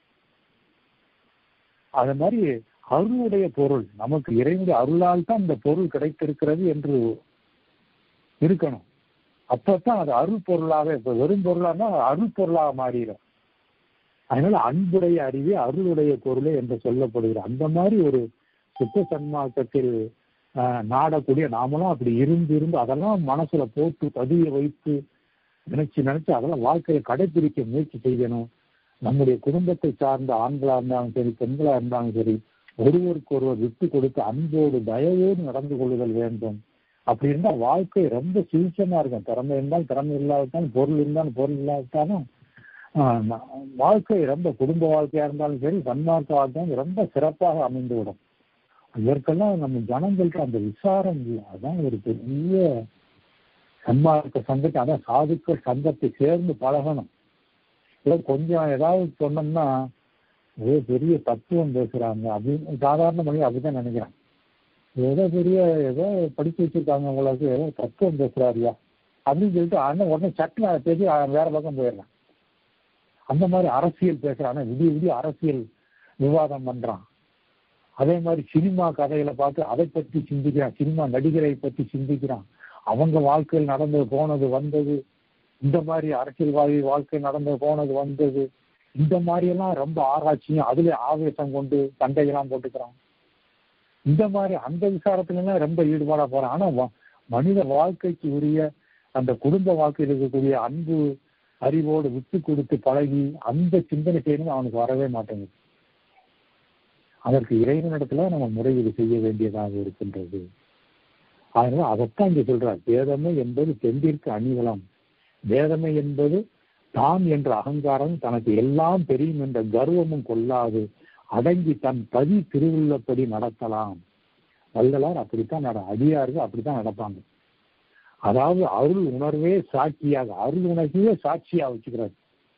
அது மாதிரி அருளுடைய பொருள் நமக்கு இறைவனுடைய அருளால் தான் இந்த பொருள் கிடைத்திருக்கிறது என்று இருக்கணும் அப்பதான் அது அருள் பொருளாக இப்ப வெறும் பொருளாக அருள் பொருளாக மாறிடும் அதனால அன்புடைய அறிவே அருளுடைய பொருளே என்று சொல்லப்படுகிறது அந்த மாதிரி ஒரு சுத்த சன்மார்க்கத்தில் நாடக்கூடிய நாமளும் அப்படி இருந்து இருந்து அதெல்லாம் மனசுல போட்டு பதிய வைத்து நினைச்சு நினைச்சு அதெல்லாம் வாழ்க்கையை கடைபிடிக்க முயற்சி செய்யணும் நம்முடைய குடும்பத்தை சார்ந்த ஆண்களா இருந்தாலும் சரி பெண்களா இருந்தாலும் சரி ஒருவருக்கு ஒருவர் விட்டு கொடுத்து அன்போடு தயவோடு நடந்து கொள்ளுதல் வேண்டும் அப்படி இருந்தால் வாழ்க்கை ரொம்ப சுவிச்சமா இருக்கும் திறமை இருந்தால் திறமை இல்லாவிட்டாலும் பொருள் இருந்தாலும் பொருள் இல்லாவிட்டாலும் வாழ்க்கை ரொம்ப குடும்ப வாழ்க்கையா இருந்தாலும் சரி சன்மார்க்க வாழ்க்கையும் ரொம்ப சிறப்பாக அமைந்துவிடும் இதற்கெல்லாம் நம்ம ஜனங்களுக்கு அந்த விசாரம் இல்லை அதான் ஒரு பெரிய சன்மார்க்க சங்கத்தை அதான் சாதுக்கள் சங்கத்தை சேர்ந்து பழகணும் இல்லை கொஞ்சம் ஏதாவது சொன்னோம்னா ஏதோ பெரிய தத்துவம் பேசுறாங்க அப்படின்னு சாதாரண மொழி அப்படிதான் நினைக்கிறேன் ஏதோ பெரிய ஏதோ படிச்சு வச்சிருக்காங்க உங்களுக்கு ஏதோ தத்துவம் பேசுறாருயா அப்படின்னு சொல்லிட்டு அண்ணன் உடனே சட்டுன்னு அதை பேசி அவன் வேற பக்கம் போயிடுறான் அந்த மாதிரி அரசியல் பேசுறான் விடிய விடிய அரசியல் விவாதம் பண்றான் அதே மாதிரி சினிமா கதைகளை பார்த்து அதை பற்றி சிந்திக்கிறான் சினிமா நடிகரை பற்றி சிந்திக்கிறான் அவங்க வாழ்க்கையில் நடந்தது போனது வந்தது இந்த மாதிரி அரசியல்வாதி வாழ்க்கை நடந்தது போனது வந்தது இந்த மாதிரி எல்லாம் ரொம்ப ஆராய்ச்சியும் அதுல ஆவேசம் கொண்டு சண்டையெல்லாம் போட்டுக்கிறான் இந்த மாதிரி அந்த விசாரத்துல எல்லாம் ரொம்ப ஈடுபாடா போறான் ஆனா வ- மனித வாழ்க்கைக்கு உரிய அந்த குடும்ப வாழ்க்கையில் இருக்கக்கூடிய அன்பு அறிவோடு விட்டு கொடுத்து பழகி அந்த சிந்தனை செய்யணும் அவனுக்கு வரவே மாட்டேங்குது அதற்கு இறைவனிடத்துல நம்ம முறையீடு செய்ய வேண்டியதாக இருக்கின்றது அதனால அதைத்தான் இங்க சொல்றார் வேதமை என்பது தெந்திற்கு அணிகலம் வேதமை என்பது தான் என்ற அகங்காரம் தனக்கு எல்லாம் தெரியும் என்ற கர்வமும் கொள்ளாது அடங்கி தன் பதி திருவுள்ளப்படி நடத்தலாம் வள்ளலார் அப்படித்தான் நட அடியார்கள் அப்படித்தான் நடப்பாங்க அதாவது அருள் உணர்வே சாட்சியாக அருள் உணர்வே சாட்சியா வச்சுக்கிறார்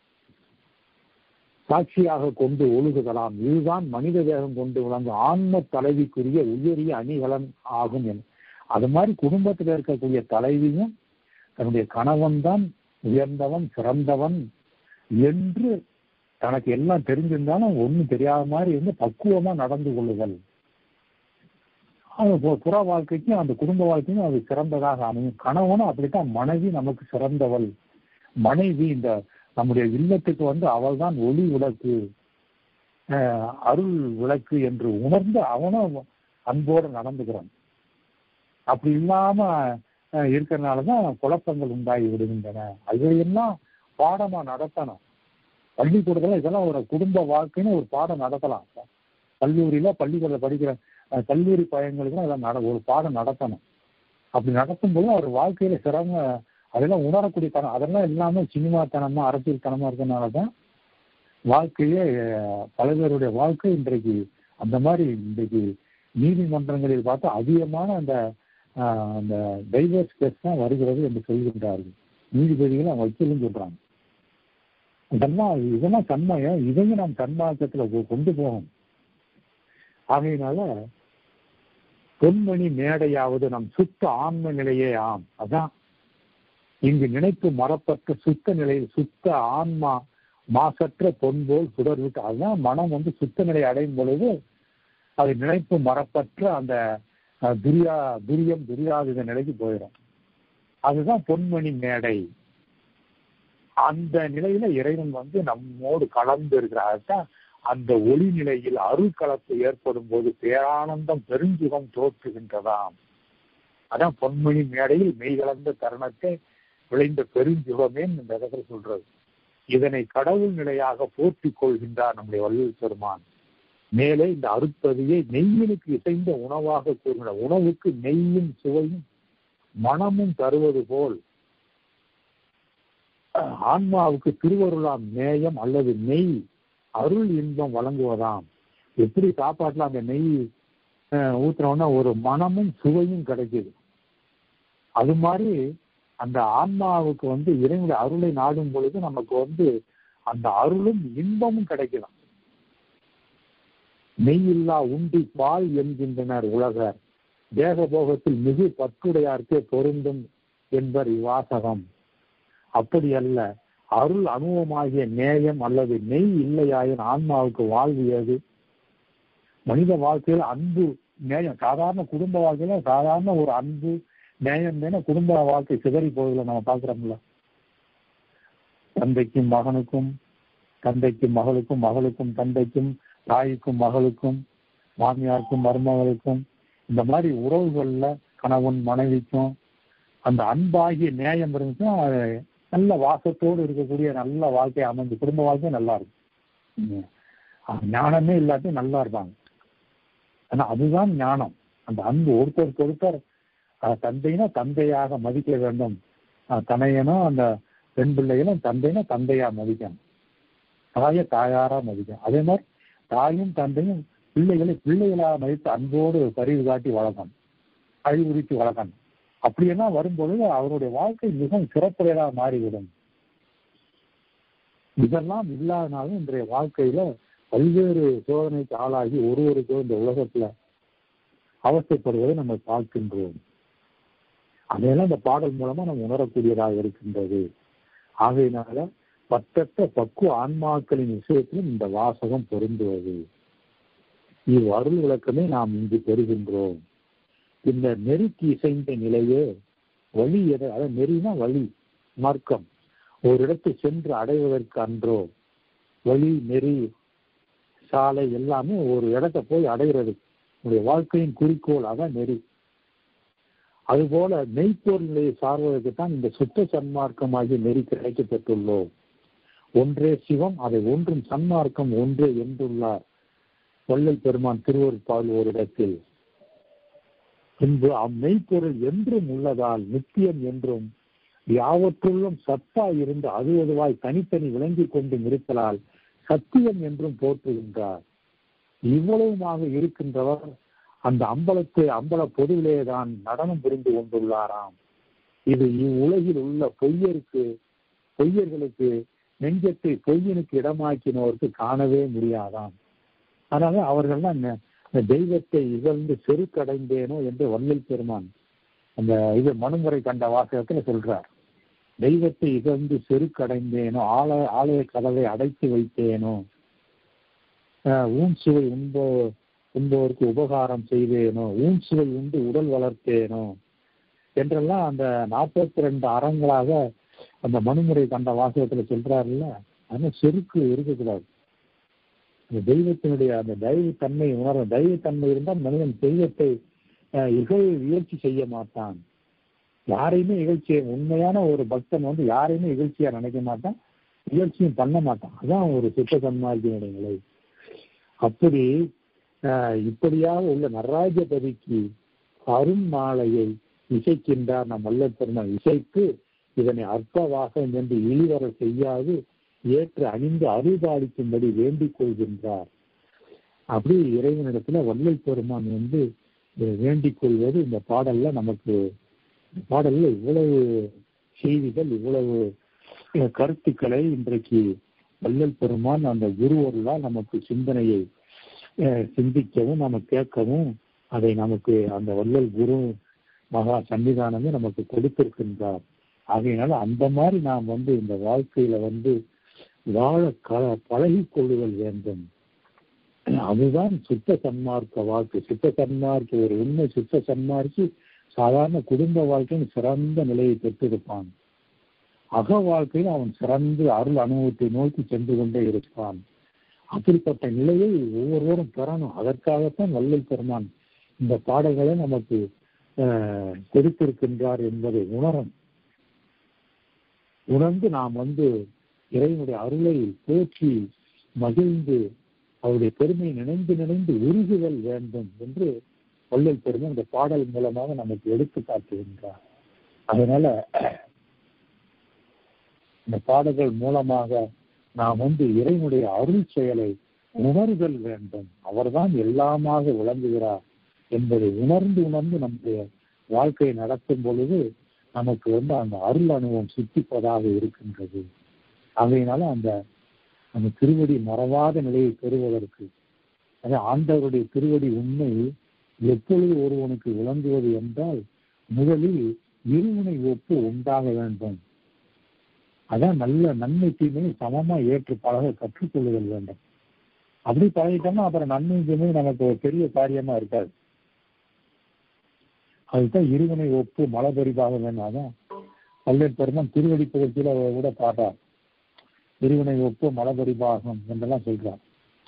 சாட்சியாக கொண்டு ஒழுகுதலாம் இதுதான் மனித தேகம் கொண்டு விளங்கும் ஆன்ம தலைவிக்குரிய உயரிய அணிகலன் ஆகும் என அது மாதிரி குடும்பத்தில் இருக்கக்கூடிய தலைவியும் தன்னுடைய கணவன் தான் உயர்ந்தவன் சிறந்தவன் என்று தனக்கு எல்லாம் தெரிஞ்சிருந்தாலும் ஒண்ணும் தெரியாத மாதிரி இருந்து பக்குவமா நடந்து கொள்ளுதல் அது பு- புற வாழ்க்கைக்கும் அந்த குடும்ப வாழ்க்கையும் அது சிறந்ததாக அமையும் கணவனும் அப்படித்தான் மனைவி நமக்கு சிறந்தவள் மனைவி இந்த நம்முடைய இல்லத்துக்கு வந்து அவள் தான் ஒளி விளக்கு அஹ், அருள் விளக்கு என்று உணர்ந்து அவனும் அன்போடு நடந்துக்கிறான் அப்படி இல்லாம அஹ், இருக்கறனாலதான் குழப்பங்கள் உண்டாகி விடுகின்றன அதையெல்லாம் பாடமா நடத்தணும் பள்ளிக்கூடத்துல இதெல்லாம் ஒரு குடும்ப வாழ்க்கைன்னு ஒரு பாடம் நடத்தலாம் கல்லூரியில பள்ளிக்கூடத்துல படிக்கிற அஹ், கல்லூரி பையங்களுக்கு அதெல்லாம் நட ஒரு பாடம் நடத்தணும் அப்படி நடத்தும் போது அவர் வாழ்க்கையில சிறந்த அதெல்லாம் உணரக்கூடிய தனம் அதெல்லாம் இல்லாம சினிமாத்தனமா அரசியல் தனமா இருக்கனால தான் வாழ்க்கையே அஹ், பல பேருடைய வாழ்க்கை இன்றைக்கு அந்த மாதிரி இன்றைக்கு நீதிமன்றங்களில் பார்த்தா அதிகமான அந்த ஆஹ், அந்த டைவர்ஸ் கேஸ் தான் வருகிறது என்று சொல்கின்றார்கள் நீதிபதிகள் அவங்க வக்கீலும் சொல்றாங்க இதெல்லாம் இதெல்லாம் தன்மையம் இதையும் நாம் தன்மார்க்கத்துல கொ- கொண்டு போகணும் ஆகையினால பொன்மணி மேடையாவது நம் சுத்த ஆன்ம நிலையே ஆம் அதான் இங்கு நினைப்பு மறப்பற்ற சுத்த நிலையில் சுத்த ஆன்மா மாசற்ற பொன்போல் சுடர்விட்டு அதுதான் மனம் வந்து சுத்த நிலை அடையும் பொழுது அது நினைப்பு மறப்பற்ற அந்த அஹ், துரியா துரியம் துரியாதித நிலைக்கு போயிடும் அதுதான் பொன்மணி மேடை அந்த நிலையில இறைவன் வந்து நம்மோடு கலந்து இருக்கிறார் அதுதான் அந்த ஒளி நிலையில் அருள் கலப்பு ஏற்படும் போது பேரானந்தம் பெருஞ்சுகம் தோற்றுகின்றதாம் அதான் பொன்மணி மேடையில் மெய் கலந்த தருணத்தை விளைந்த பெருஞ்சுகமே இந்த இடத்துல சொல்றது இதனை கடவுள் நிலையாக போற்றிக் கொள்கின்றார் நம்முடைய வள்ளல் பெருமான் மேலே இந்த அருட்பதியை நெய்யினுக்கு இசைந்த உணவாக கூறுகிற உணவுக்கு நெய்யும் சுவையும் மனமும் தருவது போல் அஹ், ஆன்மாவுக்கு திருவருளாம் நேயம் அல்லது நெய் அருள் இன்பம் வழங்குவதாம் எப்படி சாப்பாட்டுல அந்த நெய் அஹ், ஊத்துனோம்னா ஒரு மனமும் சுவையும் கிடைக்குது அது மாதிரி அந்த ஆன்மாவுக்கு வந்து இறைவனுடைய அருளை நாடும் பொழுது நமக்கு வந்து அந்த அருளும் இன்பமும் கிடைக்கலாம் நெய்யில்லா உண்டி பால் என்கின்றனர் உலகர் தேகபோகத்தில் மிகு பற்றுடையார்க்கே பொருந்தும் என்பர் இவ்வாசகம் அப்படி அல்ல அருள் அனுபவமாகிய நேயம் அல்லது நெய் இல்லையாயின் ஆன்மாவுக்கு வாழ்வு ஏது மனித வாழ்க்கையில் அன்பு நேயம் சாதாரண குடும்ப வாழ்க்கையில சாதாரண ஒரு அன்பு நேயம் தானே குடும்ப வாழ்க்கை சிதறி போகுதுல நம்ம பாக்குறோம்ல தந்தைக்கும் மகனுக்கும் தந்தைக்கும் மகளுக்கும் மகளுக்கும் தந்தைக்கும் தாய்க்கும் மகளுக்கும் மாமியாருக்கும் மருமகளுக்கும் இந்த மாதிரி உறவுகள்ல கணவன் மனைவிக்கும் அந்த அன்பாகிய நேயம் இருந்துச்சுன்னா அது நல்ல வாசத்தோடு இருக்கக்கூடிய நல்ல வாழ்க்கை அமைஞ்சு குடும்ப வாழ்க்கை நல்லா இருக்கும் உம். அது ஞானமே இல்லாட்டி நல்லா இருப்பாங்க ஆனா அதுதான் ஞானம் அந்த அன்பு ஒருத்தருக்கு ஒருத்தர் அஹ், தந்தைனா தந்தையாக மதிக்க வேண்டும் அஹ், தனையனோ அந்த பெண் பிள்ளைகளும் தந்தைனா தந்தையா மதிக்கணும் தாய தாயாரா மதிக்கணும் அதே மாதிரி தாயும் தந்தையும் பிள்ளைகளை பிள்ளைகளாக மதித்து அன்போடு பரிவு காட்டி வளர்க்கணும் அறிவுறுத்தி வளர்க்கணும் அப்படியெல்லாம் வரும்பொழுது அவருடைய வாழ்க்கை மிகவும் சிறப்புடையதாக மாறிவிடும் இதெல்லாம் இல்லாதனாலும் இன்றைய வாழ்க்கையில பல்வேறு சோதனைக்கு ஆளாகி ஒருவருக்கும் இந்த உலகத்துல அவசைப்படுவதை நம்ம பார்க்கின்றோம் அதையெல்லாம் இந்த பாடல் மூலமா நம்ம உணரக்கூடியதாக இருக்கின்றது ஆகையினால பத்தற்ற பக்குவ ஆன்மாக்களின் விஷயத்திலும் இந்த வாசகம் பொருந்துவது இவ் அருள் விளக்கமே நாம் இங்கு பெறுகின்றோம் இந்த நெருக்கி இசைந்த நிலையே வழி எதை அதாவது நெறினா வழி மார்க்கம் ஒரு இடத்தை சென்று அடைவதற்கு அன்றோ வழி நெறி சாலை எல்லாமே ஒரு இடத்தை போய் அடைகிறது உங்களுடைய வாழ்க்கையின் குறிக்கோள் அதான் நெறி அதுபோல மெய்ப்பொருள் நிலையை சார்வதற்கு தான் இந்த சுத்த சன்மார்க்கமாகிய நெறி கிடைக்கப் பெற்றுள்ளோம் ஒன்றே சிவம் அதை ஒன்றும் சன்மார்க்கம் ஒன்றே என்றுள்ளார் வள்ளல் பெருமான் திருவருட்பால் ஒரு இடத்தில் பின்பு அம்மெய்ப்பொருள் என்றும் உள்ளதால் நித்தியம் என்றும் யாவற்றுள்ளும் சத்தா இருந்து அது அதுவாய் தனித்தனி விளங்கிக் கொண்டும் இருத்தலால் சத்தியம் என்றும் போற்றுகின்றார் இவ்வளவுமாக இருக்கின்றவர் அந்த அம்பலத்தை அம்பல பொதுவிலே தான் நடனம் புரிந்து கொண்டுள்ளாராம் இது இவ்வுலகில் உள்ள பொய்யருக்கு பொய்யர்களுக்கு நெஞ்சத்தை பொய்யனுக்கு இடமாக்கினோருக்கு காணவே முடியாதாம் அதனால அவர்கள்லாம் இந்த தெய்வத்தை இகழ்ந்து செருக்கடைந்தேனோ என்று வள்ளல் பெருமான் அந்த இது மனுமுறை கண்ட வாசகத்துல சொல்றார் தெய்வத்தை இகழ்ந்து செருக்கடைந்தேனோ ஆலய ஆலய கதவை அடைத்து வைத்தேனோ ஊன் சுவை உண்போ உண்பவருக்கு உபகாரம் செய்தேனோ ஊன் சுவை உண்டு உடல் வளர்த்தேனோ என்றெல்லாம் அந்த நாற்பத்தி ரெண்டு அறங்களாக அந்த மனுமுறை கண்ட வாசகத்துல சொல்றாருல்ல அதனால செருக்கு இருக்கக்கூடாது அந்த தெய்வத்தினுடைய அந்த தெய்வத்தன்மை உணர தெய்வத்தன்மை இருந்தால் மனிதன் தெய்வத்தை இகழ் இகழ்ச்சி செய்ய மாட்டான் யாரையுமே இகழ்ச்சி உண்மையான ஒரு பக்தன் வந்து யாரையுமே இகழ்ச்சியா நினைக்க மாட்டான் இகழ்ச்சியும் பண்ண மாட்டான் அதான் ஒரு சுத்த சன்மார்க்கியனுடைய நிலை அப்படி இப்படியாக உள்ள நடராஜபதிக்கு அருண் மாலையை இசைக்கின்றார் நம் வல்ல பெருமாள் இசைத்து இதனை அற்பவாக என்று இழிவர செய்யாது ஏற்று அணிந்து அருள்பாலிக்கும்படி வேண்டிக் கொள்கின்றார் அப்படி இறைவனிடத்துல வள்ளல் பெருமான் வந்து வேண்டிக் கொள்வது இந்த பாடல்ல நமக்கு பாடல்ல இவ்வளவு செய்திகள் இவ்வளவு கருத்துக்களை இன்றைக்கு வள்ளல் பெருமான் அந்த குருவர்களால் நமக்கு சிந்தனையை சிந்திக்கவும் நம்ம கேட்கவும் அதை நமக்கு அந்த வள்ளல் குரு மகா சன்னிதானமே நமக்கு கொடுத்திருக்கின்றார் ஆகையினால அந்த மாதிரி நாம் வந்து இந்த வாழ்க்கையில வந்து வாழ க பழகி கொள்ளுதல் வேண்டும் அதுதான் சுத்த சன்மார்க்க வாழ்க்கை சுத்த சன்மார்க்க ஒரு உண்மை சுத்த சன்மார்க்கி சாதாரண குடும்ப வாழ்க்கையின் சிறந்த நிலையை பெற்றிருப்பான் அக வாழ்க்கையில் அவன் சிறந்து அருள் அனுபவத்தை நோக்கி சென்று கொண்டே இருப்பான் அப்படிப்பட்ட நிலையை ஒவ்வொருவரும் பெறணும் அதற்காகத்தான் வள்ளல் பெருமான் இந்த பாடல்களை நமக்கு கொடுத்திருக்கின்றார் என்பதை உணரணும் உணர்ந்து நாம் வந்து இறைவனுடைய அருளை போற்றி மகிழ்ந்து அவருடைய பெருமையை நினைந்து நினைந்து உருகுதல் வேண்டும் என்று வள்ளல் பெருமை இந்த பாடல் மூலமாக நமக்கு எடுத்து காட்டுகின்றார் அதனால இந்த பாடல்கள் மூலமாக நாம் வந்து இறைவனுடைய அருள் செயலை உணர்தல் வேண்டும் அவர்தான் எல்லாமாக விளங்குகிறார் என்பதை உணர்ந்து உணர்ந்து நம்முடைய வாழ்க்கையை நடத்தும் பொழுது நமக்கு வந்து அந்த அருள் அனுபவம் சித்திப்பதாக இருக்கின்றது ஆகையினால அந்த அந்த திருவடி மறவாத நிலையை பெறுவதற்கு அது ஆண்டவருடைய திருவடி உண்மை எப்பொழுது ஒருவனுக்கு விளங்குவது என்றால் முதலில் இருமுனை ஒப்பு உண்டாக வேண்டும் அதான் நல்ல நன்மை தீமையை சமமா ஏற்று பழக கற்றுக்கொள்ளுதல் வேண்டும் அப்படி பழகிட்டோம்னா அப்புறம் நன்மை தீமை நமக்கு ஒரு பெரிய காரியமா இருக்காது அதுதான் இருவினை ஒப்பு மலபரிபாக வேணாதான் பல்வேறு பெருமான் திருவடி பகுதியில கூட பாட்டார் இருவினை ஒப்பு மலபரிபாகம் என்றெல்லாம் சொல்றார்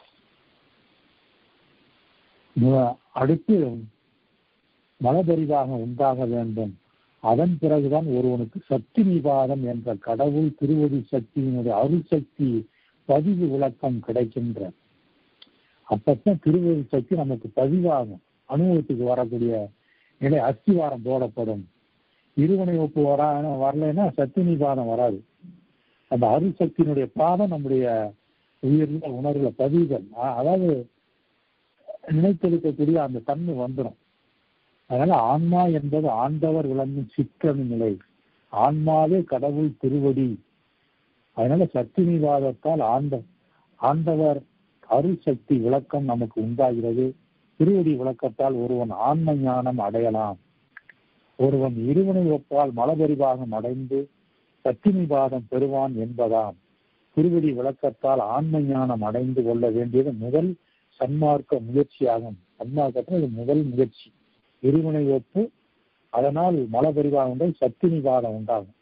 அடுத்து மலபரிவாகம் உண்டாக வேண்டும் அதன் பிறகுதான் ஒருவனுக்கு சக்தி நிபாதம் என்ற கடவுள் திருவடி சக்தியினுடைய அருள் சக்தி பதிவு விளக்கம் கிடைக்கின்ற அப்பத்தான் திருவடி சக்தி நமக்கு பதிவாகும் அனுபவத்துக்கு வரக்கூடிய நிலை அஸ்திவாரம் போடப்படும் இருவனை ஒப்பு வரா வரலைன்னா சக்தி நிபாதம் வராது அந்த அருள் சக்தியினுடைய பாதம் நம்முடைய உயிர்ல உணர்வுல பதிவுகள் அதாவது நினைத்தெடுக்கக்கூடிய அந்த தன்மை வந்துடும் அதனால ஆன்மா என்பது ஆண்டவர் விளங்கும் சிக்கன நிலை ஆன்மாவே கடவுள் திருவடி அதனால சக்தினிவாதத்தால் ஆண்ட ஆண்டவர் அருள் சக்தி விளக்கம் நமக்கு உண்டாகிறது திருவடி விளக்கத்தால் ஒருவன் ஆன்ம ஞானம் அடையலாம் ஒருவன் இருவனை ஒப்பால் மலபரிவாகம் அடைந்து சத்தினிவாதம் பெறுவான் என்பதாம் திருவடி விளக்கத்தால் ஆன்ம ஞானம் அடைந்து கொள்ள வேண்டியது முதல் சன்மார்க்க முயற்சியாகும் சன்மார்க்கத்தில் இது முதல் முயற்சி இருவினை ஒப்பு அதனால் மலபரிவாகம் உண்டாய் சத்தினிவாதம் உண்டாகும்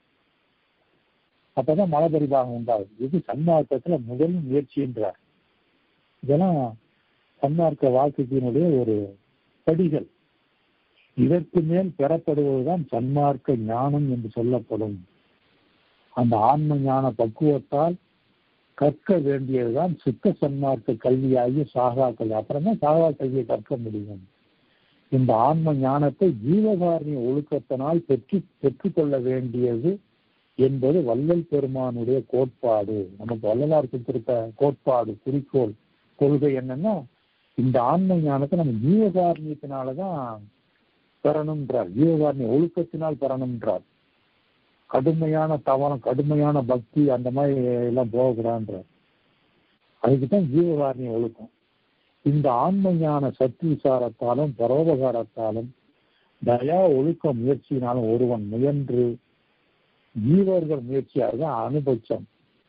அப்பதான் மலபரிவாகம் உண்டாகும் இது சன்மார்க்கத்துல முதல் முயற்சி என்றார் இதெல்லாம் சன்மார்க்க வாழ்க்கையினுடைய ஒரு படிகள் இதற்கு மேல் பெறப்படுவதுதான் சன்மார்க்க ஞானம் என்று சொல்லப்படும் அந்த ஆன்ம ஞான பக்குவத்தால் கற்க வேண்டியதுதான் சுத்த சன்மார்க்க கல்வியாகி சாகா கல்வி அப்புறம் தான் சாகா கல்வியை கற்க முடியும் இந்த ஆன்ம ஞானத்தை ஜீவகாரணிய ஒழுக்கத்தினால் பெற்று பெற்றுக்கொள்ள வேண்டியது என்பது வள்ளல் பெருமானுடைய கோட்பாடு நமக்கு வள்ளலார் கொடுத்திருக்க கோட்பாடு குறிக்கோள் கொள்கை என்னன்னா இந்த ஆன்ம ஞானத்தை நம்ம ஜீவகாரணியத்தினாலதான் பெறணும்ன்றார் ஜீவகாரணிய ஒழுக்கத்தினால் பெறணும்ன்றார் கடுமையான தவறம் கடுமையான பக்தி அந்த மாதிரி எல்லாம் போகக்கூடாதுன்றார் அதுக்கு தான் ஜீவகாரணிய ஒழுக்கம் இந்த ஆன்ம ஞான சக்தி விசாரத்தாலும் பரோபகாரத்தாலும் தயா ஒழுக்க முயற்சியினாலும் ஒருவன் முயன்று ஜீவர்கள் முயற்சியாக அனுபட்சம்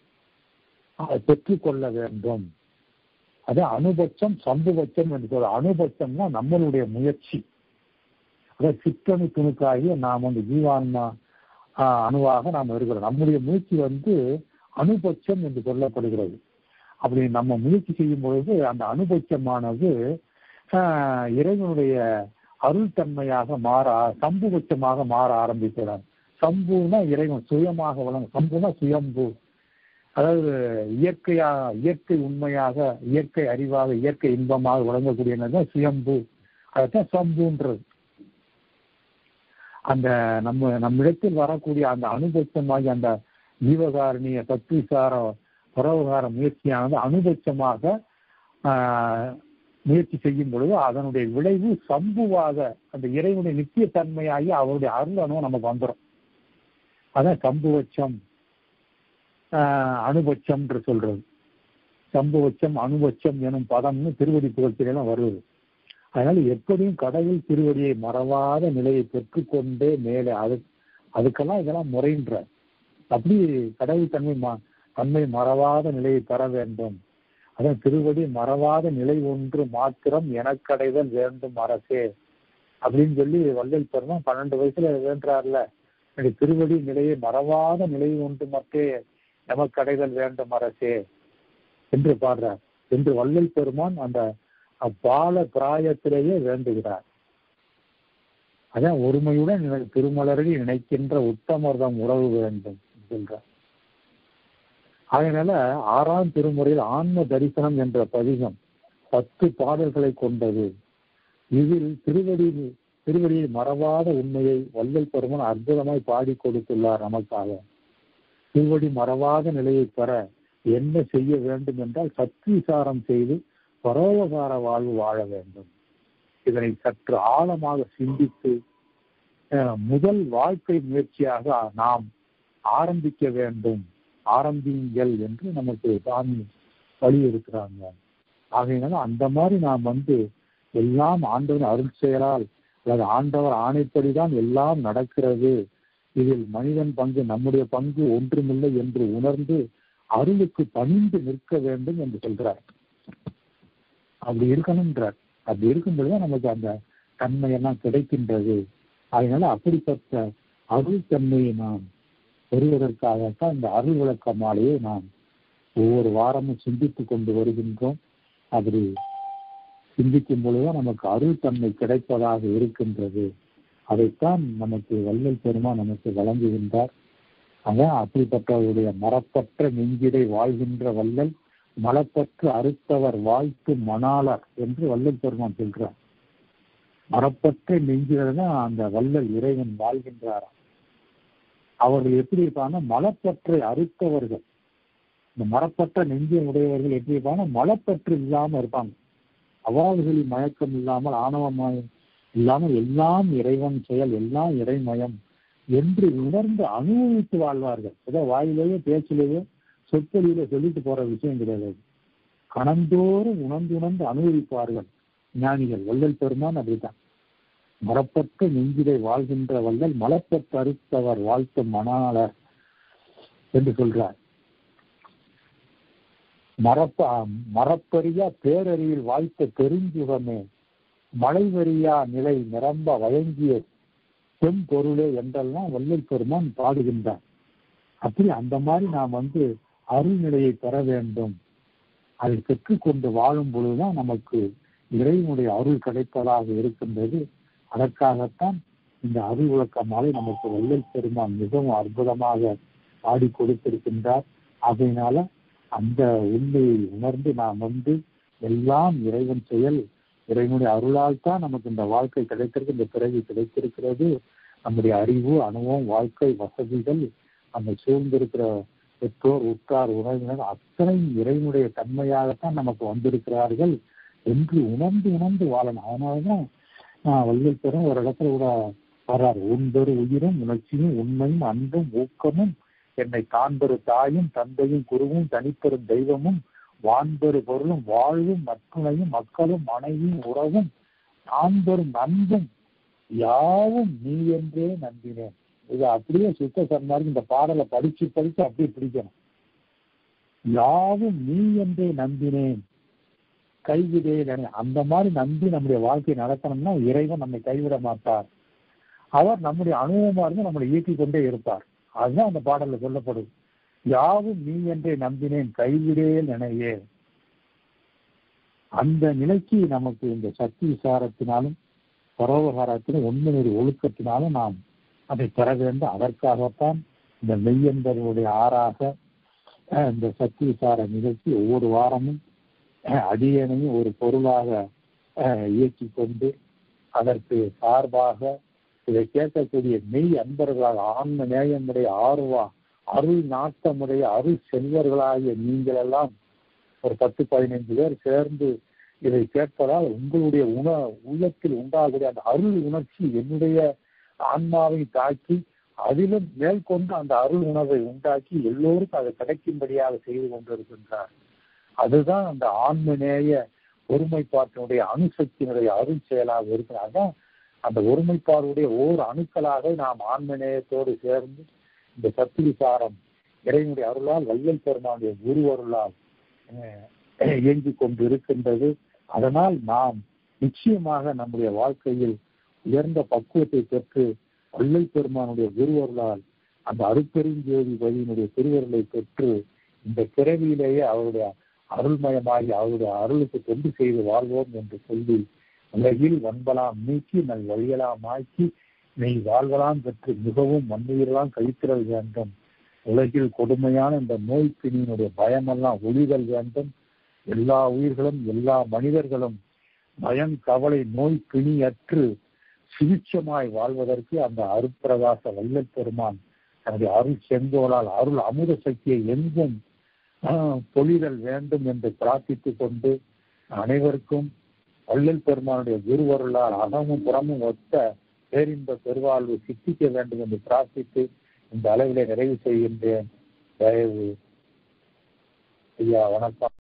அதை பெற்றுக்கொள்ள வேண்டும் அது அனுபட்சம் சம்புபட்சம் என்று சொல்ற அனுபட்சம்னா நம்மளுடைய முயற்சி அதாவது சிற்றணு துணுக்காகி நாம் வந்து ஜீவான்மா அணுவாக நாம் இருக்கிறோம் நம்முடைய முயற்சி வந்து அனுபட்சம் என்று சொல்லப்படுகிறது அப்படி நம்ம முயற்சி செய்யும் பொழுது அந்த அனுபட்சமானது இறைவனுடைய அருள் தன்மையாக மாற சம்புபட்சமாக மாற ஆரம்பிக்கிறார் சம்புனா இறைவன் சுயமாக வழங்கும் சம்புனா சுயம்பு அதாவது இயற்கையா இயற்கை உண்மையாக இயற்கை அறிவாக இயற்கை இன்பமாக வழங்கக்கூடியதான் சுயம்பு அதுதான் சம்புன்றது அந்த நம்ம நம்மிடத்தில் வரக்கூடிய அந்த அனுபட்சமாகி அந்த ஜீவகாரணிய தத்துவிசார பரவகார முயற்சியானது அனுபட்சமாக முயற்சி செய்யும் பொழுது அதனுடைய விளைவு சம்புவாக அந்த இறைவனுடைய நித்திய தன்மையாகி அவருடைய அருள் அணுவும் நமக்கு வந்துடும் அதான் சம்புவச்சம் அணுபட்சம் என்று சொல்றது சம்புவச்சம் அணுபட்சம் எனும் பதம்னு திருவடி புகழ்ச்சியெல்லாம் வருவது அதனால எப்படியும் கடவுள் திருவடியை மறவாத நிலையை பெற்றுக்கொண்டே மேலே அது அதுக்கெல்லாம் இதெல்லாம் முறைன்ற அப்படி கடவுள் தன்மை தன்மை மறவாத நிலையை பெற வேண்டும் அதான் திருவடி மறவாத நிலை ஒன்று மாத்திரம் எனக்கடைதல் வேண்டும் அரசே அப்படின்னு சொல்லி வள்ளல் பெருமான் பன்னெண்டு வயசுல வேண்டார்ல என்னுடைய திருவடி நிலையை மறவாத நிலை ஒன்று மற்றே எமக்கடைதல் வேண்டும் அரசே என்று பாடுறார் என்று வள்ளல் பெருமான் அந்த அப்பால பிராயத்திலேயே வேண்டுகிறார் அதான் ஒருமையுடன் திருமலரில் நினைக்கின்ற உத்தமர்தம் உறவு வேண்டும் சொல்றார் அதனால ஆறாம் திருமுறையில் ஆன்ம தரிசனம் என்ற பதிகம் பத்து பாடல்களை கொண்டது இதில் திருவடி திருவடியை மறவாத உண்மையை வள்ளல் பெருமன் அற்புதமாய் பாடி கொடுத்துள்ளார் நமக்காக திருவடி மறவாத நிலையை பெற என்ன செய்ய வேண்டும் என்றால் சத்விசாரம் செய்து பரோபகார வாழ்வு வாழ வேண்டும் இதனை சற்று ஆழமாக சிந்தித்து முதல் வாழ்க்கை முயற்சியாக நாம் ஆரம்பிக்க வேண்டும் ஆரம்பிங்கள் என்று நமக்கு சாமி வலியுறுத்துறாங்க ஆகையினால அந்த மாதிரி நாம் வந்து எல்லாம் ஆண்டவன் அருள் செயலால் அல்லது ஆண்டவர் ஆணைப்படிதான் எல்லாம் நடக்கிறது இதில் மனிதன் பங்கு நம்முடைய பங்கு ஒன்றுமில்லை என்று உணர்ந்து அருளுக்கு பணிந்து நிற்க வேண்டும் என்று சொல்றார் அப்படி இருக்கணும்ன்றார் அப்படி இருக்கும் பொழுதுதான் நமக்கு அந்த தன்மையெல்லாம் கிடைக்கின்றது அதனால அப்படிப்பட்ட அருள் தன்மையை நாம் பெறுவதற்காகத்தான் இந்த அருள் விளக்க மாலையை நாம் ஒவ்வொரு வாரமும் சிந்தித்துக் கொண்டு வருகின்றோம் அப்படி சிந்திக்கும் பொழுதுதான் நமக்கு அருள் தன்மை கிடைப்பதாக இருக்கின்றது அதைத்தான் நமக்கு வள்ளல் பெருமா நமக்கு வழங்குகின்றார் அதான் அப்படிப்பட்டவருடைய மரப்பற்ற நெஞ்சிடை வாழ்கின்ற வள்ளல் மலப்பற்று அறுத்தவர் வாழ்த்து மணாளர் என்று வள்ளல் பெருமான் சொல்றார் மரப்பற்ற நெஞ்சில அந்த வள்ளல் இறைவன் வாழ்கின்றாராம் அவர்கள் எப்படி இருப்பாங்கன்னா மலப்பற்றை அறுத்தவர்கள் இந்த மரப்பற்ற நெஞ்சை உடையவர்கள் எப்படி இருப்பாங்கன்னா மலப்பற்று இல்லாம இருப்பாங்க அவாவுகளில் மயக்கம் இல்லாமல் ஆணவமாய் இல்லாமல் எல்லாம் இறைவன் செயல் எல்லாம் இறைமயம் என்று உணர்ந்து அனுபவித்து வாழ்வார்கள் ஏதோ வாயிலேயோ பேச்சிலேயோ சொற்களிலே சொல்லிட்டு போற விஷயம் கிடையாது கணந்தோறும் உணர்ந்து உணர்ந்து அனுபவிப்பார்கள் ஞானிகள் வள்ளல் பெருமான் அப்படித்தான் மரப்பற்ற நெஞ்சிலை வாழ்கின்ற வள்ளல் மலப்பற்று அறுத்தவர் வாழ்த்தும் மணாளர் என்று சொல்றார் மரப்ப மரப்பறியா பேரறிவில் வாய்த்த பெருஞ்சுகமே மலைவரியா நிலை நிரம்ப வழங்கிய செம்பொருளே என்றெல்லாம் வள்ளல் பெருமான் பாடுகின்றார் அப்படி அந்த மாதிரி நாம் வந்து அருள்நிலையை பெற வேண்டும் அதை பெற்றுக்கொண்டு வாழும் பொழுதுதான் நமக்கு இறைவனுடைய அருள் கிடைப்பதாக இருக்கின்றது அதற்காகத்தான் இந்த அருள் விளக்க மாலை நமக்கு வள்ளல் பெருமான் மிகவும் அற்புதமாக பாடி கொடுத்திருக்கின்றார் அதனால அந்த உண்மையை உணர்ந்து நாம் வந்து எல்லாம் இறைவன் செயல் இறைவனுடைய அருளால் தான் நமக்கு இந்த வாழ்க்கை கிடைத்திருக்கு இந்த பிறவி கிடைத்திருக்கிறது நம்முடைய அறிவு அனுபவம் வாழ்க்கை வசதிகள் நம்ம சூழ்ந்திருக்கிற பெற்றோர் உற்றார் உறவினர் அத்தனை இறைவனுடைய தன்மையாகத்தான் நமக்கு வந்திருக்கிறார்கள் என்று உணர்ந்து உணர்ந்து வாழணும் அதனாலதான் நான் வள்ளியல் பெரும் ஒரு இடத்துல கூட வர்றாரு உன்பெரு உயிரும் உணர்ச்சியும் உண்மையும் அன்பும் ஊக்கமும் என்னை காண்பெரு தாயும் தந்தையும் குருவும் தனிப்பெரும் தெய்வமும் வான்பெரு பொருளும் வாழ்வும் நட்புணையும் மக்களும் மனைவியும் உறவும் நான்பெரும் நண்பும் யாவும் நீ என்றே நம்பினேன் இது அப்படியே சுத்த சன்மார்க்கு இந்த பாடலை படிச்சு படிச்சு அப்படியே பிடிக்கணும் யாவும் நீ என்றே நம்பினேன் கைவிடேன் அந்த மாதிரி நம்பி நம்முடைய வாழ்க்கையை நடத்தணும்னா இறைவன் நம்மை கைவிட மாட்டார் அவர் நம்முடைய அனுபவமா இருந்து நம்மளை இயக்கிக் கொண்டே இருப்பார் அதுதான் அந்த பாடல்ல சொல்லப்படுது யாவும் நீ என்றே நம்பினேன் கைவிடேன் நினையே அந்த நிலைக்கு நமக்கு இந்த சக்தி விசாரத்தினாலும் பரோபகாரத்திலும் உண்மை நெறி ஒழுக்கத்தினாலும் நாம் அதை பெற வேண்டும் அதற்காகத்தான் இந்த மெய்யன்பர்களுடைய ஆறாக இந்த சக்தி விசார நிகழ்ச்சி ஒவ்வொரு வாரமும் அடியனையும் ஒரு பொருளாக இயக்கி கொண்டு அதற்கு சார்பாக இதை கேட்கக்கூடிய மெய் அன்பர்களாக ஆன்ம நேயமுடைய ஆர்வா அருள் நாட்டமுடைய அருள் செல்வர்களாகிய நீங்கள் எல்லாம் ஒரு பத்து பதினைந்து பேர் சேர்ந்து இதை கேட்பதால் உங்களுடைய உண உள்ளத்தில் உண்டாகக்கூடிய அந்த அருள் உணர்ச்சி என்னுடைய ஆன்மாவை தாக்கி அதிலும் மேற்கொண்டு அந்த அருள் உணர்வை உண்டாக்கி எல்லோருக்கும் அதை கிடைக்கும்படியாக செய்து கொண்டிருக்கின்றார் அதுதான் அந்த ஆன்மநேய ஒருமைப்பாட்டினுடைய அணுசக்தியினுடைய அருள் செயலாக இருக்கிறது அதான் அந்த ஒருமைப்பாடுடைய ஓர் அணுக்களாக நாம் ஆன்மநேயத்தோடு சேர்ந்து இந்த சக்தி விசாரம் இறைவனுடைய அருளால் வல்லல் பெருமானுடைய குரு அருளால் இயங்கிக் கொண்டு இருக்கின்றது அதனால் நாம் நிச்சயமாக நம்முடைய வாழ்க்கையில் உயர்ந்த பக்குவத்தை பெற்று வள்ளல் பெருமானுடைய குருவர்களால் அந்த அருப்பெருஞ்சோதி வழியினுடைய திருவருளை பெற்று இந்த பிறவியிலேயே அவருடைய அருள்மயமாகி அவருடைய அருளுக்கு தொண்டு செய்து வாழ்வோம் என்று சொல்லி உலகில் வன்பலாம் நீக்கி நல் வழியலாம் ஆக்கி நீ வாழ்வலாம் பெற்று மிகவும் மண்ணுயிரெல்லாம் கழித்திடல் வேண்டும் உலகில் கொடுமையான இந்த நோய் பிணியினுடைய பயமெல்லாம் ஒளிதல் வேண்டும் எல்லா உயிர்களும் எல்லா மனிதர்களும் பயம் கவலை நோய் பிணியற்று சுவிட்சமாய் வாழ்வதற்கு அந்த அருப்பிரகாச வல்லல் பெருமான் தன்னுடைய அருள் செங்கோலால் அருள் அமுத சக்தியை எங்கும் பொழிதல் வேண்டும் என்று பிரார்த்தித்துக் கொண்டு அனைவருக்கும் வள்ளல் பெருமானுடைய குருவருளால் அகமும் புறமும் ஒத்த பேரின்ப பெருவாழ்வு சித்திக்க வேண்டும் என்று பிரார்த்தித்து இந்த அளவிலே நிறைவு செய்கின்றேன் தயவு ஐயா வணக்கம்